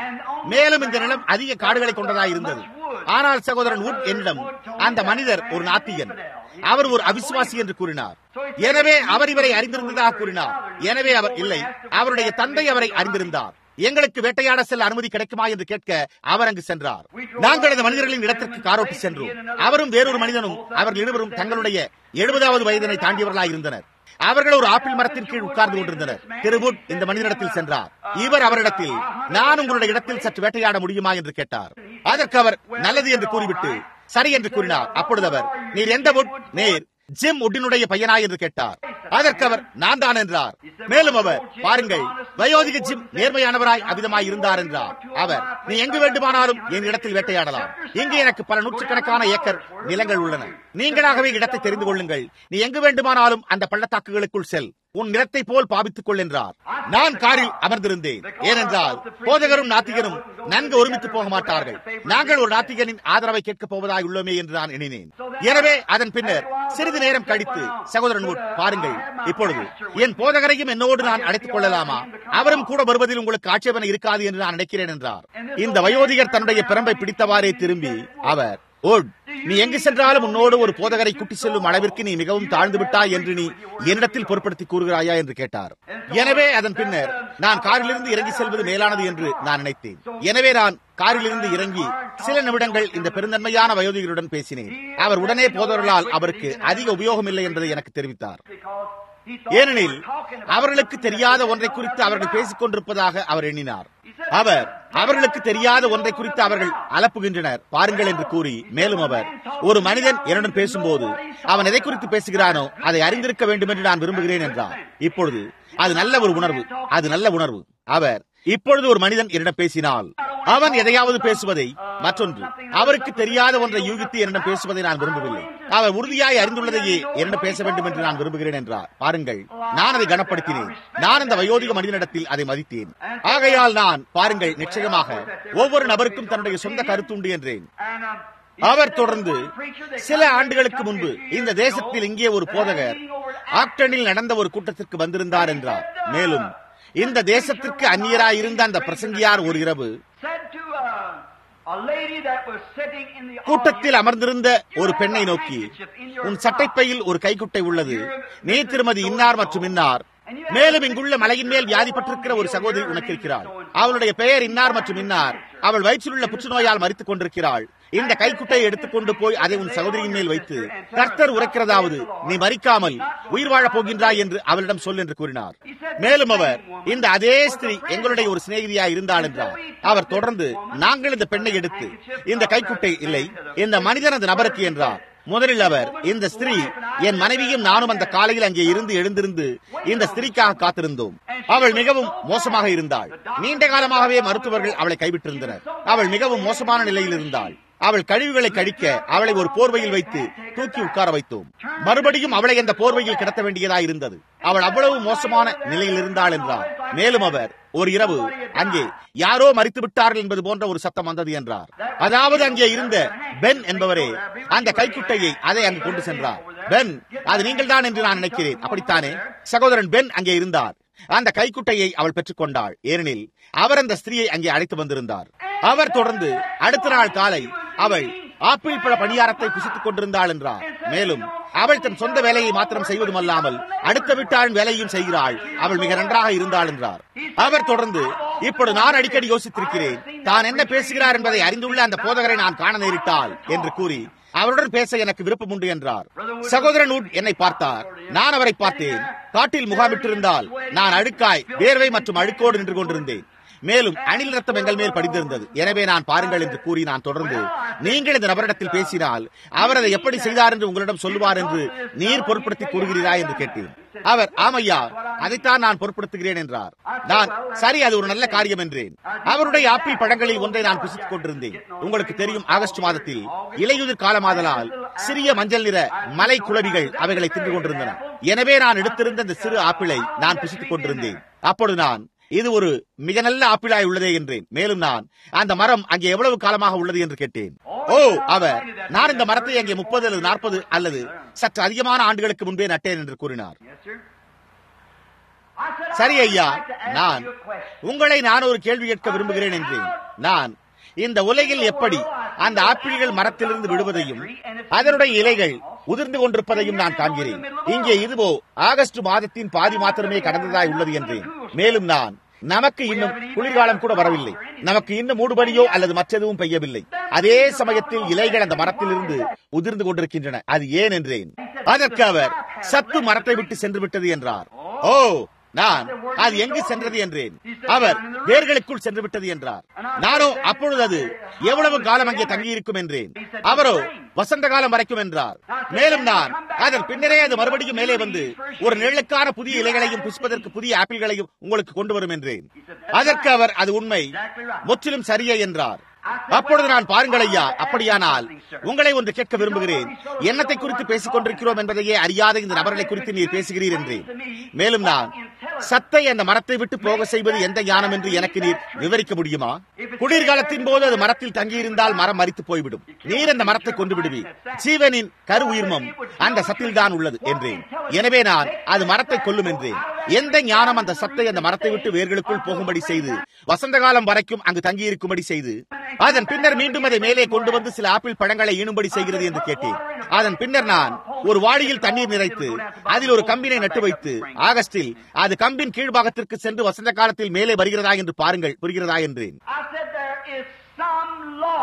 மேலும் இந்த நிலம் அதிக காடுகளை கொண்டதாக இருந்தது ஆனால் சகோதரன் உட் என்னிடம் அந்த மனிதர் ஒரு நாத்திகன் அவர் ஒரு அவிசுவாசி என்று கூறினார் எனவே அவர் இவரை அறிந்திருந்ததாக கூறினார் எனவே அவர் இல்லை அவருடைய தந்தை அவரை அறிந்திருந்தார் எங்களுக்கு வேட்டையாட செல்ல அனுமதி கிடைக்குமா என்று கேட்க அவர் அங்கு சென்றார் நாங்கள் அந்த மனிதர்களின் இடத்திற்கு காரோட்டி சென்றோம் அவரும் வேறொரு மனிதனும் அவர்கள் இருவரும் தங்களுடைய எழுபதாவது வயதினை தாண்டியவர்களாக இருந்தனர் அவர்கள் ஒரு ஆப்பிள் மரத்தின் கீழ் உட்கார்ந்து கொண்டிருந்தனர் திருவுட் இந்த மனிதனிடத்தில் சென்றார் இவர் அவரிடத்தில் நான் உங்களுடைய இடத்தில் சற்று வேட்டையாட முடியுமா என்று கேட்டார் அதற்கு அவர் நல்லது என்று கூறிவிட்டு சரி என்று கூறினார் அப்பொழுது அவர் நீர் எந்த வுட் நேர் ஜிம் உட்டினுடைய பையனா என்று கேட்டார் அதற்கு அவர் நான் தான் என்றார் மேலும் அவர் பாருங்கள் வயோதிக ஜிம் நேர்மையானவராய் அவிதமாய் இருந்தார் என்றார் அவர் நீ எங்கு வேண்டுமானாலும் என் இடத்தில் வேட்டையாடலாம் இங்கு எனக்கு பல நூற்றுக்கணக்கான ஏக்கர் நிலங்கள் உள்ளன நீங்களாகவே இடத்தை தெரிந்து கொள்ளுங்கள் நீ எங்கு வேண்டுமானாலும் அந்த பள்ளத்தாக்குகளுக்குள் செல் உன் நிலத்தை போல் பாவித்துக் கொள் என்றார் நான் காரில் அமர்ந்திருந்தேன் ஏனென்றால் போதகரும் நாத்திகரும் நன்கு ஒருமித்து போக மாட்டார்கள் நாங்கள் ஒரு நாத்திகனின் ஆதரவை கேட்கப் போவதாக உள்ளோமே என்று நான் எண்ணினேன் எனவே அதன் பின்னர் சிறிது நேரம் கழித்து சகோதரன் உட் பாருங்கள் இப்பொழுது என் போதகரையும் என்னோடு நான் அழைத்துக் கொள்ளலாமா அவரும் கூட வருவதில் உங்களுக்கு ஆட்சேபனை இருக்காது என்று நான் நினைக்கிறேன் என்றார் இந்த வயோதிகர் தன்னுடைய பிரம்பை பிடித்தவாறே திரும்பி அவர் ஓட் நீ எங்கு சென்றாலும் உன்னோடு ஒரு போதகரை குட்டி செல்லும் அளவிற்கு நீ மிகவும் தாழ்ந்து விட்டாய் என்று நீ என்னிடத்தில் பொருட்படுத்தி கூறுகிறாயா என்று கேட்டார் எனவே அதன் பின்னர் நான் காரிலிருந்து இறங்கி செல்வது மேலானது என்று நான் நினைத்தேன் எனவே நான் காரிலிருந்து இறங்கி சில நிமிடங்கள் இந்த பெருந்தன்மையான வயோதிகருடன் பேசினேன் அவர் உடனே போதவர்களால் அவருக்கு அதிக உபயோகம் இல்லை என்பதை எனக்கு தெரிவித்தார் ஏனெனில் அவர்களுக்கு தெரியாத ஒன்றை குறித்து அவர்கள் பேசிக் கொண்டிருப்பதாக அவர் எண்ணினார் அவர் அவர்களுக்கு தெரியாத ஒன்றை குறித்து அவர்கள் அலப்புகின்றனர் பாருங்கள் என்று கூறி மேலும் அவர் ஒரு மனிதன் என்னுடன் பேசும்போது அவன் எதை குறித்து பேசுகிறானோ அதை அறிந்திருக்க வேண்டும் என்று நான் விரும்புகிறேன் என்றார் இப்பொழுது அது நல்ல ஒரு உணர்வு அது நல்ல உணர்வு அவர் இப்பொழுது ஒரு மனிதன் என்னிடம் பேசினால் அவன் எதையாவது பேசுவதை மற்றொன்று அவருக்கு தெரியாத ஒன்றை யூகித்து என்னிடம் பேசுவதை நான் விரும்பவில்லை அவர் உறுதியாய் அறிந்துள்ளதையே என்னிடம் பேச வேண்டும் என்று நான் விரும்புகிறேன் என்றார் பாருங்கள் நான் அதை கனப்படுத்தினேன் நான் அந்த வயோதிக மனிதனிடத்தில் அதை மதித்தேன் ஆகையால் நான் பாருங்கள் நிச்சயமாக ஒவ்வொரு நபருக்கும் தன்னுடைய சொந்த கருத்துண்டு என்றேன் அவர் தொடர்ந்து சில ஆண்டுகளுக்கு முன்பு இந்த தேசத்தில் இங்கே ஒரு போதகர் ஆக்டனில் நடந்த ஒரு கூட்டத்திற்கு வந்திருந்தார் என்றார் மேலும் இந்த தேசத்திற்கு அந்நியராய் இருந்த அந்த பிரசங்கியார் ஒரு இரவு கூட்டத்தில் அமர்ந்திருந்த ஒரு பெண்ணை நோக்கி உன் சட்டைப்பையில் ஒரு கைக்குட்டை உள்ளது நீ திருமதி இன்னார் மற்றும் இன்னார் மேலும் இங்குள்ள மலையின் மேல் வியாதிப்பட்டிருக்கிற ஒரு சகோதரி உனக்கு இருக்கிறாள் அவளுடைய பெயர் இன்னார் மற்றும் இன்னார் அவள் வயிற்றிலுள்ள புற்றுநோயால் மறித்துக் கொண்டிருக்கிறாள் இந்த கைக்குட்டையை எடுத்துக்கொண்டு போய் அதை உன் சகோதரியின் மேல் வைத்து கர்த்தர் உரைக்கிறதாவது நீ மறிக்காமல் உயிர் வாழப் போகின்றாய் என்று அவளிடம் சொல் என்று கூறினார் மேலும் அவர் இந்த அதே ஸ்திரீ எங்களுடைய ஒரு சிநேகிதியா இருந்தாள் என்றார் அவர் தொடர்ந்து நாங்கள் இந்த பெண்ணை எடுத்து இந்த கைக்குட்டை இல்லை இந்த மனிதன் அந்த நபருக்கு என்றார் முதலில் அவர் இந்த ஸ்திரீ என் மனைவியும் நானும் அந்த காலையில் அங்கே இருந்து எழுந்திருந்து இந்த ஸ்திரீக்காக காத்திருந்தோம் அவள் மிகவும் மோசமாக இருந்தாள் நீண்ட காலமாகவே மருத்துவர்கள் அவளை கைவிட்டிருந்தனர் அவள் மிகவும் மோசமான நிலையில் இருந்தாள் அவள் கழிவுகளை கழிக்க அவளை ஒரு போர்வையில் வைத்து தூக்கி உட்கார வைத்தோம் மறுபடியும் அவளை அந்த போர்வையில் கிடத்த வேண்டியதாக இருந்தது அவள் அவ்வளவு மோசமான நிலையில் இருந்தாள் என்றார் மேலும் அவர் ஒரு இரவு அங்கே யாரோ மறித்து விட்டார்கள் என்பது போன்ற ஒரு சத்தம் வந்தது என்றார் அதாவது அங்கே இருந்த பென் என்பவரே அந்த கைக்குட்டையை அதை அங்கு கொண்டு சென்றார் பென் அது நீங்கள் தான் என்று நான் நினைக்கிறேன் அப்படித்தானே சகோதரன் பென் அங்கே இருந்தார் அந்த கைக்குட்டையை அவள் பெற்றுக் கொண்டாள் ஏனெனில் அவர் அந்த ஸ்திரீயை அங்கே அழைத்து வந்திருந்தார் அவர் தொடர்ந்து அடுத்த நாள் காலை அவள் ஆப்பிள் பழ பணியாரத்தை புசித்துக் கொண்டிருந்தாள் என்றார் மேலும் அவள் தன் சொந்த வேலையை மாத்திரம் செய்வதுமல்லாமல் அடுத்த வீட்டாளின் வேலையும் செய்கிறாள் அவள் மிக நன்றாக இருந்தாள் என்றார் அவர் தொடர்ந்து இப்பொழுது நான் அடிக்கடி யோசித்திருக்கிறேன் தான் என்ன பேசுகிறார் என்பதை அறிந்துள்ள அந்த போதகரை நான் காண நேரிட்டால் என்று கூறி அவருடன் பேச எனக்கு விருப்பம் உண்டு என்றார் சகோதரன் உட் என்னை பார்த்தார் நான் அவரை பார்த்தேன் காட்டில் முகாமிட்டிருந்தால் நான் அழுக்காய் வேர்வை மற்றும் அழுக்கோடு நின்று கொண்டிருந்தேன் மேலும் அணில் ரத்தம் எங்கள் மேல் படிந்திருந்தது எனவே நான் பாருங்கள் என்று கூறி நான் தொடர்ந்து நீங்கள் இந்த நபரிடத்தில் பேசினால் அவர் அதை எப்படி செய்தார் என்று உங்களிடம் சொல்லுவார் என்று நீர் பொருட்படுத்தி கூறுகிறீரா என்று கேட்டேன் அவர் ஆமையா அதைத்தான் நான் பொருட்படுத்துகிறேன் என்றார் நான் சரி அது ஒரு நல்ல காரியம் என்றேன் அவருடைய ஆப்பிள் பழங்களில் ஒன்றை நான் புசித்துக் கொண்டிருந்தேன் உங்களுக்கு தெரியும் ஆகஸ்ட் மாதத்தில் இலையுதிர் காலமாதலால் சிறிய மஞ்சள் நிற மலை குளவிகள் அவைகளை தின்று கொண்டிருந்தன எனவே நான் எடுத்திருந்த இந்த சிறு ஆப்பிளை நான் புசித்துக் கொண்டிருந்தேன் அப்பொழுது நான் இது ஒரு மிக நல்ல ஆப்பிளாய் உள்ளதே என்றேன் மேலும் நான் அந்த மரம் அங்கே எவ்வளவு காலமாக உள்ளது என்று கேட்டேன் ஓ அவர் நான் இந்த மரத்தை அங்கே முப்பது அல்லது நாற்பது அல்லது சற்று அதிகமான ஆண்டுகளுக்கு முன்பே நட்டேன் என்று கூறினார் சரி ஐயா நான் உங்களை நான் ஒரு கேள்வி கேட்க விரும்புகிறேன் என்றேன் நான் இந்த உலகில் எப்படி அந்த ஆப்பிள்கள் மரத்திலிருந்து விடுவதையும் அதனுடைய இலைகள் உதிர்ந்து கொண்டிருப்பதையும் நான் காண்கிறேன் இங்கே இதுவோ ஆகஸ்ட் மாதத்தின் பாதி மாத்திரமே கடந்ததாய் உள்ளது என்றேன் மேலும் நான் நமக்கு இன்னும் குளிர்காலம் கூட வரவில்லை நமக்கு இன்னும் மூடுபடியோ அல்லது மற்றெதுவும் பெய்யவில்லை அதே சமயத்தில் இலைகள் அந்த மரத்திலிருந்து உதிர்ந்து கொண்டிருக்கின்றன அது ஏன் என்றேன் அதற்கு அவர் சத்து மரத்தை விட்டு சென்று விட்டது என்றார் ஓ நான் அது எங்கு சென்றது என்றேன் அவர் வேர்களுக்குள் சென்று விட்டது என்றார் நானோ அப்பொழுது அது எவ்வளவு காலம் அங்கே தங்கியிருக்கும் என்றேன் அவரோ வசந்த காலம் வரைக்கும் என்றார் மேலும் நான் அதன் பின்னரே அது மறுபடியும் மேலே வந்து ஒரு நிழலுக்கான புதிய இலைகளையும் புஷ்பதற்கு புதிய ஆப்பிள்களையும் உங்களுக்கு கொண்டு வரும் என்றேன் அதற்கு அவர் அது உண்மை முற்றிலும் சரியே என்றார் அப்பொழுது நான் பாருங்கள் ஐயா அப்படியானால் உங்களை ஒன்று கேட்க விரும்புகிறேன் என்னத்தை குறித்து பேசிக் கொண்டிருக்கிறோம் என்பதையே அறியாத இந்த நபர்களை குறித்து நீர் பேசுகிறீர் என்றேன் மேலும் நான் சத்தை அந்த மரத்தை விட்டு போக செய்வது எந்த ஞானம் என்று எனக்கு நீர் விவரிக்க முடியுமா குளிர்காலத்தின் போது அது மரத்தில் தங்கியிருந்தால் மரம் மறித்து போய்விடும் நீர் அந்த மரத்தை கொண்டு விடுவீர் ஜீவனின் கரு உயிர்மம் அந்த சத்தில் தான் உள்ளது என்றேன் எனவே நான் அது மரத்தை கொல்லும் என்றேன் எந்த ஞானம் அந்த சத்தை அந்த மரத்தை விட்டு வேர்களுக்குள் போகும்படி செய்து வசந்த காலம் வரைக்கும் அங்கு தங்கியிருக்கும்படி செய்து அதன் பின்னர் மீண்டும் அதை மேலே கொண்டு வந்து சில ஆப்பிள் பழங்களை ஈணும்படி செய்கிறது என்று கேட்டேன் அதன் பின்னர் நான் ஒரு வாளியில் தண்ணீர் நிறைத்து அதில் ஒரு கம்பினை நட்டு வைத்து ஆகஸ்டில் அது கம்பின் கீழ்பாகத்திற்கு சென்று வசந்த காலத்தில் மேலே வருகிறதா என்று பாருங்கள் புரிகிறதா என்றேன் I said there is some law.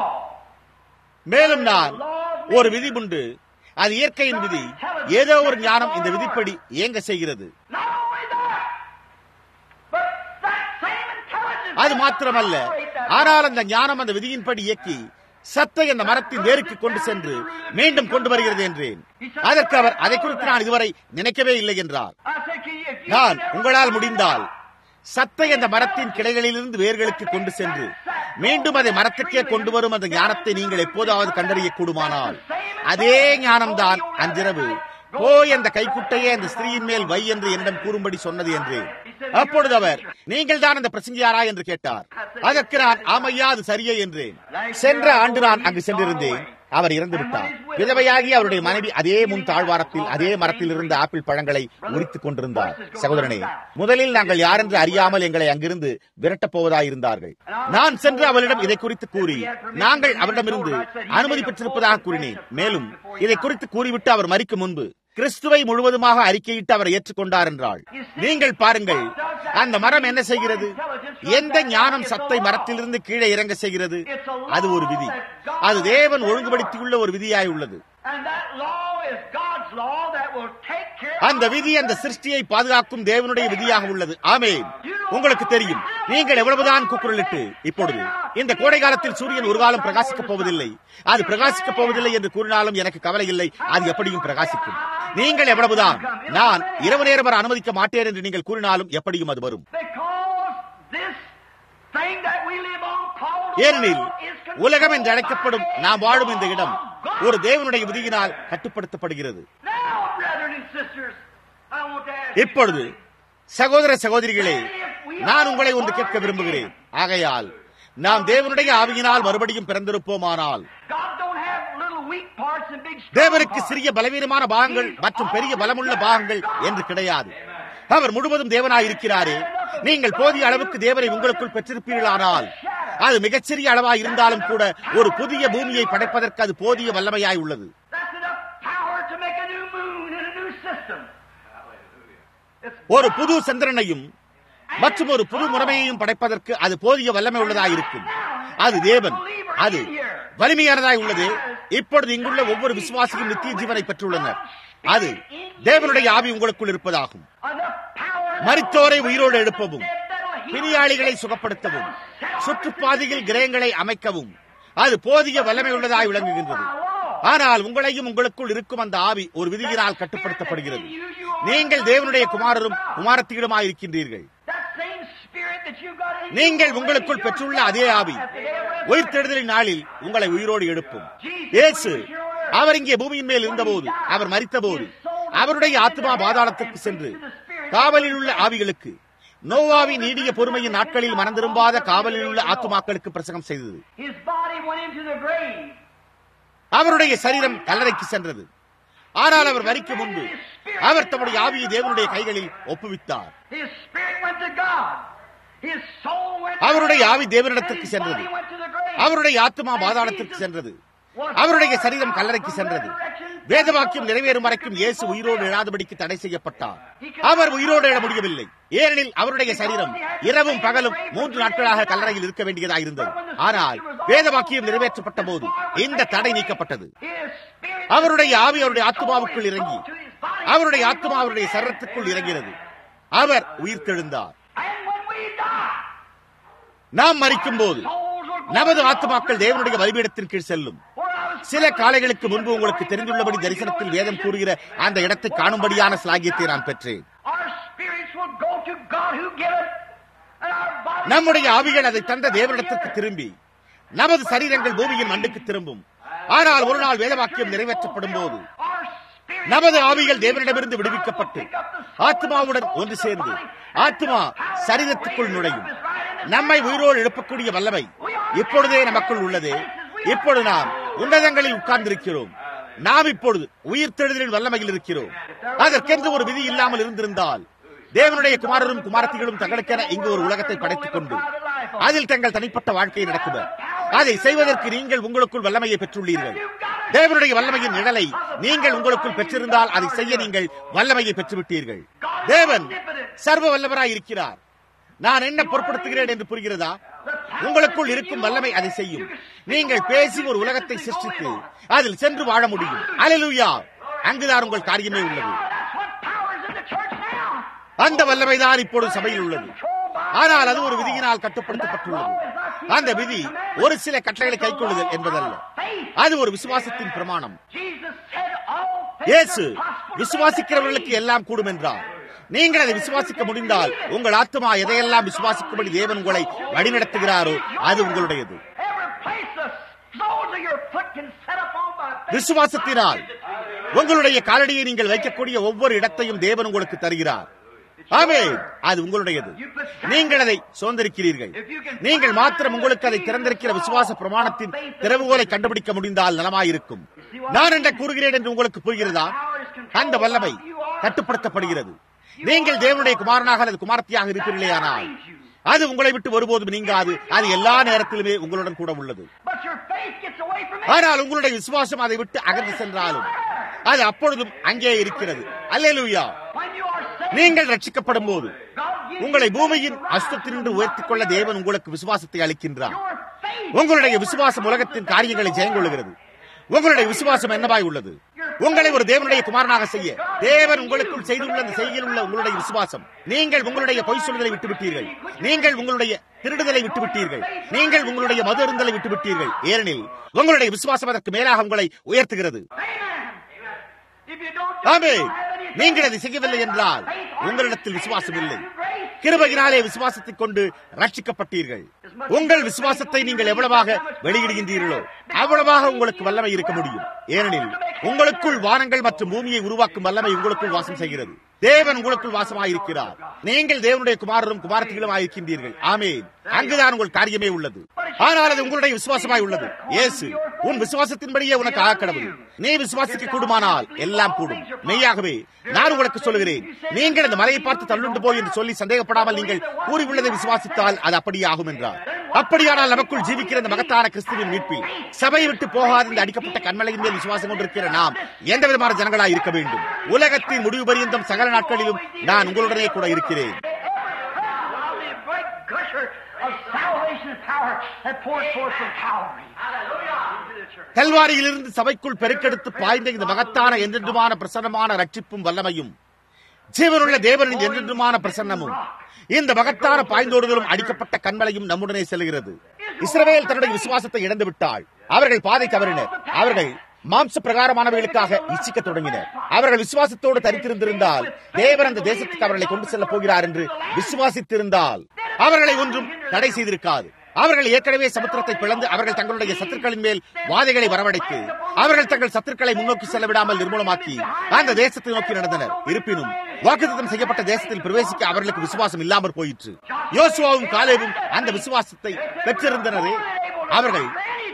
மேலும் நான் ஒரு விதி உண்டு அது இயற்கையின் விதி ஏதோ ஒரு ஞானம் இந்த விதிப்படி இயங்க செய்கிறது Not only that, but that same intelligence. அது மாத்திரமல்ல ஆனால் அந்த ஞானம் அந்த விதியின்படி இயக்கி சத்தை அந்த மரத்தின் வேருக்கு கொண்டு சென்று மீண்டும் கொண்டு வருகிறது என்றேன் அதற்கு அவர் அதை குறித்து நான் இதுவரை நினைக்கவே இல்லை என்றார் I said, can you, if you நான் never- உங்களால் முடிந்தால் சத்தை அந்த மரத்தின் கிளைகளிலிருந்து வேர்களுக்கு கொண்டு சென்று மீண்டும் அதை மரத்துக்கே கொண்டு வரும் அந்த ஞானத்தை நீங்கள் எப்போதாவது கண்டறிய கூடுமானால் அதே ஞானம்தான் அன்றிரவு போய் அந்த கைக்குட்டையே அந்த ஸ்திரீயின் மேல் வை என்று என்னிடம் கூறும்படி சொன்னது என்று அப்பொழுது அவர் நீங்கள் தான் அந்த பிரசங்கியாரா என்று கேட்டார் அதற்கு நான் ஆமையா அது சரியே என்றேன் சென்ற ஆண்டு நான் அங்கு சென்றிருந்தேன் அவர் இறந்து விட்டார் விதவையாகி அவருடைய மனைவி அதே முன் தாழ்வாரத்தில் அதே மரத்தில் இருந்த ஆப்பிள் பழங்களை உரித்துக் கொண்டிருந்தார் சகோதரனே முதலில் நாங்கள் யாரென்று அறியாமல் எங்களை அங்கிருந்து விரட்டப் போவதாயிருந்தார்கள் நான் சென்று அவளிடம் இதை குறித்து கூறி நாங்கள் அவரிடமிருந்து அனுமதி பெற்றிருப்பதாக கூறினேன் மேலும் இதை குறித்து கூறிவிட்டு அவர் மறிக்கும் முன்பு கிறிஸ்துவை முழுவதுமாக அறிக்கையிட்டு அவர் ஏற்றுக்கொண்டார் என்றாள் நீங்கள் பாருங்கள் அந்த மரம் என்ன செய்கிறது எந்த ஞானம் சத்தை மரத்திலிருந்து கீழே இறங்க செய்கிறது அது ஒரு விதி அது தேவன் ஒழுங்குபடுத்தியுள்ள ஒரு விதியாய் உள்ளது And that law is God's law that will take care அந்த விதி அந்த சிருஷ்டியை பாதுகாக்கும் தேவனுடைய விதியாக உள்ளது ஆமென் உங்களுக்கு தெரியும் நீங்கள் எவ்வளவுதான் குக்குரலிட்டு இப்பொழுது இந்த கோடை காலத்தில் சூரியன் ஒரு காலம் பிரகாசிக்கப் போவதில்லை அது பிரகாசிக்கப் போவதில்லை என்று கூறினாலும் எனக்கு கவலை இல்லை அது எப்படியும் பிரகாசிக்கும் நீங்கள் எவ்வளவுதான் நான் இரவு நேரம் வர அனுமதிக்க மாட்டேன் என்று நீங்கள் கூறினாலும் எப்படியும் அது வரும் Because this thing that we live on called the ஏனெனில் world is controlled உலகம் என்று அழைக்கப்படும் by நாம் வாழும் இந்த a இடம் law of God. ஒரு தேவனுடைய விதியினால் கட்டுப்படுத்தப்படுகிறது Now, brethren and sisters, I want to ask you இப்பொழுது something. சகோதர சகோதரிகளே நான் உங்களை ஒன்று கேட்க விரும்புகிறேன் ஆகையால் நாம் தேவனுடைய ஆவியினால் மறுபடியும் பிறந்திருப்போமானால் God don't have little weak parts and big strong தேவனுக்கு parts. சிறிய பலவீனமான பாகங்கள் மற்றும் பெரிய பலமுள்ள பாகங்கள் என்று கிடையாது அவர் முழுவதும் தேவனாய் இருக்கிறாரே நீங்கள் போதிய அளவுக்கு தேவனை உங்களுக்குள் பெற்றிருப்பீர்களானால் அது மிகச்சிறிய அளவாய் இருந்தாலும் கூட ஒரு புதிய பூமியை படைப்பதற்கு அது போதிய வல்லமையாய் உள்ளது That's enough power to make a new moon and a new system. It's ஒரு புது சந்திரனையும் மற்றும் ஒரு புது முறைமையையும் படைப்பதற்கு அது போதிய வல்லமை உள்ளதாய் இருக்கும் அது தேவன் அது வலிமையானதாய் உள்ளது இப்பொழுது இங்குள்ள ஒவ்வொரு விசுவாசியும் நித்திய ஜீவனை பெற்றுள்ளனர் அது தேவனுடைய ஆவி உங்களுக்குள் இருப்பதாகும் enough power மரித்தோரை உயிரோடு எழுப்பவும் that'll heal பிணியாளிகளை சுகப்படுத்தவும் சுற்றுப்பாதையில் கிரகங்களை அமைக்கவும் அது போதிய வல்லமை உள்ளதாய் விளங்குகின்றது ஆனால் உங்களையும் உங்களுக்குள் இருக்கும் அந்த ஆவி ஒரு விதியினால் கட்டுப்படுத்தப்படுகிறது நீங்கள் தேவனுடைய குமாரரும் குமாரத்தியுமாய் இருக்கின்றீர்கள் That same spirit that you got in you நீங்கள் already, உங்களுக்குள் you're பெற்றுள்ள அதே ஆவி at the day of resurrection. உயிர்த்தெழுதலின் நாளில் உங்களை உயிரோடு எழுப்பும் இயேசு அவர் இங்கே பூமியின் மேல் இருந்தபோது அவர் மரித்தபோது அவருடைய ஆத்மா பாதாளத்துக்கு சென்று காவலில் உள்ள ஆவிகளுக்கு நோவாவின் நீடிய பொறுமையின் நாட்களில் மறந்திரும்பாத காவலில் உள்ள ஆத்துமாக்களுக்கு பிரசங்கம் செய்தது His body went into the grave. அவருடைய சரீரம் கல்லறைக்கு சென்றது ஆனால் அவர் மரிக்கும் முன்பு அவர் தம்முடைய ஆவியை தேவனுடைய கைகளில் ஒப்புவித்தார் His spirit went to God. His soul went அவருடைய down, ஆவி தேவனிடத்திற்கு and his சென்றது body went to the grave. அவருடைய ஆத்மா பாதாளத்திற்கு சென்றது அவருடைய சரீரம் கல்லறைக்கு சென்றது வேதவாக்கியம் நிறைவேறும் வரைக்கும் இயேசு உயிரோடு எழாதபடிக்கு தடை செய்யப்பட்டார் அவர் உயிரோடு எழ முடியவில்லை ஏனெனில் அவருடைய சரீரம் இரவும் பகலும் மூன்று நாட்களாக கல்லறையில் இருக்க வேண்டியதாக இருந்தது ஆனால் வேதவாக்கியம் நிறைவேற்றப்பட்ட போது இந்த தடை நீக்கப்பட்டது His spirit அவருடைய ஆவி அவருடைய ஆத்மாவுக்குள் இறங்கி to his body. அவருடைய ஆத்மா அவருடைய சரீரத்துக்குள் இறங்கினது அவர் உயிர்த்தெழுந்தார் And when we die, நாம் மறிக்கும் போது souls will go நமது to ஆத்மாக்கள் தேவனுடைய பலிபீடத்தின் கீழ் செல்லும் Where I was சில காலைகளுக்கு முன்பு உங்களுக்கு தெரிந்துள்ளபடி தரிசனத்தில் வேதம் கூறுகிற அந்த இடத்தை காணும்படியான ஸ்லாகியத்தை நான் பெற்றேன் Our spirits will go to God who giveth, and our bodies நம்முடைய ஆவிகள் அதை தந்த தேவனிடத்திற்கு திரும்பி நமது சரீரங்கள் பூமியின் மண்ணுக்கு திரும்பும் ஆனால் ஒரு நாள் வேதவாக்கியம் நிறைவேற்றப்படும் போது Our spirits நமது ஆவிகள் தேவனிடமிருந்து விடுவிக்கப்பட்டு ஆத்மாவுடன் ஒன்று சேர்ந்து ஆத்மா சரீரத்துக்குள் நுழையும் நம்மை உயிரோடு எழுப்பக்கூடிய வல்லமை இப்பொழுதே நமக்குள் உள்ளது இப்பொழுது நாம் உன்னதங்களில் உட்கார்ந்திருக்கிறோம் நாம் இப்பொழுது உயிர்த்தெழுதலின் வல்லமையில் இருக்கிறோம் அதற்கென்று ஒரு விதி இல்லாமல் இருந்திருந்தால் தேவனுடைய குமாரரும் குமாரத்திகளும் தங்களுக்கென இங்கு ஒரு உலகத்தை படைத்துக் கொண்டு அதில் தங்கள் தனிப்பட்ட வாழ்க்கையை நடத்துவர் அதை செய்வதற்கு நீங்கள் உங்களுக்குள் வல்லமையை பெற்றுள்ளீர்கள் தேவனுடைய வல்லமையின் நிழலை நீங்கள் உங்களுக்குள் பெற்றிருந்தால் அதை செய்ய நீங்கள் வல்லமையை பெற்றுவிட்டீர்கள் தேவன் சர்வ வல்லவராய் இருக்கிறார் நான் என்ன பொருட்படுத்துகிறேன் என்று புரிகிறதா உங்களுக்குள் இருக்கும் வல்லமை அதை செய்யும் நீங்கள் பேசி ஒரு உலகத்தை சிருஷ்டித்து அதில் சென்று வாழ முடியும் அலலுயா அங்குதான் உங்கள் காரியமே உள்ளது That's what power is in the church now. அந்த வல்லமைதான் இப்பொழுது சபையில் உள்ளது ஆனால் அது ஒரு விதியினால் கட்டுப்படுத்தப்பட்டுள்ளது அந்த விதி ஒரு சில கட்டளைகளை கைக்கொள்ளுதல் என்பதல்ல அது ஒரு விசுவாசத்தின் பிரமாணம் Jesus said all things இயேசு are possible to விசுவாசிக்கிறவர்களுக்கு them that எல்லாம் கூடும் என்றார் நீங்கள் அதை விசுவாசிக்க முடிந்தால் உங்கள் ஆத்மா எதையெல்லாம் விசுவாசிக்கும்படி தேவன் உங்களை வழிநடத்துகிறாரோ அது உங்களுடையது believe. Every place the soles of your foot can set upon by faith. விசுவாசத்தினால் உங்களுடைய காலடியை நீங்கள் வைக்கக்கூடிய ஒவ்வொரு இடத்தையும் தேவன் உங்களுக்கு தருகிறார் ஆமே அது உங்களுடையது நீங்கள் அதை சுதந்திரிக்கிறீர்கள் நீங்கள் மாத்திரம் உங்களுக்கு அதை திறந்திருக்கிற விசுவாச பிரமாணத்தின் திறவுகோலை கண்டுபிடிக்க முடிந்தால் நலமாயிருக்கும் நான் என்ன கூறுகிறேன் என்று உங்களுக்கு புரிகிறதா அந்த வல்லமை கட்டுப்படுத்தப்படுகிறது நீங்கள் தேவனுடைய குமாரனாக அல்லது குமாரத்தியாக இருப்பீர்களேயானால் அது உங்களை விட்டு ஒருபோதும் நீங்காது அது எல்லா நேரத்திலுமே உங்களுடன் கூட உள்ளது But your faith gets away from it. ஆனால் உங்களுடைய விசுவாசம் அதை விட்டு அகன்று சென்றாலும் அது அப்பொழுதும் அங்கே இருக்கிறது அல்லேலூயா When you are saved, நீங்கள் ரட்சிக்கப்படும் போது God gives உங்களை you பூமியின் faith to அஸ்தத்தினின்று rise உயர்த்திக் கொள்ள தேவன் உங்களுக்கு விசுவாசத்தை அளிக்கின்றார் Your faith உங்களுடைய விசுவாசம் உலகத்தின் காரியங்களை ஜெயங்கொள்கிறது உங்களுடைய விசுவாசம் என்னவாய் உள்ளது உங்களை ஒரு தேவனுடைய குமாரனாக செய்ய தேவன் உங்களுக்குள் செய்துள்ள அந்த செய்கையில் உள்ள உங்களுடைய விசுவாசம் நீங்கள் உங்களுடைய பொய் சொல்லுதலை விட்டுவிட்டீர்கள் நீங்கள் உங்களுடைய திருடுதலை விட்டுவிட்டீர்கள் நீங்கள் உங்களுடைய மது அருந்தலை விட்டுவிட்டீர்கள் ஏனெனில் உங்களுடைய விசுவாசம் அதற்கு மேலாக உங்களை உயர்த்துகிறது If you don't do ஆமே it, you don't have any நீங்கள் faith. அதை செய்யவில்லை என்றால் உங்களிடத்தில் விசுவாசம் இல்லை Grace. கிருபையினாலே விசுவாசத்தைக் கொண்டு ரட்சிக்கப்பட்டீர்கள் உங்கள் விசுவாசத்தை நீங்கள் எவ்வளவாக வெளியிடுகின்றீர்களோ அவ்வளவாக உங்களுக்கு வல்லமை இருக்க முடியும் ஏனெனில் உங்களுக்குள் வானங்கள் மற்றும் பூமியை உருவாக்கும் வல்லமை உங்களுக்குள் வாசம் செய்கிறது தேவன் உங்களுக்குள் வாசமாயிருக்கிறார் நீங்கள் தேவனுடைய குமாரரும் குமாரத்திகளும் ஆயிருக்கின்றீர்கள் ஆமேன் அங்குதான் உங்கள் காரியமே உள்ளது ஆனால் அது உங்களுடைய விசுவாசமாய் உள்ளது இயேசு உன் விசுவாசத்தின்படியே உனக்கு ஆக்கடவுள் நீ விசுவாசிக்க கூடுமானால் எல்லாம் கூடும் மெய்யாகவே நான் உங்களுக்கு சொல்லுகிறேன் நீங்கள் இந்த மலையை பார்த்து தள்ளுண்டு போய் என்று சொல்லி சந்தேகப்படாமல் நீங்கள் கூறியுள்ளதை விசுவாசித்தால் அது அப்படியே ஆகும் என்றார் அப்படியானால் நமக்குள் ஜீவிக்கிற இந்த மகத்தான கிறிஸ்துவின் மீட்பில் சபையை விட்டு போகாத இந்த அடிக்கப்பட்ட கண்மலையின் மேல் விசுவாசம் கொண்டிருக்கிற நாம் எந்த விதமான ஜனங்களாய் இருக்க வேண்டும் உலகத்தின் முடிவு பரியந்தம் சகல நாட்களிலும் நான் உங்களுடனே கூட இருக்கிறேன் I'll be a great gusher of salvation and power that poured forth from Calvary. Hallelujah. Into the church. கல்வாரியிலிருந்து சபைக்குள் பெருக்கெடுத்து பாய்ந்த இந்த மகத்தான என்றென்றுமான பிரசன்னமான ரட்சிப்பும் வல்லமையும் ஜீவனுள்ள தேவனின் என்றென்றுமான பிரசன்னமும் இந்த மகத்தான பாய்ந்தோடுதலும் அடிக்கப்பட்ட கண்மலையும் நம்முடனே செல்கிறது இஸ்ரவேல் தன்னுடைய விசுவாசத்தை இழந்து விட்டாள் அவர்கள் பாதை தவறினர் அவர்கள் மாம்ச பிரகாரமானவர்களுக்காக இச்சிக்க தொடங்கினர் அவர்கள் விசுவாசத்தோடு தரித்திருந்திருந்தால் தேவன் அந்த தேசத்துக்கு அவர்களை கொண்டு செல்ல போகிறார் என்று விசுவாசித்திருந்தால் அவர்களை ஒன்றும் தடை செய்திருக்காது அவர்கள் ஏற்கனவே சமுத்திரத்தை பிளந்து அவர்கள் தங்களுடைய சத்துருக்களின் மேல் வாதைகளை வரவழைத்து அவர்கள் தங்கள் சத்துருக்களை முன்னோக்கி செல்ல விடாமல் நிர்மூலமாக்கி அந்த தேசத்தை நோக்கி நடந்தனர் இருப்பினும் வாக்குத்தத்தம் செய்யப்பட்ட தேசத்தில் பிரவேசிக்க அவர்களுக்கு விசுவாசம் இல்லாமற் போயிற்று யோசுவாவும் காலேவும் அந்த விசுவாசத்தை பெற்றிருந்தனரே அவர்கள்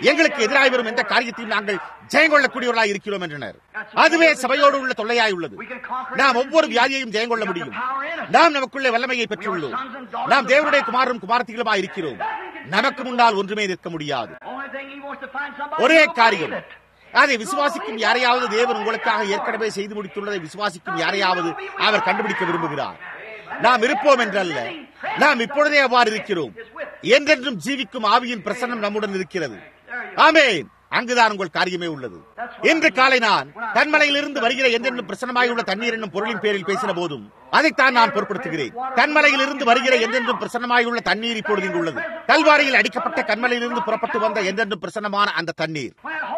எங்களுக்கு எதிராக வரும் எந்த காரியத்தையும் நாங்கள் ஜெயங்கொள்ளக்கூடியவர்களாக இருக்கிறோம் என்றனர் அதுவே சபையோடு உள்ள தொல்லையாய் உள்ளது நாம் ஒவ்வொரு வியாதியையும் ஜெயங்கொள்ள முடியும் நாம் நமக்குள்ளே வல்லமையை பெற்றுள்ளோம் நாம் தேவனுடைய குமாரும் குமாரத்திகளுமா இருக்கிறோம் நமக்கு முன்னால் ஒன்றுமே நிற்க முடியாது ஒரே காரியம் அதை விசுவாசிக்கும் யாரையாவது தேவன் உங்களுக்காக ஏற்கனவே செய்து முடித்துள்ளதை விசுவாசிக்கும் யாரையாவது அவர் கண்டுபிடிக்க விரும்புகிறார் நாம் இருப்போம் என்றல்ல நாம் இப்பொழுதே அவ்வாறு இருக்கிறோம் என்றென்றும் ஜீவிக்கும் ஆவியின் பிரசன்னம் நம்முடன் இருக்கிறது ஆமேன் அங்குதான் உங்கள் காரியமே உள்ளது இன்று காலை நான் கண்மலையிலிருந்து வருகிற என்றென்றும் பிரசன்னமாயுள்ள தண்ணீர் என்னும் பொருளின் பேரில் பேசின போதும் அதைத்தான் நான் பொருட்படுத்துகிறேன் கண்மலையிலிருந்து வருகிற என்றென்றும் பிரசன்னமாயுள்ள தண்ணீர் இப்பொழுது இங்கு உள்ளது கல்வாரியில் அடிக்கப்பட்ட கண்மலையிலிருந்து புறப்பட்டு வந்த என்றென்றும் பிரசன்னமான அந்த தண்ணீர்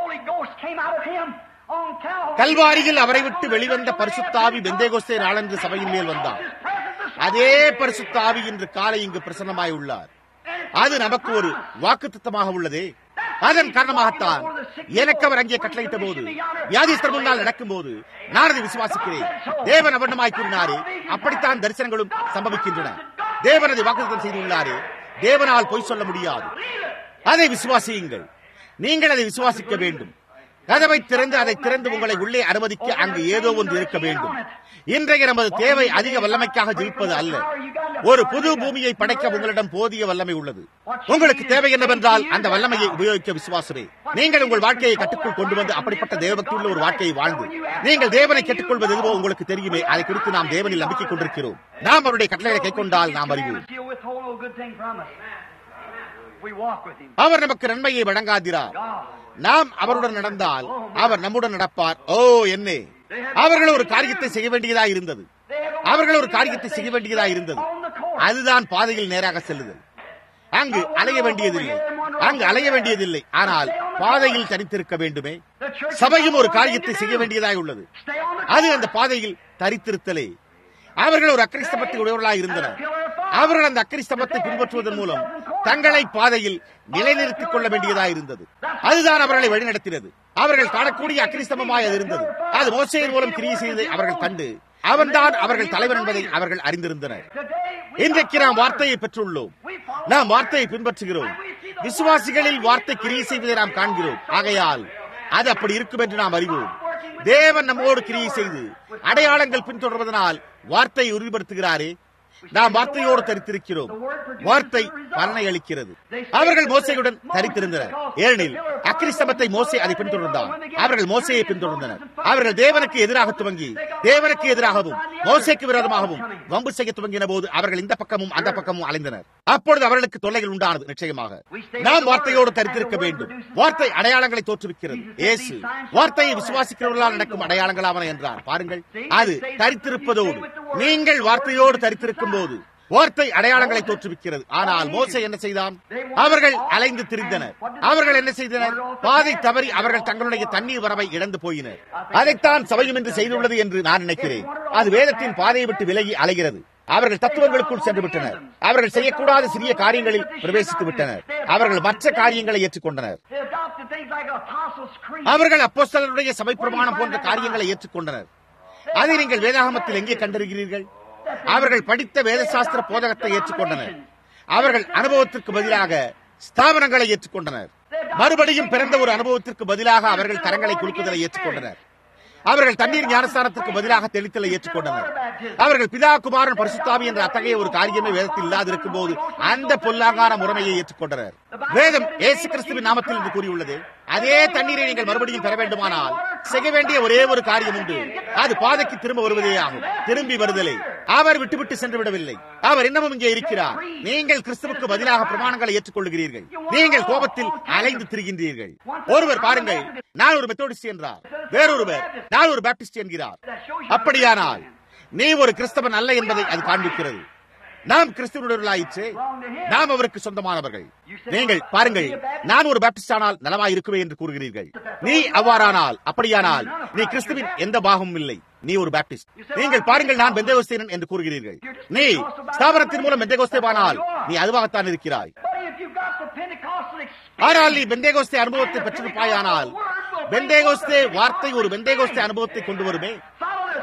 கல்வாரியில் அவரை விட்டு வெளிவந்த பரிசுத்தாவி பெந்தேகோஸ்தே நாளன்று சபையின் மேல் வந்தார் அதே பரிசுத்தாவி இன்று காலை இங்கு பிரசன்னமாய் உள்ளார் அது நமக்கு ஒரு வாக்குத்தமாக உள்ளதே அதன் காரணமாகத்தான் எனக்கு அவர் அங்கே கட்டளையிட்ட போது வியாதிஸ்தர் முன்னால் நடக்கும் போது நான் அதை விசுவாசிக்கிறேன் தேவன் அவண்ணமாய் கூறினாரே அப்படித்தான் தரிசனங்களும் சம்பவிக்கின்றன தேவன் அதை வாக்குத்தம் செய்துள்ளாரே தேவனால் பொய் சொல்ல முடியாது அதை விசுவாசியுங்கள் நீங்கள் அதை விசுவாசிக்க வேண்டும் கதவை திறந்து அதை திறந்து உங்களை உள்ளே அனுமதிக்க அங்கு ஏதோ ஒன்று இருக்க வேண்டும் இன்றைய நமது தேவை அதிக வல்லமைக்காக ஜெயிப்பது அல்ல ஒரு புது பூமியை படைக்க உங்களிடம் போதிய வல்லமை உள்ளது உங்களுக்கு தேவை என்னவென்றால் அந்த வல்லமையை உபயோகிக்க விசுவாசமே நீங்கள் உங்கள் வாழ்க்கையை கட்டுக்குள் கொண்டு வந்து அப்படிப்பட்ட தேவபக்தி உள்ள ஒரு வாழ்க்கையை வாழ்ந்து நீங்கள் தேவனை கேட்டுக்கொள்வது எதுவோ உங்களுக்கு தெரியுமே அதை குறித்து நாம் தேவனில் நம்பிக்கை கொண்டிருக்கிறோம் நாம் அவருடைய கட்டளையை கை கொண்டால் நாம் அறிவோம் அவர் நமக்கு நன்மையை வழங்காதிரார் நாம் அவருடன் நடந்தால் அவர் நம்முடன் நடப்பார் ஓ என்னே அவர்கள் ஒரு காரியத்தை செய்ய வேண்டியதா இருந்தது அவர்கள் ஒரு காரியத்தை செய்ய வேண்டியதா இருந்தது அதுதான் பாதையில் நேராக செல்லுதல் அங்கு அலைய வேண்டியதில்லை அங்கு அலைய வேண்டியதில்லை ஆனால் பாதையில் தனித்திருக்க வேண்டுமே சபையும் ஒரு காரியத்தை செய்ய வேண்டியதாக உள்ளது அது அந்த பாதையில் தரித்திருத்தலே அவர்கள் ஒரு அக்கரிஸ்தபத்தை உடையவர்களாக இருந்தனர் அவர்கள் அந்த அக்கரிஸ்தபத்தை பின்பற்றுவதன் மூலம் தங்களை பாதையில் நிலைநிறுத்திக் கொள்ள வேண்டியதாக இருந்தது அதுதான் அவர்களை வழிநடத்தினது அவர்கள் காணக்கூடிய அக்கிரிஸ்தமமாய் அது இருந்தது அது மோசையின் மூலம் கிரியை செய்ததை அவர்கள் கண்டு அவன்தான் அவர்கள் தலைவர் என்பதை அவர்கள் அறிந்திருந்தனர் இன்றைக்கு நாம் வார்த்தையை பெற்றுள்ளோம் நாம் வார்த்தையை பின்பற்றுகிறோம் விசுவாசிகளில் வார்த்தை கிரியை செய்வதை நாம் காண்கிறோம் ஆகையால் அது அப்படி இருக்கும் என்று நாம் அறிவோம் தேவன் நம்மோடு கிரியை செய்து அடையாளங்கள் பின்தொடர்வதனால் வார்த்தையை உறுதிப்படுத்துகிறாரே நாம் வார்த்தையோடு தரித்திருக்கிறோம் வார்த்தை பலனை அளிக்கிறது அவர்கள் மோசையுடன் தரித்திருந்தனர் ஏனெனில் அக்கிரிஸ்தமத்தை மோசை அதை பின்தொடர்ந்தார் அவர்கள் மோசையை பின்தொடர்ந்தனர் அவர்கள் தேவனுக்கு எதிராக துவங்கி தேவனுக்கு எதிராகவும் மோசைக்கு விரோதமாகவும் வம்பு செய்ய துவங்கின போது அவர்கள் இந்த பக்கமும் அந்த பக்கமும் அலைந்தனர் அப்பொழுது அவர்களுக்கு தொல்லைகள் உண்டானது நிச்சயமாக நாம் வார்த்தையோடு தரித்திருக்க வேண்டும் வார்த்தை அடையாளங்களை தோற்றுவிக்கிறது இயேசு வார்த்தையை விசுவாசிக்கிறவர்களால் நடக்கும் அடையாளங்களாவன என்றார் பாருங்கள் அது தரித்திருப்பதோடு நீங்கள் வார்த்தையோடு தரித்திருக்கும் போது வார்த்தை அடையாளங்களை தோற்றுவிக்கிறது ஆனால் மோசை என்ன செய்தான் அவர்கள் அலைந்து திரிந்தனர் அவர்கள் என்ன செய்தனர் பாதை தவறி அவர்கள் தங்களுடைய தண்ணீர் வரவை இழந்து போயினர் அதைத்தான் சபையும் என்று செய்துள்ளது என்று நான் நினைக்கிறேன் அது வேதத்தின் பாதையை விட்டு விலகி அலைகிறது அவர்கள் தத்துவங்களுக்குள் சென்று விட்டனர் அவர்கள் செய்யக்கூடாத சிறிய காரியங்களில் பிரவேசித்து விட்டனர் அவர்கள் மற்ற காரியங்களை ஏற்றுக்கொண்டனர் அவர்கள் அப்போஸ்தலருடைய சபை பிரமாணம் போன்ற காரியங்களை ஏற்றுக்கொண்டனர் அதை நீங்கள் வேதாகமத்தில் எங்கே கண்டிருக்கிறீர்கள் அவர்கள் படித்த வேதசாஸ்திர போதகத்தை ஏற்றுக்கொண்டனர் அவர்கள் அனுபவத்திற்கு பதிலாக ஸ்தாபனங்களை ஏற்றுக்கொண்டனர் மறுபடியும் பிறந்த ஒரு அனுபவத்திற்கு பதிலாக அவர்கள் கரங்களை குலுக்குதலை ஏற்றுக்கொண்டனர் அவர்கள் தண்ணீர் ஞானஸ்தானத்திற்கு பதிலாக தெளித்தலை ஏற்றுக்கொண்டனர் அவர்கள் பிதா குமாரன் பரிசுத்தாவி என்ற அத்தகைய ஒரு காரியமே வேதத்தில் இல்லாதிருக்கும் போது அந்த பொல்லாங்கான முறைமையை ஏற்றுக்கொண்டனர் வேதம் ஏசு கிறிஸ்துவின் நாமத்தில் என்று கூறியுள்ளது அதே தண்ணீரை நீங்கள் மறுபடியும் பெற வேண்டுமானால் செய்ய வேண்டிய ஒரே ஒரு காரியம் உண்டு அது பாதைக்கு திரும்ப வருவதே ஆகும் திரும்பி வருதலே அவர் விட்டுவிட்டு சென்று விடவில்லை அவர் இன்னமும் இங்கே இருக்கிறார் நீங்கள் கிறிஸ்துவுக்கு பதிலாக பிரமாணங்களை ஏற்றுக்கொள்கிறீர்கள் நீங்கள் கோபத்தில் அலைந்து திரிகின்றீர்கள் ஒருவர் பாருங்கள் நான் ஒரு மெத்தோடிஸ்ட் என்றார் வேறொருவர் நான் ஒரு பேப்டிஸ்ட் என்கிறார் அப்படியானால் நீ ஒரு கிறிஸ்தவன் அல்ல என்பதை அது காண்பிக்கிறது நாம் கிறிஸ்துவர்களாயிற்று நாம் அவருக்கு சொந்தமானவர்கள் நீங்கள் பாருங்கள் நான் ஒரு பேப்டிஸ்ட் ஆனால் நலமாய் இருக்குவே என்று கூறுகிறீர்கள் நீ அவ்வாறானால் அப்படியானால் நீ கிறிஸ்துவின் எந்த பாகமும் இல்லை நீ ஒரு பேப்டிஸ்ட் நீங்கள் பாருங்கள் நான் பெந்தகோஸ்தேனன் என்று கூறுகிறீர்கள் நீ ஸ்தாபனத்தின் மூலம் பெந்தகோஸ்தேவானால் நீ அதுவாகத்தான் இருக்கிறாய் ஆனால் நீ பெந்தேகோஸ்தே அனுபவத்தை பெற்றிருப்பாயானால் பெந்தேகோஸ்தே வார்த்தை ஒரு பெந்தேகோஸ்தே அனுபவத்தை கொண்டு வருமே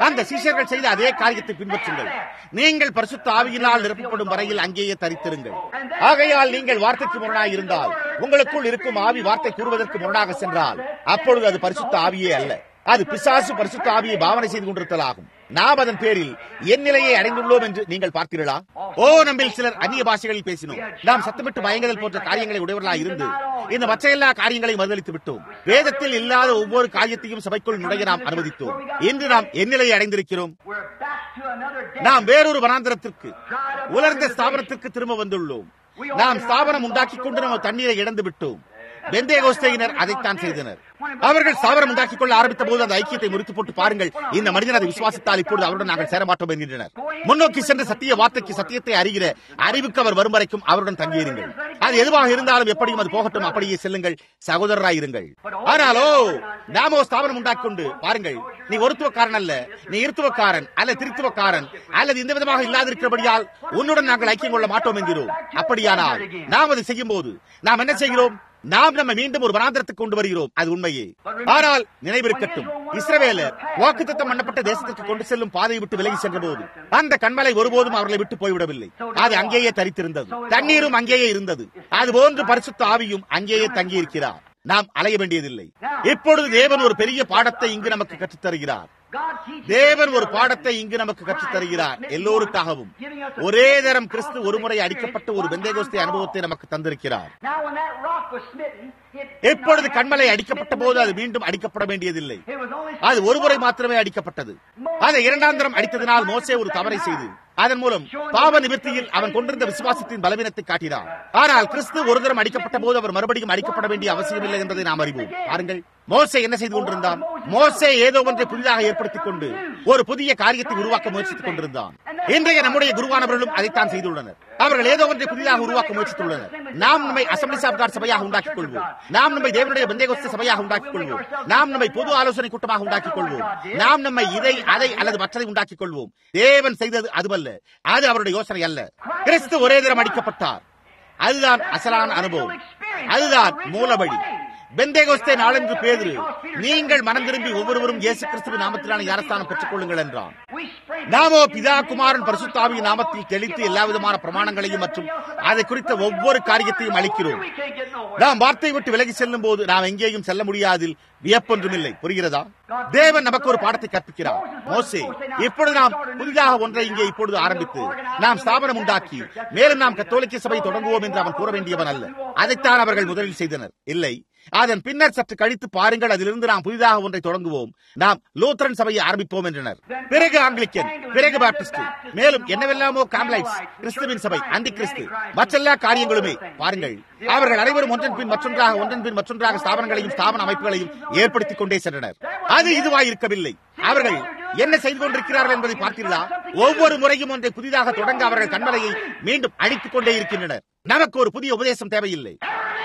அந்த சீஷர்கள் செய்த அதே காரியத்தை பின்பற்றுங்கள் நீங்கள் பரிசுத்த ஆவியினால் நிரப்பப்படும் வரையில் அங்கேயே தரித்திருங்கள் ஆகையால் நீங்கள் வார்த்தைக்கு முரணாக இருந்தால் உங்களுக்குள் இருக்கும் ஆவி வார்த்தை கூறுவதற்கு முரணாக சென்றால் அப்பொழுது அது பரிசுத்த ஆவியே அல்ல அது பிசாசு பரிசுத்த ஆவியை பாவனை செய்து கொண்டிருத்தலாகும் நாம் அதன் பேரில் என் நிலையை அடைந்துள்ளோம் என்று நீங்கள் பார்த்தீர்களா ஓ நம்மில் சிலர் அந்நிய பாஷைகளில் பேசினோம் நாம் சத்தமிட்டு பயங்குதல் போன்ற காரியங்களை உடையவர்களாக இருந்து இந்த மற்ற எல்லா காரியங்களையும் மறுதளித்து விட்டோம் வேதத்தில் இல்லாத ஒவ்வொரு காரியத்தையும் சபைக்குள் நுழைய நாம் அனுமதித்தோம் இன்று நாம் என் நிலையை அடைந்திருக்கிறோம் We're back to another day. நாம் வேறொரு வனாந்திரத்திற்கு உலர்ந்த ஸ்தாபனத்திற்கு திரும்ப வந்துள்ளோம் நாம் ஸ்தாபனம் உண்டாக்கி கொண்டு நம்ம தண்ணீரை இழந்து விட்டோம் பெந்தேகோஸ்தையினர் அதைத்தான் செய்தனர் அவர்கள் ஸ்தாபனம் உண்டாக்கிக் கொள்ள ஆரம்பித்த போது அந்த ஐக்கியத்தை முறித்து போட்டு பாருங்கள் இந்த மனிதன் அதை விசுவாசித்தால் இப்பொழுது அவருடன் நாங்கள் சேரமாட்டோம் என்கின்றனர் முன்னோக்கி சென்ற சத்திய வார்த்தைக்கு சத்தியத்தை அறிகிற அறிவுக்கு அவர் வரும் வரைக்கும் அவருடன் தங்கியிருங்கள் அது எதுவாக இருந்தாலும் எப்படியும் அது போகட்டும் அப்படியே செல்லுங்கள் சகோதரராயிருங்கள் ஆனாலோ நாமோ ஸ்தாபனம் உண்டாக்கி கொண்டு பாருங்கள் நீ ஒருத்துவக்காரன் அல்ல நீ இருத்துவக்காரன் அல்ல திருத்துவக்காரன் அல்லது இந்த விதமாக இல்லாதிருக்கிறபடியால் உன்னுடன் நாங்கள் ஐக்கியம் கொள்ள மாட்டோம் என்கிறோம் அப்படியானால் நாம் அதை செய்யும் போது நாம் என்ன செய்கிறோம் நாம் நம்ம மீண்டும் ஒரு வனாந்திரத்துக்கு கொண்டு வருகிறோம் அது உண்மையே ஆனால் நினைவிருக்கட்டும் இஸ்ரவேலர் வாக்குத்தத்தம் பண்ணப்பட்ட தேசத்திற்கு கொண்டு செல்லும் பாதையை விட்டு விலகி சென்ற போது அந்த கண்மலை ஒருபோதும் அவர்களை விட்டு போய்விடவில்லை அது அங்கேயே தரித்திருந்தது தண்ணீரும் அங்கேயே இருந்தது அது போன்று பரிசுத்த ஆவியும் அங்கேயே தங்கியிருக்கிறார் நாம் அலைய வேண்டியதில்லை இப்பொழுது தேவன் ஒரு பெரிய பாடத்தை இங்கு நமக்கு கற்றுத் தருகிறார் God teaches தேவன் ஒரு பாடத்தை இங்கு நமக்கு கற்றுத் தருகிறார் எல்லோருக்காகவும் ஒரே தரம் கிறிஸ்து ஒருமுறை அடிக்கப்பட்ட ஒரு பெந்தேகோஸ்தே அனுபவத்தை நமக்கு தந்திருக்கிறார் Now, when that rock was smitten, it எப்பொழுது கண்மலை அடிக்கப்பட்ட போது அது மீண்டும் அடிக்கப்பட வேண்டியதில்லை it was only அது ஒருமுறை மாத்திரமே அடிக்கப்பட்டது அதை இரண்டாம் தரம் அடித்ததினால் மோசே ஒரு தவறை செய்து அதன் மூலம் பாவ நிவர்த்தியில் அவன் கொண்டிருந்த விசுவாசத்தின் பலவீனத்தை காட்டினார் ஆனால் கிறிஸ்து ஒரு தரம் அடிக்கப்பட்ட போது அவர் மறுபடியும் அடிக்கப்பட வேண்டிய அவசியமில்லை என்பதை நாம் அறிவோம் பாருங்கள் மோசே என்ன செய்து கொண்டிருந்தான் மோசே ஏதோ ஒன்றை புதிதாக ஏற்படுத்திக் கொண்டு ஒரு புதிய காரியத்தை உருவாக்க முயற்சித்துக் கொண்டிருந்தான் இன்றைய நம்முடைய குருவானவர்களும் அதைத்தான் செய்துள்ளனர் அவர்கள் ஏதோ ஒன்றை புதிதாக உருவாக்க முயற்சித்துள்ளனர் நாம் நம்மை அசம்பிளி ஆஃப் காட் சபையாக உண்டாக்கிக் கொள்வோம் நாம் நம்மை தேவனுடைய பெந்தேகோஸ்த சபையாக உண்டாக்கிக் கொள்வோம் நாம் நம்மை பொது ஆலோசனை கூட்டமாக உண்டாக்கிக் கொள்வோம் நாம் நம்மை இதை அதை அல்லது மற்றதை உண்டாக்கிக் கொள்வோம் தேவன் செய்தது அதுவல்ல அது அவருடைய யோசனை அல்ல கிறிஸ்து ஒரே தரம் அடிக்கப்பட்டார் அதுதான் அசலான அனுபவம் அதுதான் மூலவழி பெந்தேகோஸ்தே நாளன்று பேதுரு நீங்கள் மனம் திரும்பி ஒவ்வொருவரும் இயேசு கிறிஸ்துவின் நாமத்திலான யாரஸ்தானம் பெற்றுக் கொள்ளுங்கள் என்றான் we spring நாமோ பிதா குமாரன் பரிசுத்தாவியின் நாமத்தில் தெளித்து எல்லா விதமான பிரமாணங்களையும் மற்றும் அதை குறித்த ஒவ்வொரு காரியத்தையும் அளிக்கிறோம் we can't get nowhere. நாம் வார்த்தை விட்டு விலகி செல்லும் போது நாம் எங்கேயும் செல்ல முடியாதில் வியப்பொன்றுமில்லை புரிகிறதா தேவன் நமக்கு ஒரு பாடத்தை கற்பிக்கிறார் மோசே இப்பொழுது நாம் புதிதாக ஒன்றை இங்கே இப்பொழுது ஆரம்பித்து நாம் ஸ்தாபனம் உண்டாக்கி மேலும் நாம் கத்தோலிக்க சபை தொடங்குவோம் என்று அவன் கூற வேண்டியவன் அல்ல அதைத்தான் அவர்கள் முதலில் செய்தனர் இல்லை அதன் பின்னர் சற்று கழித்து பாருங்கள் அதிலிருந்து நாம் புதிதாக ஒன்றை தொடங்குவோம் நாம் லூத்தரன் சபையை ஆரம்பிப்போம் என்றனர் பிறகு ஆங்கிலிக்கன் பிறகு பாப்டிஸ்ட் மேலும் என்னவெல்லாமோ காம்லைட்ஸ் கிறிஸ்துவின் சபை அந்தி கிறிஸ்து மற்றெல்லா காரியங்களுமே பாருங்கள் அவர்கள் அனைவரும் ஒன்றன் பின் மற்றொன்றாக ஒன்றன் பின் மற்றொன்றாக ஸ்தாபனங்களையும் ஸ்தாபன அமைப்புகளையும் ஏற்படுத்திக் கொண்டே சென்றனர் அது இதுவாய் இருக்கவில்லை அவர்கள் என்ன செய்து கொண்டிருக்கிறார்கள் என்பதை பார்த்தீர்களா ஒவ்வொரு முறையும் ஒன்றை புதிதாக தொடங்க அவர்கள் கண்மலையை மீண்டும் அடித்துக் கொண்டே இருக்கின்றனர் நமக்கு ஒரு புதிய உபதேசம் தேவையில்லை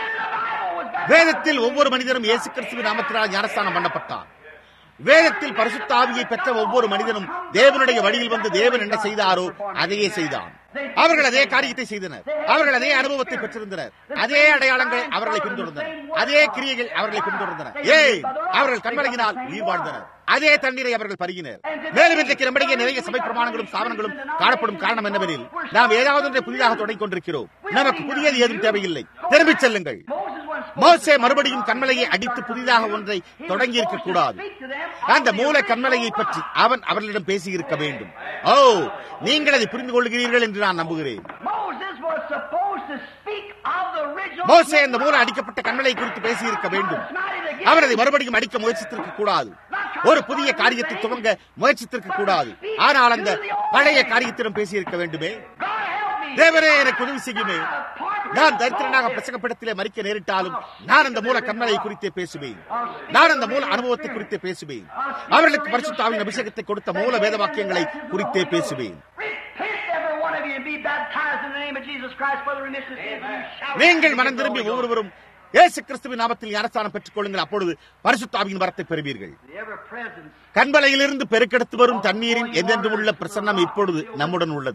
வேதத்தில் ஒவ்வொரு மனிதனும் இயேசு கிறிஸ்துவின் நாமத்தினால் ஞானஸ்தானம் பண்ணப்பட்டார் வேதத்தில் பரிசுத்த ஆவியை பெற்ற ஒவ்வொரு மனிதனும் தேவனுடைய வழியில் வந்து தேவன் என்ன செய்தாரோ அதையே செய்தான் அவர்கள் அதே காரியத்தை செய்தனர் அவர்கள் அதே அனுபவத்தை பெற்றிருந்தனர் அதே அடையாளங்கள் அவர்களை பின்தொடர்ந்தன அதே கிரியைகள் அவர்களை பின்தொடர்ந்தன ஏய் அவர்கள் கண்மலையினால் உயிர் வாழ்ந்தனர் அதே தண்ணீரை அவர்கள் பருகினர் மேலும் இன்றைக்கு நம்முடைய நிறைய சபை பிரமாணங்களும் சாதனங்களும் காணப்படும் காரணம் என்னவெனில் நாம் ஏதாவது ஒன்றை புதிதாக தொடங்கிக் கொண்டிருக்கிறோம் நமக்கு புதியது ஏதும் தேவையில்லை திரும்பிச் செல்லுங்கள் மோசே மறுபடியும் கண்மலையை அடித்து புதிதாக ஒன்றை தொடங்கி இருக்க கூடாது அந்த மூல கண்மலையை பற்றி அவன் அவர்களிடம் பேசியிருக்க வேண்டும் ஓ நீங்கள் அதை புரிந்து கொள்கிறீர்கள் என்று நான் நம்புகிறேன் Moses was supposed to speak of the original. மோசே அந்த மூல அடிக்கப்பட்ட கண்மலை குறித்து பேசியிருக்க வேண்டும் அவர் அதை மறுபடியும் அடிக்க முயற்சித்திருக்க கூடாது ஒரு புதிய காரியத்தை துவங்க முயற்சித்திருக்க கூடாது ஆனால் அந்த பழைய காரியத்திடம் பேசியிருக்க வேண்டுமே God help me. தேவரே எனக்கு உதவி செய்யுமே நான் தரித்திரனாக பிரசங்கப்படத்திலே மறிக்க நேரிட்டாலும் நான் அந்த மூல கண்மலை குறித்தே பேசுவேன் நான் அந்த மூல அனுபவத்தை குறித்தே பேசுவேன் அவர்களுக்கு பரிசுத்தாவின் அபிஷேகத்தை கொடுத்த மூல வேத வாக்கியங்களை குறித்தே பேசுவேன் Repent, every one of you, and be baptized in the name of Jesus Christ for the remission of sins. and you shall நீங்கள் receive மனம் the திரும்பி Holy Ghost. ஒவ்வொருவரும் இயேசு கிறிஸ்துவின் நாமத்தில் ஞானஸ்தானம் பெற்றுக் கொள்ளுங்கள் அப்பொழுது பரிசுத்தாவின் வரத்தை பெறுவீர்கள் The ever presence. கண்மலையிலிருந்து பெருக்கெடுத்து வரும் தண்ணீரின் என்றென்றும் உள்ள பிரசன்னம் இப்பொழுது நம்முடன் உள்ளது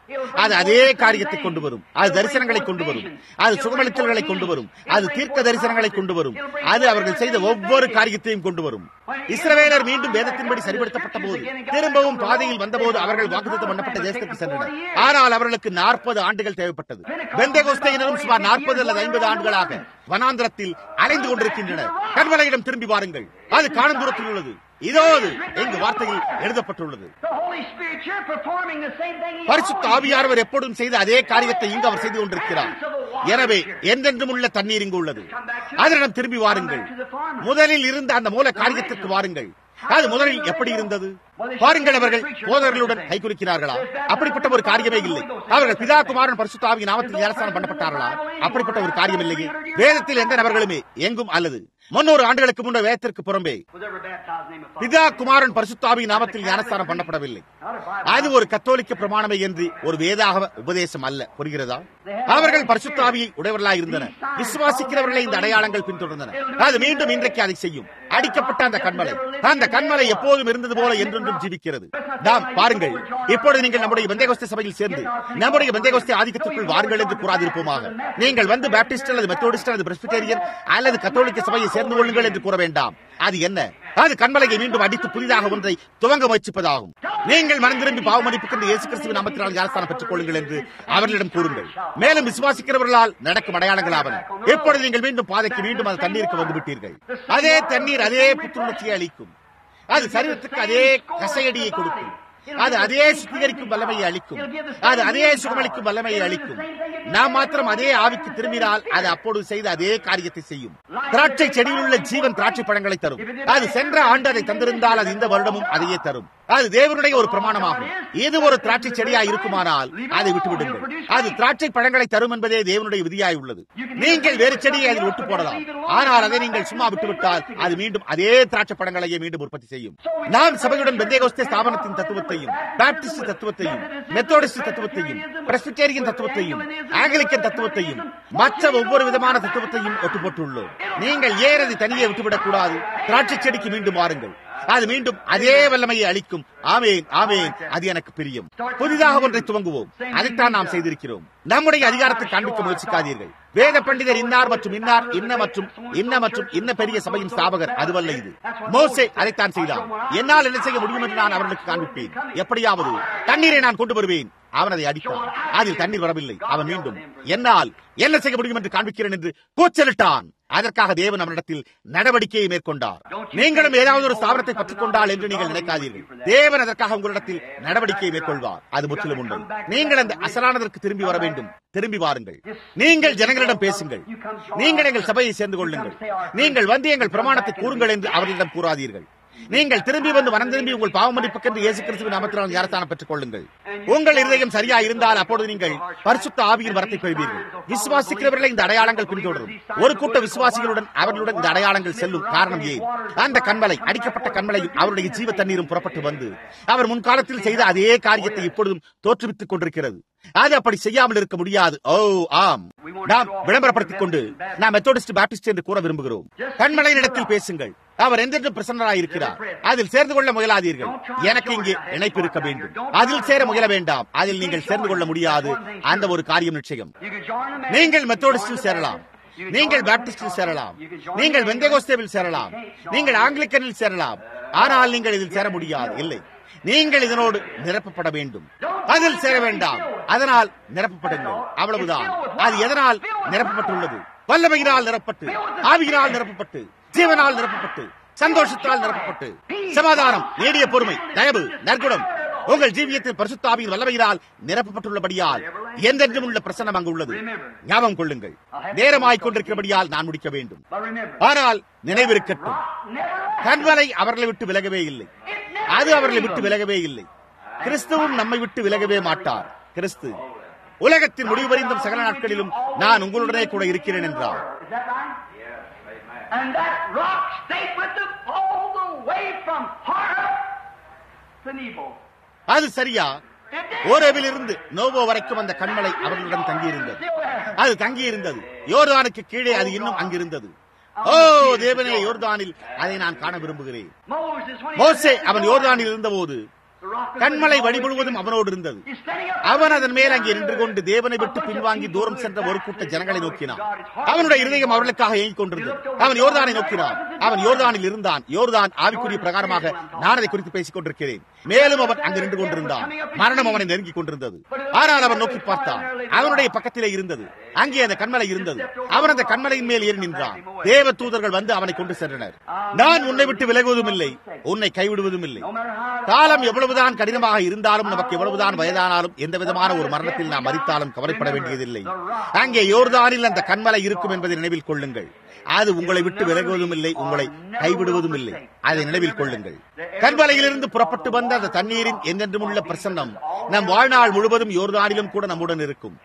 அது அதே காரியத்தை கொண்டு வரும் அது தரிசனங்களை கொண்டு வரும் அது சுகமளித்தல்களை கொண்டு வரும் அது தீர்க்க தரிசனங்களை கொண்டு வரும் அது அவர்கள் செய்த ஒவ்வொரு காரியத்தையும் கொண்டு வரும் இஸ்ரவேலர் மீண்டும் வேதத்தின்படி சரிபடுத்தப்பட்ட போது திரும்பவும் பாதையில் வந்தபோது அவர்கள் வாக்குத்தம் பண்ணப்பட்ட தேசத்துக்கு சென்றனர் ஆனால் அவர்களுக்கு நாற்பது ஆண்டுகள் தேவைப்பட்டது பெந்தகோஸ்தையினரும் சுமார் நாற்பது அல்லது ஐம்பது ஆண்டுகளாக வனாந்திரத்தில் அலைந்து கொண்டிருக்கின்றனர் கண்மலையிடம் திரும்பி வாருங்கள் அது காணும் தூரத்தில் உள்ளது இதோ அது எங்கு வார்த்தையில் எழுதப்பட்டுள்ளது The Holy Spirit, you're performing the same thing He பரிசுத்த always ஆவியானவர் எப்பொழுதும் செய்த அதே காரியத்தை இங்கு அவர் செய்து கொண்டிருக்கிறார் எனவே என்றென்றும் உள்ள தண்ணீர் இங்கு உள்ளது அதனிடம் திரும்பி வாருங்கள் முதலில் இருந்த அந்த மூல காரியத்திற்கு வாருங்கள் அது முதலில் எப்படி இருந்தது பாருங்கள் அவர்கள் போதர்களுடன் கைகுலுக்கினார்களா அப்படிப்பட்ட ஒரு காரியமே இல்லை அவர்கள் பிதா குமாரன் பரிசுத்த ஆவியின் நாமத்தில் ஞானஸ்தானம் பண்ணப்பட்டார்களா அப்படிப்பட்ட ஒரு காரியம் இல்லையே வேதத்தில் எந்த நபர்களுமே எங்கும் அல்லது முன்னூறு ஆண்டுகளுக்கு முன்னர் வேதத்திற்கு புறம்பே was ever baptized in the name of Father. பிதா குமாரன் பரிசுத்தாவின் நாமத்தில் ஞானஸ்தானம் பண்ணப்படவில்லை Not a Bible. அது ஒரு கத்தோலிக்க பிரமாணமே என்று ஒரு வேதாக உபதேசம் அல்ல புரிகிறதா அவர்கள் பரிசுத்தாவியை உடையவர்களாய் இருந்தனர் விசுவாசிக்கிறவர்களை இந்த அடையாளங்கள் பின்தொடர்ந்தன அது மீண்டும் இன்றைக்கு அதை செய்யும் அடிக்கப்பட்ட அந்த கண்மலை அந்த கண்மலை எப்போதும் இருந்தது போல என்றென்றும் ஜீவிக்கிறது நாம் பாருங்கள் இப்பொழுது நீங்கள் நம்முடைய பெந்தேகோஸ்தே சபையில் சேர்ந்து நம்முடைய பெந்தேகோஸ்தே ஆதிக்கத்திற்குள் வாருங்கள் என்று கூறாதிருப்போமாக நீங்கள் வந்து பாப்டிஸ்ட் அல்லது மெத்தோடிஸ்ட் அல்லது பிரஸ்பிட்டேரியன் அல்லது கத்தோலிக்க சபையை சேர்ந்து கொள்ளுங்கள் என்று கூற வேண்டாம் அது என்ன அது கண்மலையை மீண்டும் அடித்து புதிதாக ஒன்றை துவங்க முயற்சிப்பதாகும் நீங்கள் மனம் திரும்பி பாவ மன்னிப்புக்கு இயேசு கிறிஸ்துவின் நாமத்தினால் ஞானஸ்தானம் பெற்றுக் கொள்ளுங்கள் என்று அவர்களிடம் கூறுங்கள் மேலும் விசுவாசிக்கிறவர்களால் நடக்கும் அடையாளங்களாவன எப்பொழுது நீங்கள் மீண்டும் பாதைக்கு மீண்டும் அந்த தண்ணீருக்கு வந்து விட்டீர்கள் அதே தண்ணீர் அதே புத்துணர்ச்சியை அளிக்கும் அது சரீரத்துக்கு அதே கசையடியை கொடுக்கும் அது அதே சுத்திகரிக்கும் வல்லமையை அளிக்கும் அது அதே சுகமளிக்கும் வல்லமையை அளிக்கும் நாம் மாத்திரம் அதே ஆவிக்கு திரும்பினால் அது அப்பொழுது செய்த அதே காரியத்தை செய்யும் திராட்சை செடியில் உள்ள ஜீவன் திராட்சை பழங்களை தரும் அது சென்ற ஆண்டு அதை தந்திருந்தால் அது இந்த வருடமும் அதையே தரும் அது தேவனுடைய ஒரு பிரமாணமாகும் இது ஒரு திராட்சை செடியா இருக்குமானால் அதை விட்டுவிடுங்கள் அது திராட்சை பழங்களை தரும் என்பதே தேவனுடைய விதியாய் உள்ளது நீங்கள் வேறு செடியை அதில் ஒட்டு போடலாம் ஆனால் அதை நீங்கள் சும்மா விட்டுவிட்டால் அது மீண்டும் அதே திராட்சை பழங்களையே மீண்டும் உற்பத்தி செய்யும் நாம் சபையுடன் பெந்தேகோஸ்தே ஸ்தாபனத்தின் தத்துவத்தையும் பாப்டிஸ்ட் தத்துவத்தையும் மெத்தோடிஸ்ட் தத்துவத்தையும் பிரஸ்பிட்டேரியன் தத்துவத்தையும் ஆங்கிலிக்கன் தத்துவத்தையும் மற்ற ஒவ்வொரு விதமான தத்துவத்தையும் ஒட்டு போட்டுள்ளோம் நீங்கள் ஏன் அதை தனியே விட்டுவிடக் கூடாது திராட்சை செடிக்கு மீண்டும் வாருங்கள் அது மீண்டும் அதே வல்லமையை அளிக்கும் ஆமேன் ஆமேன் அது எனக்கு பிரியும் புதிதாக ஒன்றை துவங்குவோம் அதைத்தான் நாம் செய்திருக்கிறோம் நம்முடைய அதிகாரத்தை காண்பிக்க முயற்சிக்காதீர்கள் வேத பண்டிதர் இன்னார் மற்றும் இன்னார் இன்ன மற்றும் இன்ன மற்றும் இன்ன பெரிய சபையின் ஸ்தாபகர் அதுவல்ல இது மோசே அதைத்தான் செய்தார் என்னால் என்ன செய்ய முடியும் என்று நான் அவர்களுக்கு காண்பிப்பேன் எப்படியாவது தண்ணீரை நான் கொண்டு வருவேன் அவன் அதை அடித்தான் அதில் தண்ணீர் வரவில்லை அவன் மீண்டும் என்னால் என்ன செய்ய முடியும் என்று காண்பிக்கிறேன் என்று கூச்சலிட்டான் அதற்காக தேவன் அவனிடத்தில் நடவடிக்கையை மேற்கொண்டார் நீங்களும் ஏதாவது ஒரு ஸ்தாபனத்தை பற்றிக் கொண்டால் என்று நீங்கள் நினைக்காதீர்கள் தேவன் அதற்காக உங்களிடத்தில் நடவடிக்கையை மேற்கொள்வார் அது முற்றிலும் உண்மை நீங்கள் அந்த அசலானதற்கு திரும்பி வர வேண்டும் திரும்பி வாருங்கள் நீங்கள் ஜனங்களிடம் பேசுங்கள் நீங்கள் எங்கள் சபையை சேர்ந்து கொள்ளுங்கள் நீங்கள் வந்து எங்கள் பிரமாணத்தை கூறுங்கள் என்று அவர்களிடம் கூறாதீர்கள் நீங்கள் திரும்பி வந்து மனம் திரும்பி உங்கள் பாவ மன்னிப்புக்கென்று இயேசு கிறிஸ்துவின் நாமத்தினால் ஞானஸ்தானம் பெற்றுக் கொள்ளுங்கள் உங்கள் இருதயம் சரியா இருந்தால் அப்பொழுது நீங்கள் பரிசுத்த ஆவியின் வரத்தை பெறுவீர்கள் விசுவாசிக்கிறவர்களை இந்த அடையாளங்கள் பின்தொடரும் ஒரு கூட்ட விசுவாசிகளுடன் அவர்களுடன் இந்த அடையாளங்கள் செல்லும் காரணம் ஏன் அந்த கண்மலை அடிக்கப்பட்ட கண்மலையும் அவருடைய ஜீவ தண்ணீரும் புறப்பட்டு வந்து அவர் முன்காலத்தில் செய்த அதே காரியத்தை இப்பொழுதும் தோற்றுவித்துக் கொண்டிருக்கிறது அது அப்படி செய்யாமல் இருக்க முடியாது ஓ ஆம் நாம் விளம்பரப்படுத்திக் கொண்டு நாம் மெத்தோடிஸ்ட் பாப்டிஸ்ட் என்று கூற விரும்புகிறோம் கண்மலையினிடத்தில் பேசுங்கள் அவர் என்றென்றும் பிரசன்னராய் இருக்கிறார் அதில் சேர்ந்து கொள்ள முயலாதீர்கள் எனக்கு இங்கே இணைப்பு இருக்க வேண்டும் அதில் சேர முயல வேண்டாம் அதில் நீங்கள் சேர்ந்து கொள்ள முடியாது அந்த ஒரு காரியம் நிச்சயம் You can join them. நீங்கள் மெத்தோடிஸ்டில் சேரலாம் நீங்கள் பாப்டிஸ்டில் சேரலாம் நீங்கள் வெந்தகோஸ்தேவில் சேரலாம் நீங்கள் ஆங்கிலிக்கனில் சேரலாம் ஆனால் நீங்கள் இதில் சேர முடியாது இல்லை நீங்கள் இதனோடு நிரப்பப்பட வேண்டும் அதில் சேர வேண்டாம் அதனால் நிரப்பப்படுங்கள் அவ்வளவுதான் அது எதனால் நிரப்பப்பட்டுள்ளது வல்லமையினால் நிரப்பப்பட்டு ஆவியினால் நிரப்பப்பட்டு ஜீவனால் நிரப்பப்பட்டு சந்தோஷத்தால் நிரப்பப்பட்டு சமாதானம் நீடிய பொறுமை தயவு நற்குணம் உங்கள் ஜீவியத்தில் பரிசுத்தாவியின் வல்லமையினால் நிரப்பப்பட்டுள்ளபடியால் எந்தென்றும் உள்ள பிரசன்னம் அங்கு உள்ளது ஞாபகம் கொள்ளுங்கள் நேரமாய்க் கொண்டிருக்கிறபடியால் நான் முடிக்க வேண்டும் But remember, ஆனால் நினைவிருக்கட்டும் never கண்மலை அவர்களை விட்டு விலகவே இல்லை அது அவர்களை விட்டு விலகவே இல்லை கிறிஸ்துவும் நம்மை விட்டு விலகவே மாட்டார் கிறிஸ்து உலகத்தின் முடிவறிந்தும் சகல நாட்களிலும் நான் உங்களுடனே கூட இருக்கிறேன் என்றார் Is that right? Yes, amen. And that rock stayed with them all the way from Horeb to Nebo. அது சரியா It did. ஓரேவில் இருந்து நோவோ வரைக்கும் அந்த கண்மலை அவர்களுடன் தங்கியிருந்தது Still there. அது தங்கியிருந்தது யோர்தானுக்கு கீழே அது இன்னும் அங்கிருந்தது ஓ தேவனே யோர்தானில் அதை நான் காண விரும்புகிறேன் Moses, when he மோசே was in அவன் Jordan, யோர்தானில் இருந்தபோது கண்மலை வழி முழுவதும் அவனோடு இருந்தது அவன் அதன் மேல் அங்கே நின்று கொண்டு தேவனை விட்டு பின்வாங்கி தூரம் சென்ற ஒரு கூட்ட ஜனங்களை நோக்கினான் அவனுடைய இருதயம் அவர்களுக்காக இயங்கிக் கொண்டிருந்தது அவன் யோர்தானை நோக்கினான் அவன் யோர்தானில் இருந்தான் யோர்தான் ஆவிக்குரிய பிரகாரமாக நான் அதை குறித்து பேசிக் கொண்டிருக்கிறேன் மேலும் அவன் அங்கு நின்று கொண்டிருந்தான் மரணம் அவனை நெருங்கிக் கொண்டிருந்தது ஆனால் அவன் நோக்கி பார்த்தான் அவனுடைய பக்கத்திலே இருந்தது அங்கே அந்த கண்மலை இருந்தது அவன் அந்த கண்மலையின் மேல் ஏறி நின்றான் தேவ தூதர்கள் வந்து அவனை கொண்டு சென்றனர் நான் உன்னை விட்டு விலகுவதும் இல்லை உன்னை கைவிடுவதும் இல்லை காலம் எவ்வளவுதான் கடினமாக இருந்தாலும் நமக்கு எவ்வளவுதான் வயதானாலும் எந்த விதமான ஒரு மரணத்தில் நாம் மறித்தாலும் கவலைப்பட வேண்டியதில்லை அங்கே யோர்தானில் அந்த கண்மலை இருக்கும் என்பதை நினைவில் கொள்ளுங்கள் அது உங்களை விட்டு விலகுவதும் இல்லை உங்களை கைவிடுவதும் இல்லை அதை நினைவில் கொள்ளுங்கள் கண்மலையிலிருந்து புறப்பட்டு வந்த அந்த தண்ணீரின் என்றென்றும் உள்ள பிரசன்னம் நம் வாழ்நாள் முழுவதும் யோர்தானிலும் கூட நம்முடன் இருக்கும்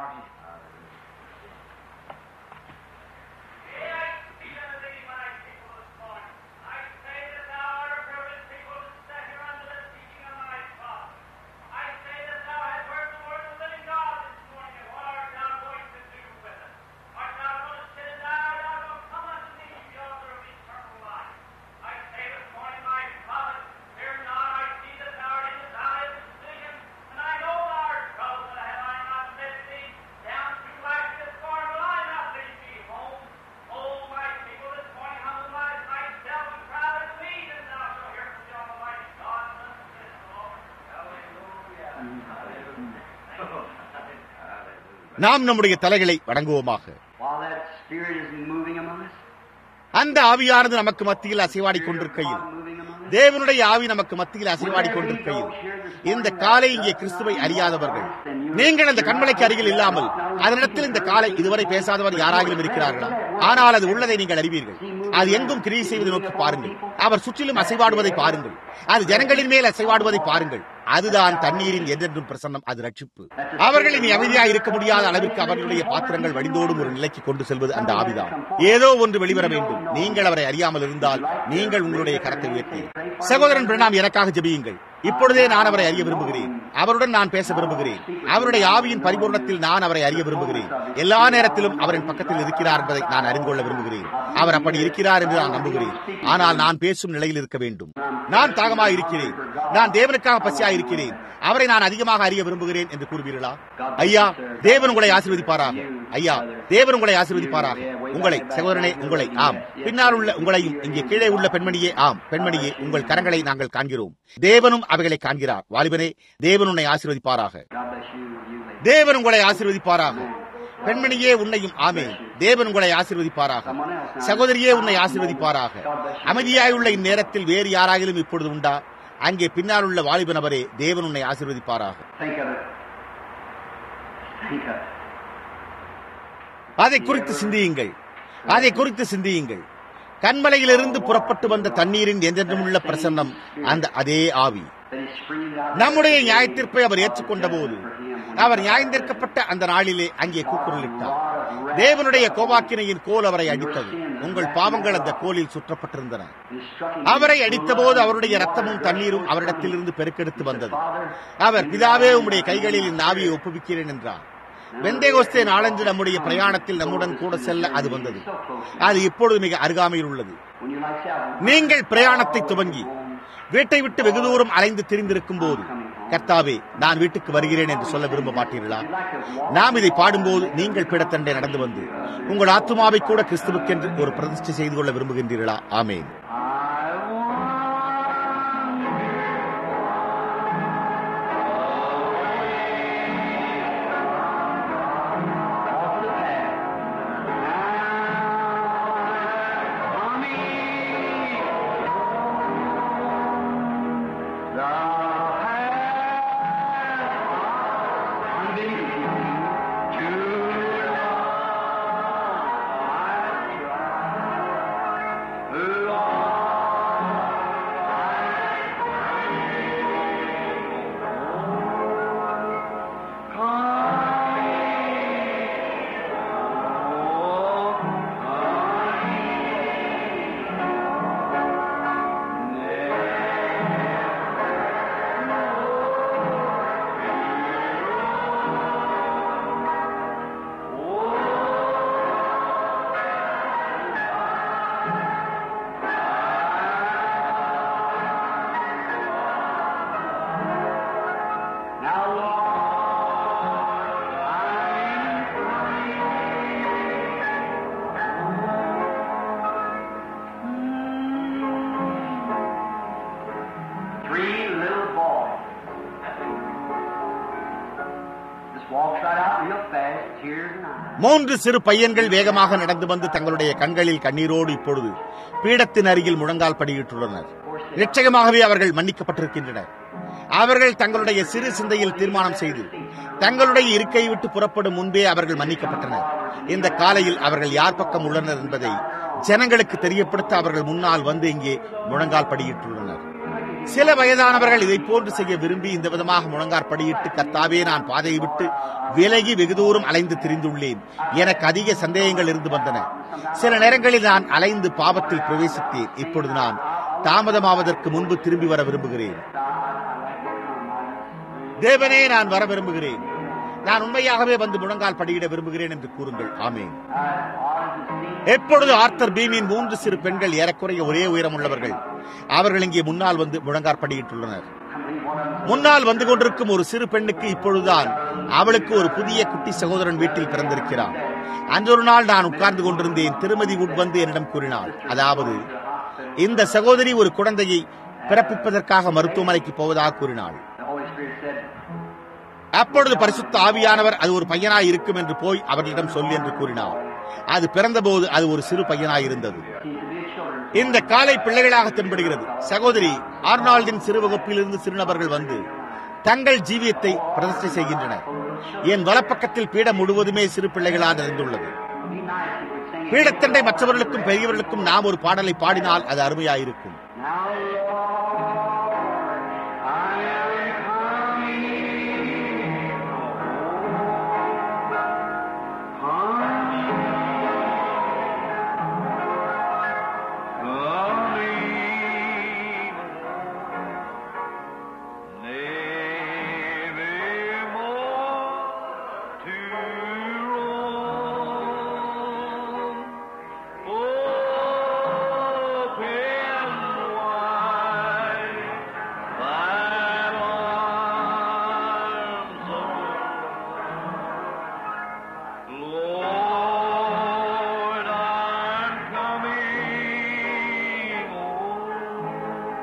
நாம் நம்முடைய தலைகளை வணங்குவோமாக While that Spirit is moving among us, அந்த ஆவியானது நமக்கு மத்தியில் அசைவாடிக் கொண்டிருக்கையில் moving among us, தேவனுடைய ஆவி நமக்கு மத்தியில் அசைவாடிக் கொண்டிருக்கையில் இந்த காலை இங்கே கிறிஸ்துவை அறியாதவர்கள் நீங்கள் அந்த கண்மலைக்கு அருகில் இல்லாமல் அதனிடத்தில் இந்த காலை இதுவரை பேசாதவர் யாராகிலும் இருக்கிறார்களா ஆனால் அது உள்ளதை நீங்கள் அறிவீர்கள் அது எங்கும் கிரியை செய்வதை நோக்கி பாருங்கள் அவர் சுற்றிலும் அசைவாடுவதை பாருங்கள் அது ஜனங்களின் மேல் அசைவாடுவதை பாருங்கள் அதுதான் தண்ணீரின் என்றென்றும் பிரசன்னம் அது ரட்சிப்பு அவர்கள் இனி அமைதியாக இருக்க முடியாத அளவிற்கு அவர்களுடைய பாத்திரங்கள் வடிந்தோடும் ஒரு நிலைக்கு கொண்டு செல்வது அந்த ஆவிதான் ஏதோ ஒன்று வெளிவர வேண்டும் நீங்கள் அவரை அறியாமல் இருந்தால் நீங்கள் உங்களுடைய கரத்தை உயர்த்தி சகோதரன் பிரணாம் எனக்காக ஜெபியுங்கள் இப்பொழுதே நான் அவரை அறிய விரும்புகிறேன் அவருடன் நான் பேச விரும்புகிறேன் அவருடைய ஆவியின் பரிபூர்ணத்தில் நான் அவரை அறிய விரும்புகிறேன் எல்லா நேரத்திலும் அவரின் பக்கத்தில் இருக்கிறார் என்பதை நான் அறிந்து கொள்ள விரும்புகிறேன் அவர் அப்படி இருக்கிறார் என்று நான் நம்புகிறேன் ஆனால் நான் பேசும் நிலையில் இருக்க வேண்டும் நான் தாகமாக இருக்கிறேன் நான் தேவனுக்காக பசியாக இருக்கிறேன் அவரை நான் அதிகமாக அறிய விரும்புகிறேன் என்று கூறுவீர்களா ஐயா தேவன் உங்களை ஆசீர்வதிப்பாராக ஐயா தேவன் உங்களை ஆசீர்வதிப்பாராக உங்களை சகோதரனே உங்களை ஆம் பின்னால் உள்ள உங்களையும் இங்கே கீழே உள்ள பெண்மணியே ஆம் பெண்மணியே உங்கள் கரங்களை நாங்கள் காண்கிறோம் தேவனும் அவைகளை காண்கிறார் வாலிபனே தேவன் உன்னை ஆசீர்வதிப்பாராக God bless you, you lady. தேவன் உங்களை ஆசீர்வதிப்பாராக பெண்மணியே உன்னையும் ஆமே தேவன் உங்களை ஆசீர்வதிப்பாராக சகோதரியே உன்னை ஆசீர்வதிப்பாராக அமைதியாயுள்ள இந்நேரத்தில் வேறு யாராகிலும் இப்பொழுது உண்டா அங்கே பின்னால் உள்ள வாலிப நபரே தேவன் உன்னை ஆசீர்வதிப்பாராக Think of it. Think of it. அதை குறித்து சிந்தியுங்கள் அதை குறித்து சிந்தியுங்கள் கண்மலையிலிருந்து புறப்பட்டு வந்த தண்ணீரின் என்றென்றும் உள்ள பிரசன்னம் அந்த அதே ஆவி That he screamed out. நம்முடைய நியாயத்தீர்ப்பை அவர் ஏற்றுக்கொண்ட போது அவர் நியாயந்தீர்க்கப்பட்ட அந்த நாளிலே அங்கே கூக்குரலிட்டார் தேவனுடைய கோபாக்கினையின் கோல் அவரை அடித்தது உங்கள் பாவங்கள் அந்த கோலில் சுற்றப்பட்டிருந்தன He struck him. அவரை அடித்தபோது அவருடைய ரத்தமும் தண்ணீரும் அவரிடத்திலிருந்து பெருக்கெடுத்து வந்தது அவர் பிதாவே உம்முடைய கைகளில் இந்த ஆவியை ஒப்புவிக்கிறேன் என்றார் வெந்தேகோஸ்தே நாளன்று நம்முடைய பிரயாணத்தில் நம்முடன் கூட செல்ல அது வந்தது அது இப்பொழுது மிக அருகாமையில் உள்ளது When you like that, நீங்கள் பிரயாணத்தை துவங்கி வீட்டை விட்டு வெகு தூரம் அலைந்து திரிந்திருக்கும் போது கர்த்தாவே நான் வீட்டுக்கு வருகிறேன் என்று சொல்ல விரும்ப மாட்டீர்களா நாம் இதை பாடும்போது நீங்கள் பிடத்தண்டை நடந்து வந்து உங்கள் ஆத்துமாவை கூட கிறிஸ்துவுக்கென்று ஒரு பிரதிஷ்டை செய்து கொள்ள விரும்புகின்றீர்களா ஆமேன் I want off the path. Mommy, thou hast been too Just walks right out real fast, tears and eyes. மூன்று சிறு பையன்கள் வேகமாக நடந்து வந்து தங்களுடைய கண்களில் கண்ணீரோடு இப்பொழுது பீடத்தின் அருகில் முழங்கால் படியிட்டுள்ளனர் நிச்சயமாகவே அவர்கள் மன்னிக்கப்பட்டிருக்கின்றனர் அவர்கள் தங்களுடைய சிறு சிந்தையில் தீர்மானம் செய்து தங்களுடைய இருக்கையை விட்டு புறப்படும் முன்பே அவர்கள் மன்னிக்கப்பட்டனர் இந்த காலையில் அவர்கள் யார் பக்கம் உள்ளனர் என்பதை ஜனங்களுக்கு தெரியப்படுத்த அவர்கள் முன்னால் வந்து இங்கே முழங்கால் படியிட்டுள்ளனர் சில வயதானவர்கள் இதை போன்று செய்ய விரும்பி இந்த விதமாக முழங்கார் படியிட்டு கத்தாவே நான் பாதையை விட்டு விலகி வெகு தூரம் அலைந்து திரிந்துள்ளேன் எனக்கு அதிக சந்தேகங்கள் இருந்து வந்தன சில நேரங்களில் நான் அலைந்து பாவத்தில் பிரவேசித்தேன் இப்பொழுது நான் தாமதமாவதற்கு முன்பு திரும்பி வர விரும்புகிறேன் தேவனே நான் வர விரும்புகிறேன் நான் உண்மையாகவே வந்து முழங்கால் படியிட விரும்புகிறேன் என்று கூறுங்கள் ஆமேன் எப்பொழுது ஆர்த்தர் பீமின் மூன்று சிறு பெண்கள் ஏறக்குறைய ஒரே உயரம் உள்ளவர்கள் அவர்கள் இங்கே முன்னால் வந்து முழங்கார் படியிட்டுள்ளனர் முன்னால் வந்து கொண்டிருக்கும் ஒரு சிறு பெண்ணுக்கு இப்பொழுதுதான் அவளுக்கு ஒரு புதிய குட்டி சகோதரன் வீட்டில் பிறந்திருக்கிறான் அன்றொரு நாள் நான் உட்கார்ந்து கொண்டிருந்தேன் திருமதி உட் வந்து என்னிடம் கூறினாள் அதாவது இந்த சகோதரி ஒரு குழந்தையை பிறப்பிப்பதற்காக மருத்துவமனைக்கு போவதாக கூறினாள் The Holy Spirit said, அப்பொழுது பரிசுத்த ஆவியானவர் அது ஒரு பையனாய் இருக்கும் என்று போய் அவர்களிடம் சொல்லி என்று கூறினார் அது பிறந்தபோது அது ஒரு சிறு பையனாய் இருந்தது seems to be a children. இந்த காலை பிள்ளைகளாக தென்படுகிறது சகோதரி ஆர்னால்டின் சிறு வகுப்பிலிருந்து சிறுநபர்கள் வந்து தங்கள் ஜீவியத்தை பிரதிஷ்டை செய்கின்றனர் என் வலப்பக்கத்தில் பீடம் முழுவதுமே சிறு பிள்ளைகளால் நிறைந்துள்ளது Be nice if we sing it. பீடத்தண்டை மற்றவர்களுக்கும் பெரியவர்களுக்கும் நாம் ஒரு பாடலை பாடினால் அது அருமையாயிருக்கும் Now, Lord, I am Lord, I'm coming home.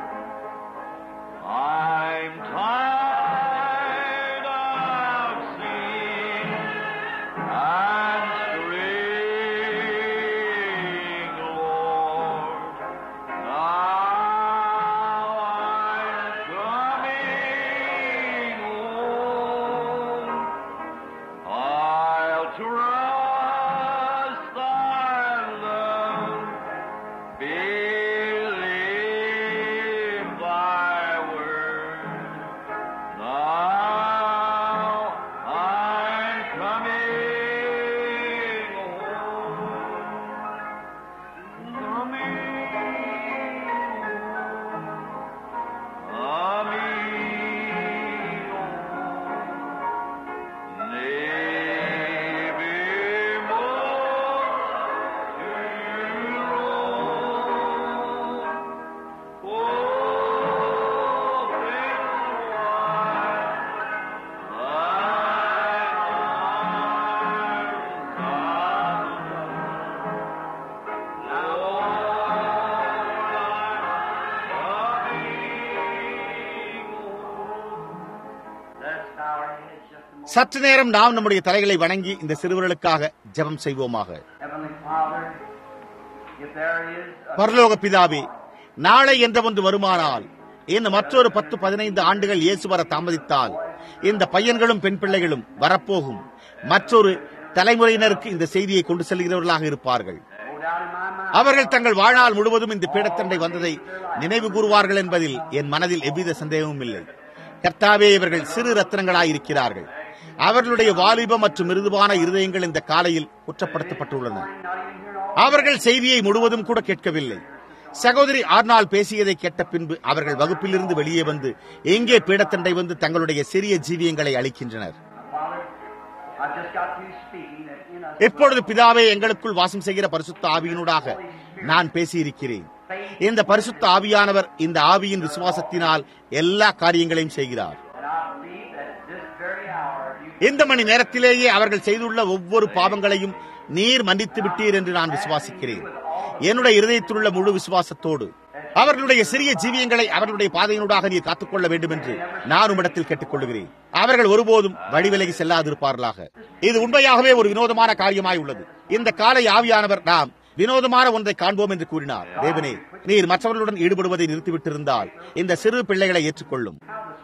I'm tired of sin and straying, Lord. Now I'm coming home. I'll trust thy love, believe thy word. Now I'm coming home. Coming home. Coming home. Let's bow our heads just a moment. சற்று நேரம் நாம் நம்முடைய தலைகளை வணங்கி இந்த சிறுவர்களுக்காக ஜெபம் செய்வோமாக Heavenly Father, if there is a பரலோக பிதாவே நாளை என்ற ஒன்று வருமானால் இன்னும் மற்றொரு பத்து பதினைந்து ஆண்டுகள் இயேசு வர தாமதித்தால் இந்த பையன்களும் பெண் பிள்ளைகளும் வரப்போகும் மற்றொரு தலைமுறையினருக்கு இந்த செய்தியை கொண்டு செல்கிறவர்களாக இருப்பார்கள் no doubt in my mind, அவர்கள் தங்கள் வாழ்நாள் முழுவதும் இந்த பீடத்தண்டை வந்ததை நினைவு கூறுவார்கள் என்பதில் என் மனதில் எவ்வித சந்தேகமும் இல்லை கர்த்தாவே இவர்கள் சிறு ரத்னங்களாய் இருக்கிறார்கள் அவர்களுடைய வாலிப மற்றும் மிருதுவான இருதயங்கள் இந்த காலையில் குற்றப்படுத்தப்பட்டுள்ளன not even hearing all அவர்கள் செய்தியை முழுவதும் கூட கேட்கவில்லை சகோதரி ஆர்னால் பேசியதை கேட்ட பின்பு அவர்கள் வகுப்பிலிருந்து வெளியே வந்து எங்கே பீடத்தண்டை வந்து தங்களுடைய சிறிய ஜீவியங்களை அளிக்கின்றனர் Father, I've just got through speaking that in us எப்பொழுது பிதாவே எங்களுக்குள் வாசம் செய்கிற பரிசுத்த ஆவியினூடாக நான் பேசியிருக்கிறேன் இந்த பரிசுத்த ஆவியானவர் இந்த ஆவியின் விசுவாசத்தினால் எல்லா காரியங்களையும் செய்கிறார் and I believe that this very hour you இந்த மணி நேரத்திலேயே அவர்கள் செய்துள்ள ஒவ்வொரு பாவங்களையும் நீர் மன்னித்து விட்டீர் என்று நான் விசுவாசிக்கிறேன் என்னுடைய இருதயத்தில் உள்ள முழு விசுவாசத்தோடு அவர்களுடைய சிறிய ஜீவியங்களை அவர்களுடைய பாதையினூடாக நீர் காத்துக்கொள்ள வேண்டும் என்று நான் உம்மிடத்தில் கேட்டுக்கொள்கிறேன் அவர்கள் ஒருபோதும் வழிவிலகி செல்லாதிருப்பார்களாக இது உண்மையாகவே ஒரு வினோதமான காரியமாய் உள்ளது இந்த காலை ஆவியானவர் நாம் வினோதமான ஒன்றை காண்போம் என்று கூறினார் தேவனே நீர் மற்றவர்களுடன் ஈடுபடுவதை நிறுத்திவிட்டிருந்தால் இந்த சிறு பிள்ளைகளை ஏற்றுக்கொள்ளும்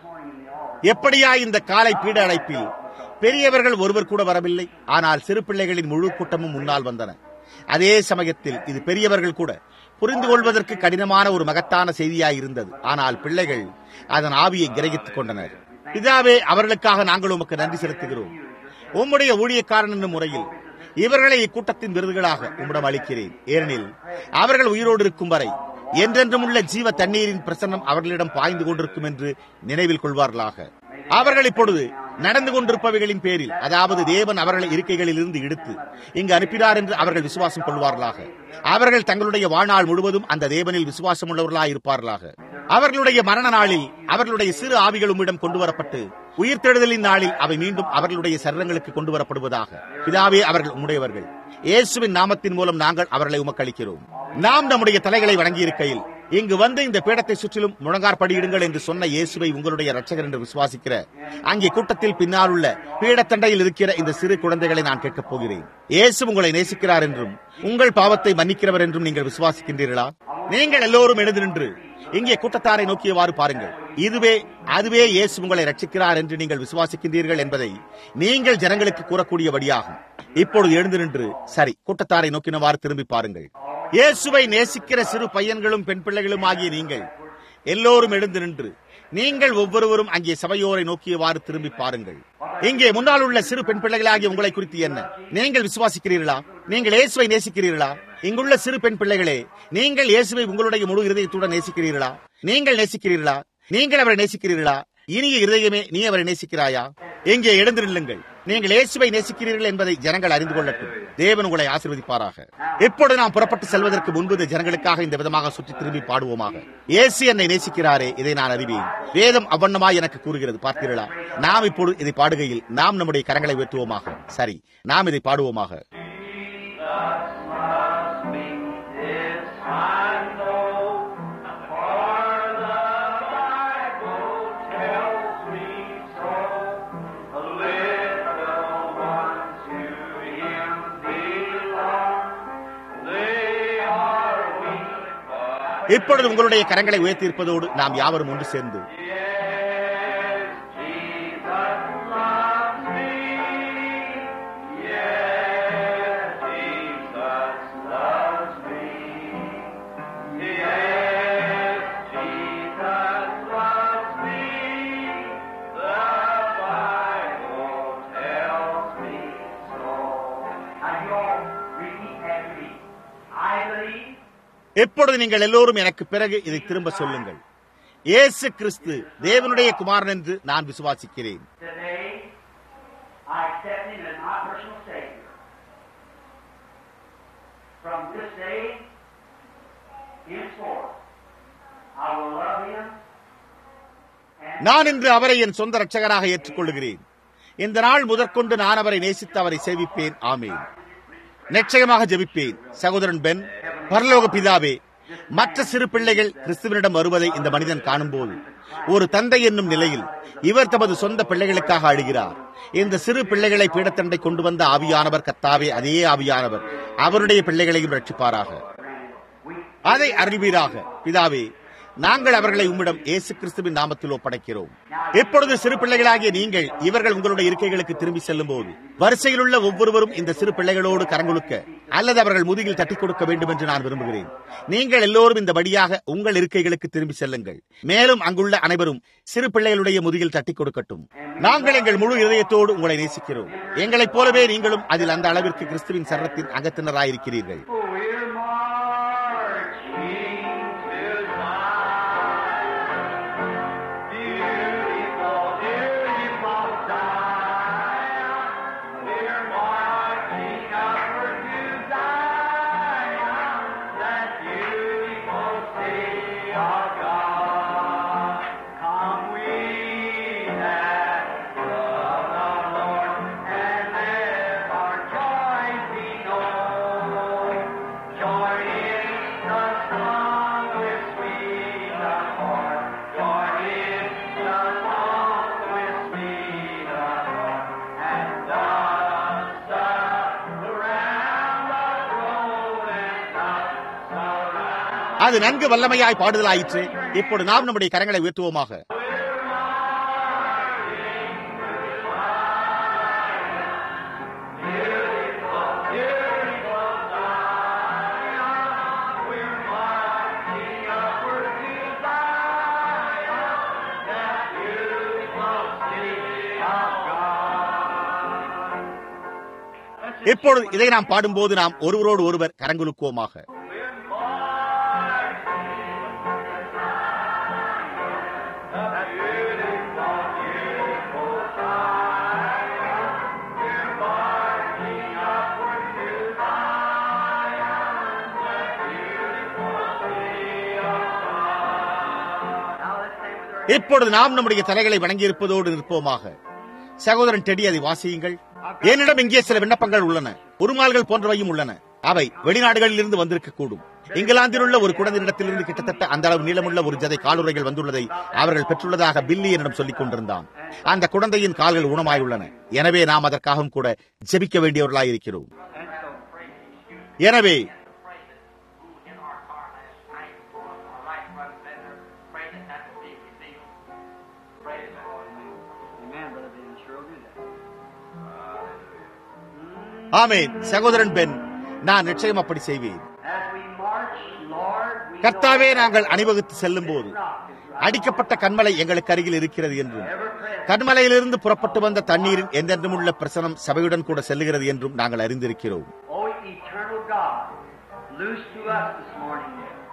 எப்படியா இந்த காலை பீட அழைப்பில் பெரியவர்கள் ஒருவர் கூட வரவில்லை ஆனால் சிறு பிள்ளைகளின் முழு கூட்டமும் முன்னால் வந்தன அதே சமயத்தில் இது பெரியவர்கள் கூட புரிந்து கொள்வதற்கு கடினமான ஒரு மகத்தான செய்தியாய் இருந்தது ஆனால் பிள்ளைகள் அதன் ஆவியை கிரகித்துக் கொண்டனர் பிதாவே அவர்களுக்காக நாங்கள் உமக்கு நன்றி செலுத்துகிறோம் உம்முடைய ஊழியக்காரன் என்னும் முறையில் இவர்களை இக்கூட்டத்தின் விருதுகளாக உம்மிடம் அளிக்கிறேன் ஏனெனில் அவர்கள் உயிரோடு இருக்கும் வரை என்றென்றும் உள்ள ஜீவ தண்ணீரின் பிரசன்னம் அவர்களிடம் பாய்ந்து கொண்டிருக்கும் என்று நினைவில் கொள்வார்களாக அவர்கள் இப்பொழுது நடந்து கொண்டிருப்பவைகளின் பேரில் அதாவது தேவன் அவர்களை இருக்கைகளில் இருந்து எடுத்து இங்கு அனுப்பினார் என்று அவர்கள் விசுவாசம் கொள்வார்களாக அவர்கள் தங்களுடைய வாழ்நாள் முழுவதும் அந்த தேவனில் விசுவாசம் உள்ளவர்களாக இருப்பார்களாக அவர்களுடைய மரண நாளில் அவர்களுடைய சிறு ஆவிகள் உம்மிடம் கொண்டு வரப்பட்டு உயிர்த்தெழுதலின் நாளில் அவை மீண்டும் அவர்களுடைய சரீரங்களுக்கு கொண்டு வரப்படுவதாக பிதாவே அவர்கள் உம்முடையவர்கள் இயேசுவின் நாமத்தின் மூலம் நாங்கள் அவர்களை உமக்களிக்கிறோம் நாம் நம்முடைய தலைகளை வணங்கியிருக்கையில் இங்கு வந்து இந்த பீடத்தை சுற்றிலும் முழங்கார்படியிடுங்கள் என்று சொன்ன இயேசுவை உங்களுடைய ரட்சகர் என்று விசுவாசிக்கிற அங்கே கூட்டத்தில் பின்னால் உள்ள பீடத்தண்டையில் இருக்கிற இந்த சிறு குழந்தைகளை நான் கேட்கப் போகிறேன் இயேசு உங்களை நேசிக்கிறார் என்றும் உங்கள் பாவத்தை மன்னிக்கிறவர் என்றும் நீங்கள் விசுவாசிக்கின்றீர்களா நீங்கள் எல்லோரும் எழுந்து நின்று இங்கே கூட்டத்தாரை நோக்கியவாறு பாருங்கள் இதுவே அதுவே இயேசு உங்களை ரட்சிக்கிறார் என்று நீங்கள் விசுவாசிக்கின்றீர்கள் என்பதை நீங்கள் ஜனங்களுக்கு கூறக்கூடியபடியாகும் இப்பொழுது எழுந்து நின்று சரி கூட்டத்தாரை நோக்கினவாறு திரும்பி பாருங்கள் இயேசுவை நேசிக்கிற சிறு பையன்களும் பெண் பிள்ளைகளும் ஆகிய நீங்கள் எல்லோரும் எழுந்து நின்று நீங்கள் ஒவ்வொருவரும் அங்கே சபையோரை நோக்கியவாறு திரும்பி பாருங்கள் இங்கே முன்னால் உள்ள சிறு பெண் பிள்ளைகளாகிய உங்களை குறித்து என்ன நீங்கள் விசுவாசிக்கிறீர்களா நீங்கள் இயேசுவை நேசிக்கிறீர்களா இங்குள்ள சிறு பெண் பிள்ளைகளே நீங்கள் இயேசுவை உங்களுடைய முழு இருதயத்துடன் நேசிக்கிறீர்களா நீங்கள் நேசிக்கிறீர்களா நீங்கள் அவரை நேசிக்கிறீர்களா இனிய இருதயமே நீ அவரை நேசிக்கிறாயா இங்கே எழுந்து நில்லுங்கள் நீங்கள் இயேசுவை நேசிக்கிறீர்கள் என்பதை ஜனங்கள் அறிந்து கொள்ளட்டும் தேவன் உங்களை ஆசீர்வதிப்பாராக இப்பொழுது நாம் புறப்பட்டு செல்வதற்கு முன்பு இந்த ஜனங்களுக்காக இந்த விதமாக சுற்றி திரும்பி பாடுவோமாக இயேசு என்னை நேசிக்கிறாரே இதை நான் அறிவேன் வேதம் அவ்வண்ணமாய் எனக்கு கூறுகிறது பார்த்தீர்களா நாம் இப்பொழுது இதை பாடுகையில் நாம் நம்முடைய கரங்களை உயர்த்துவோமாக சரி நாம் இதை பாடுவோமாக இப்பொழுது உங்களுடைய கரங்களை உயர்த்தி இருப்பதோடு நாம் யாவரும் ஒன்று சேர்ந்து எப்பொழுது நீங்கள் எல்லோரும் எனக்கு பிறகு இதை திரும்ப சொல்லுங்கள் இயேசு கிறிஸ்து தேவனுடைய குமாரன் என்று நான் விசுவாசிக்கிறேன் Today, I accept Him as my personal Savior. From this day henceforth, I will love Him and நான் இன்று அவரை என் சொந்த ரட்சகராக ஏற்றுக்கொள்கிறேன் இந்த நாள் முதற்கொண்டு நான் அவரை நேசித்து அவரை சேவிப்பேன் ஆமேன் நிச்சயமாக ஜெபிப்பேன் சகோதரன் பென் பரலோக பிதாவே மற்ற சிறு பிள்ளைகள் கிறிஸ்துவனிடம் வருவதை இந்த மனிதன் காணும்போது ஒரு தந்தை என்னும் நிலையில் இவர் தமது சொந்த பிள்ளைகளுக்காக அழுகிறார் இந்த சிறு பிள்ளைகளை பீடத்தண்டை கொண்டு வந்த ஆவியானவர் கத்தாவே அதே ஆவியானவர் அவருடைய பிள்ளைகளையும் ரட்சிப்பாராக அதை அறிவீராக பிதாவே நாங்கள் அவர்களை உம்மிடம் இயேசு கிறிஸ்துவின் நாமத்தில் ஒப்படைக்கிறோம் இப்பொழுது சிறு பிள்ளைகளாகிய நீங்கள் இவர்கள் உங்களுடைய இருக்கைகளுக்கு திரும்பி செல்லும் போது வரிசையில் உள்ள ஒவ்வொருவரும் இந்த சிறு பிள்ளைகளோடு கரங்கொடுக்க அல்லது அவர்கள் முதுகில் தட்டிக் கொடுக்க வேண்டும் என்று நான் விரும்புகிறேன் நீங்கள் எல்லோரும் இந்த வழியாக உங்கள் இருக்கைகளுக்கு திரும்பி செல்லுங்கள் மேலும் அங்குள்ள அனைவரும் சிறு பிள்ளைகளுடைய முதுகில் தட்டிக் கொடுக்கட்டும் நாங்கள் எங்கள் முழு இதயத்தோடு உங்களை நேசிக்கிறோம் எங்களைப் போலவே நீங்களும் அதில் அந்த அளவிற்கு கிறிஸ்துவின் சரணத்தின் அங்கத்தினராயிருக்கிறீர்கள் We're marching to Zion. Beautiful, beautiful Zion. We're marching upward to Zion, that beautiful city of God. Come we that love the Lord and let our joy be known. அது நன்கு வல்லமையாய் பாடுதலாயிற்று இப்பொழுது நாம் நம்முடைய கரங்களை உயர்த்துவோமாக இப்பொழுது இதை நாம் பாடும்போது நாம் ஒருவரோடு ஒருவர் கரங்குலுக்குவோமாக இப்பொழுது நாம் நம்முடைய தலைகளை வணங்கியிருப்பதோடு நிற்போமாக சகோதரன் டெடி அதை வாசியுங்கள் என்னிடம் இங்கே சில விண்ணப்பங்கள் உள்ளன உருமால்கள் போன்றவையும் உள்ளன அவை வெளிநாடுகளில் இருந்து வந்திருக்க கூடும் இங்கிலாந்தில் உள்ள ஒரு குழந்தையிடத்திலிருந்து கிட்டத்தட்ட அந்த அளவு நீளமுள்ள ஒரு ஜதை காலுறைகள் வந்துள்ளதை அவர்கள் பெற்றுள்ளதாக பில்லி என்னிடம் சொல்லிக் கொண்டிருந்தான் அந்த குழந்தையின் கால்கள் ஊனமாயுள்ளன எனவே நாம் அதற்காகவும் கூட ஜெபிக்க வேண்டியவர்களாயிருக்கிறோம் எனவே ஆமேன் சகோதரன் பென் நான் நிச்சயம் அப்படி செய்வேன் As we march, Lord, we கர்த்தாவே நாங்கள் அணிவகுத்து செல்லும் போது அடிக்கப்பட்ட கண்மலை எங்களுக்கு அருகில் இருக்கிறது என்றும் கண்மலையிலிருந்து புறப்பட்டு வந்த தண்ணீரின் என்றென்றும் உள்ள பிரசனம் சபையுடன் கூட செல்லுகிறது என்றும் நாங்கள் அறிந்திருக்கிறோம் O eternal God, loose to us this morning.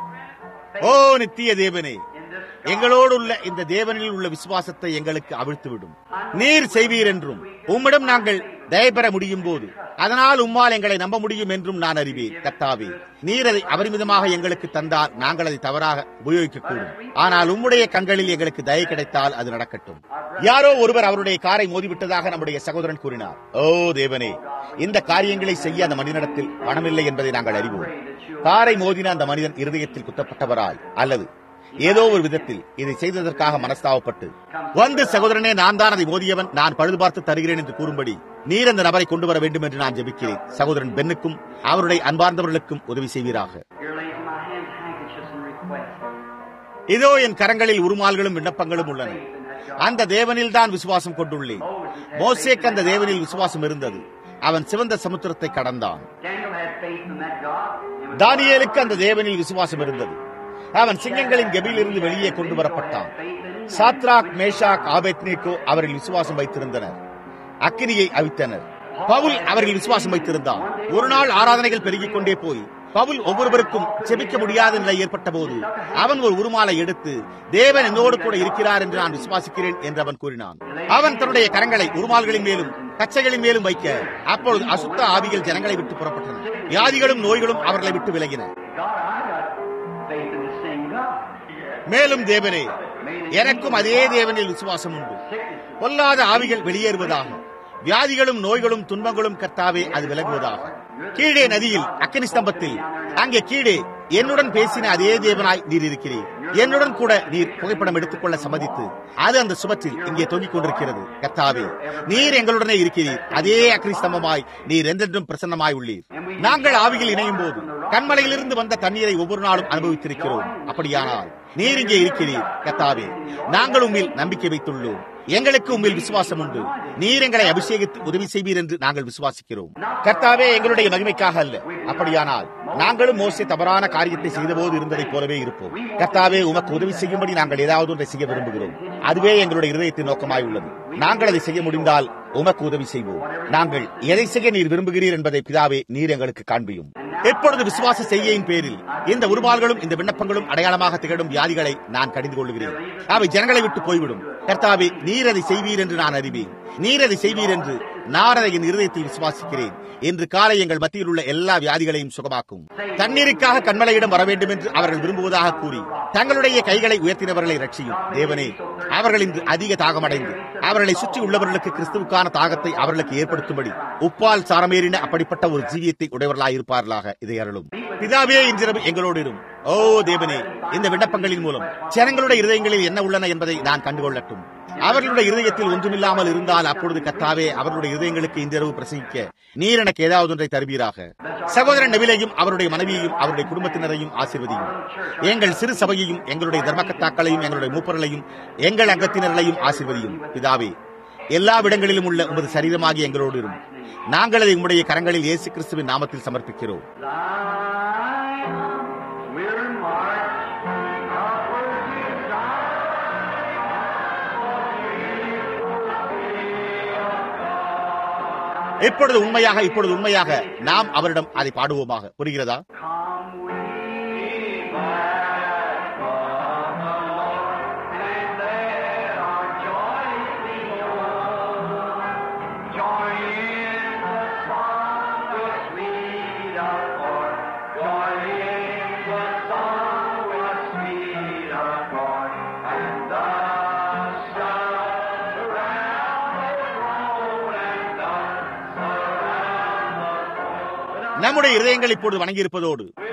ஓ நித்திய தேவனே In this எங்களோடு உள்ள இந்த தேவனில் உள்ள விசுவாசத்தை எங்களுக்கு அவிழ்த்துவிடும் நீர் செய்வீர் என்றும் உம்மிடம் நாங்கள் தயபெற முடியும் போது அதனால் உம்மால் எங்களை நம்ப முடியும் என்றும் நான் அறிவேன் கர்த்தாவே நீர் அதை அபரிமிதமாக எங்களுக்கு தந்தால் நாங்கள் அதை தவறாக உபயோகிக்கக்கூடும் ஆனால் உம்முடைய கண்களில் எங்களுக்கு தயை கிடைத்தால் அது நடக்கட்டும் யாரோ ஒருவர் அவருடைய காரை மோதிவிட்டதாக நம்முடைய சகோதரன் கூறினார் ஓ தேவனே இந்த காரியங்களை செய்ய அந்த மனிதனிடத்தில் பணமில்லை என்பதை நாங்கள் அறிவோம் காரை மோதின அந்த மனிதன் இருதயத்தில் குத்தப்பட்டவராய் அல்லது ஏதோ ஒரு விதத்தில் இதை செய்ததற்காக மனஸ்தாபப்பட்டு வந்து சகோதரனே நான் தான் அதை மோதியவன் நான் பழுது பார்த்து தருகிறேன் என்று கூறும்படி நீர் அந்த நபரை கொண்டு வர வேண்டும் என்று நான் ஜெபிக்கிறேன் சகோதரன் பென்னுக்கும் அவருடைய அன்பார்ந்தவர்களுக்கும் உதவி செய்வீராக Here lays in my hands handkerchiefs and requests. இதோ என் கரங்களில் உருமால்களும் விண்ணப்பங்களும் உள்ளன அந்த தேவனில் தான் விசுவாசம் கொண்டுள்ளேன் மோசேக்கு அந்த தேவனில் விசுவாசம் இருந்தது அவன் சிவந்த சமுத்திரத்தை கடந்தான் Daniel had faith in that God. It was தானியேலுக்கு அந்த தேவனில் விசுவாசம் இருந்தது அவன் சிங்கங்களின் கெபியிலிருந்து வெளியே கொண்டு வரப்பட்டான் சாத்ராக் மேஷாக் ஆபேத்னேகோ அவர்கள் விசுவாசம் வைத்திருந்தனர் அக்கினியை அவித்தனர் பவுல் அவர்கள் விசுவாசம் வைத்திருந்தான் ஒரு நாள் ஆராதனைகள் பெருகிக் கொண்டே போய் பவுல் ஒவ்வொருவருக்கும் செபிக்க முடியாத நிலை ஏற்பட்ட போது அவன் ஒரு உருமாலை எடுத்து தேவன் என்னோடு கூட இருக்கிறார் என்று நான் விசுவாசிக்கிறேன் என்று அவன் கூறினான் அவன் தன்னுடைய கரங்களை உருமால்களின் மேலும் கச்சைகளின் மேலும் வைக்க அப்பொழுது அசுத்த ஆவிகள் ஜனங்களை விட்டு புறப்பட்டன வியாதிகளும் நோய்களும் அவர்களை விட்டு விலகின God, I got faith in the same God. மேலும் தேவனே எனக்கும் அதே தேவனில் விசுவாசம் உண்டு பொல்லாத ஆவிகள் வெளியேறுவதாக வியாதிகளும் நோய்களும் துன்பங்களும் கர்த்தாவே அது விலகுவதாக கீழே நதியில் அக்கினி ஸ்தம்பத்தில் அங்கே கீழே என்னுடன் பேசின அதே தேவனாய் நீர் இருக்கிறீர் என்னுடன் கூட நீர் புகைப்படம் எடுத்துக்கொள்ள சம்மதித்து அது அந்த சுபத்தில் இங்கே தொங்கிக் கொண்டிருக்கிறது கர்த்தாவே நீர் எங்களுடனே இருக்கிறீர் அதே அக்கினி ஸ்தம்பமாய் நீர் என்றென்றும் பிரசன்னமாய் உள்ளீர் நாங்கள் ஆவியில் இணையும் போது கண்மலையிலிருந்து வந்த தண்ணீரை ஒவ்வொரு நாளும் அனுபவித்திருக்கிறோம் அப்படியானால் நீர் இங்கே இருக்கிறீர் கத்தாவே நாங்கள் உம்மில் நம்பிக்கை வைத்துள்ளோம் எங்களுக்கு உம்மில் விசுவாசம் உண்டு நீர் எங்களை அபிஷேகித்து உதவி செய்வீர் என்று நாங்கள் விசுவாசிக்கிறோம் கர்த்தாவே எங்களுடைய மகிமைக்காக அல்ல அப்படியானால் நாங்களும் மோசே தவறான காரியத்தை செய்தபோது இருந்ததைப் போலவே இருப்போம் கர்த்தாவே உமக்கு உதவி செய்யும்படி நாங்கள் ஏதாவது ஒன்றை செய்ய விரும்புகிறோம் அதுவே எங்களுடைய இருதயத்தின் நோக்கமாய் உள்ளது நாங்கள் அதை செய்ய முடிந்தால் உமக்கு உதவி செய்வோம் நாங்கள் எதை செய்ய நீர் விரும்புகிறீர் என்பதை பிதாவே நீர் எங்களுக்கு காண்பியும் எப்பொழுது விசுவாச செய்கையின் பேரில் இந்த உருமால்களும் இந்த விண்ணப்பங்களும் அடையாளமாக திகழும் வியாதிகளை நான் கடிந்து கொள்கிறேன் அவை ஜனங்களை விட்டு போய்விடும் கர்த்தாவே நீர் அதை செய்வீர் என்று நான் அறிவேன் நீர் அதை செய்வீர் என்று நான் அதை என் இருதயத்தில் விசுவாசிக்கிறேன் இன்று காலை எங்கள் மத்தியில் உள்ள எல்லா வியாதிகளையும் சுகமாக்கும் தண்ணீருக்காக கண்மலையிடம் வர வேண்டும் என்று அவர்கள் விரும்புவதாக கூறி தங்களுடைய கைகளை உயர்த்தினவர்களை ரட்சியும் தேவனே அவர்கள் இன்று அதிக தாகமடைந்து அவர்களை சுற்றி உள்ளவர்களுக்கு கிறிஸ்துவுக்கான தாகத்தை அவர்களுக்கு ஏற்படுத்தும்படி உப்பால் சாரமேறின அப்படிப்பட்ட ஒரு ஜீவியத்தை உடையவர்களாக இருப்பார்களாக இதை அருளும் பிதாவே இன்றிரவு எங்களோடு இரும் ஓ தேவனே இந்த விண்ணப்பங்களின் மூலம் ஜனங்களுடைய இருதயங்களில் என்ன உள்ளன என்பதை நான் கண்டுகொள்ளட்டும் அவர்களுடைய இருதயத்தில் ஒன்றுமில்லாமல் இருந்தால் அப்பொழுது கத்தாவே அவர்களுடைய இருதயங்களுக்கு இன்றிரவு பிரசங்கிக்க நீர் எனக்கு ஏதாவது ஒன்றை தருவீராக சகோதரன் நெவிலையும் அவருடைய மனைவியையும் அவருடைய குடும்பத்தினரையும் ஆசீர்வதியும் எங்கள் சிறு சபையையும் எங்களுடைய தர்மக்கத்தாக்களையும் எங்களுடைய மூப்பர்களையும் எங்கள் அங்கத்தினர்களையும் ஆசீர்வதியும் பிதாவே எல்லா இடங்களிலும் உள்ள உமது சரீரமாகி எங்களோடு இரும் நாங்கள் அதை உம்முடைய கரங்களில் இயேசு கிறிஸ்துவின் நாமத்தில் சமர்ப்பிக்கிறோம் We're marching upward to இப்பொழுது உண்மையாக இப்பொழுது உண்மையாக நாம் அவரிடம் அதை பாடுவோமாக புரிகிறதா Come we back from the Lord, and let our joy be known. Join in the song, the sweet accord. Join in the song, the sweet accord. And the sun around the throne, and the sun around the throne. நம்முடைய இருதயங்கள் இப்பொழுது வணங்கியிருப்பதோடு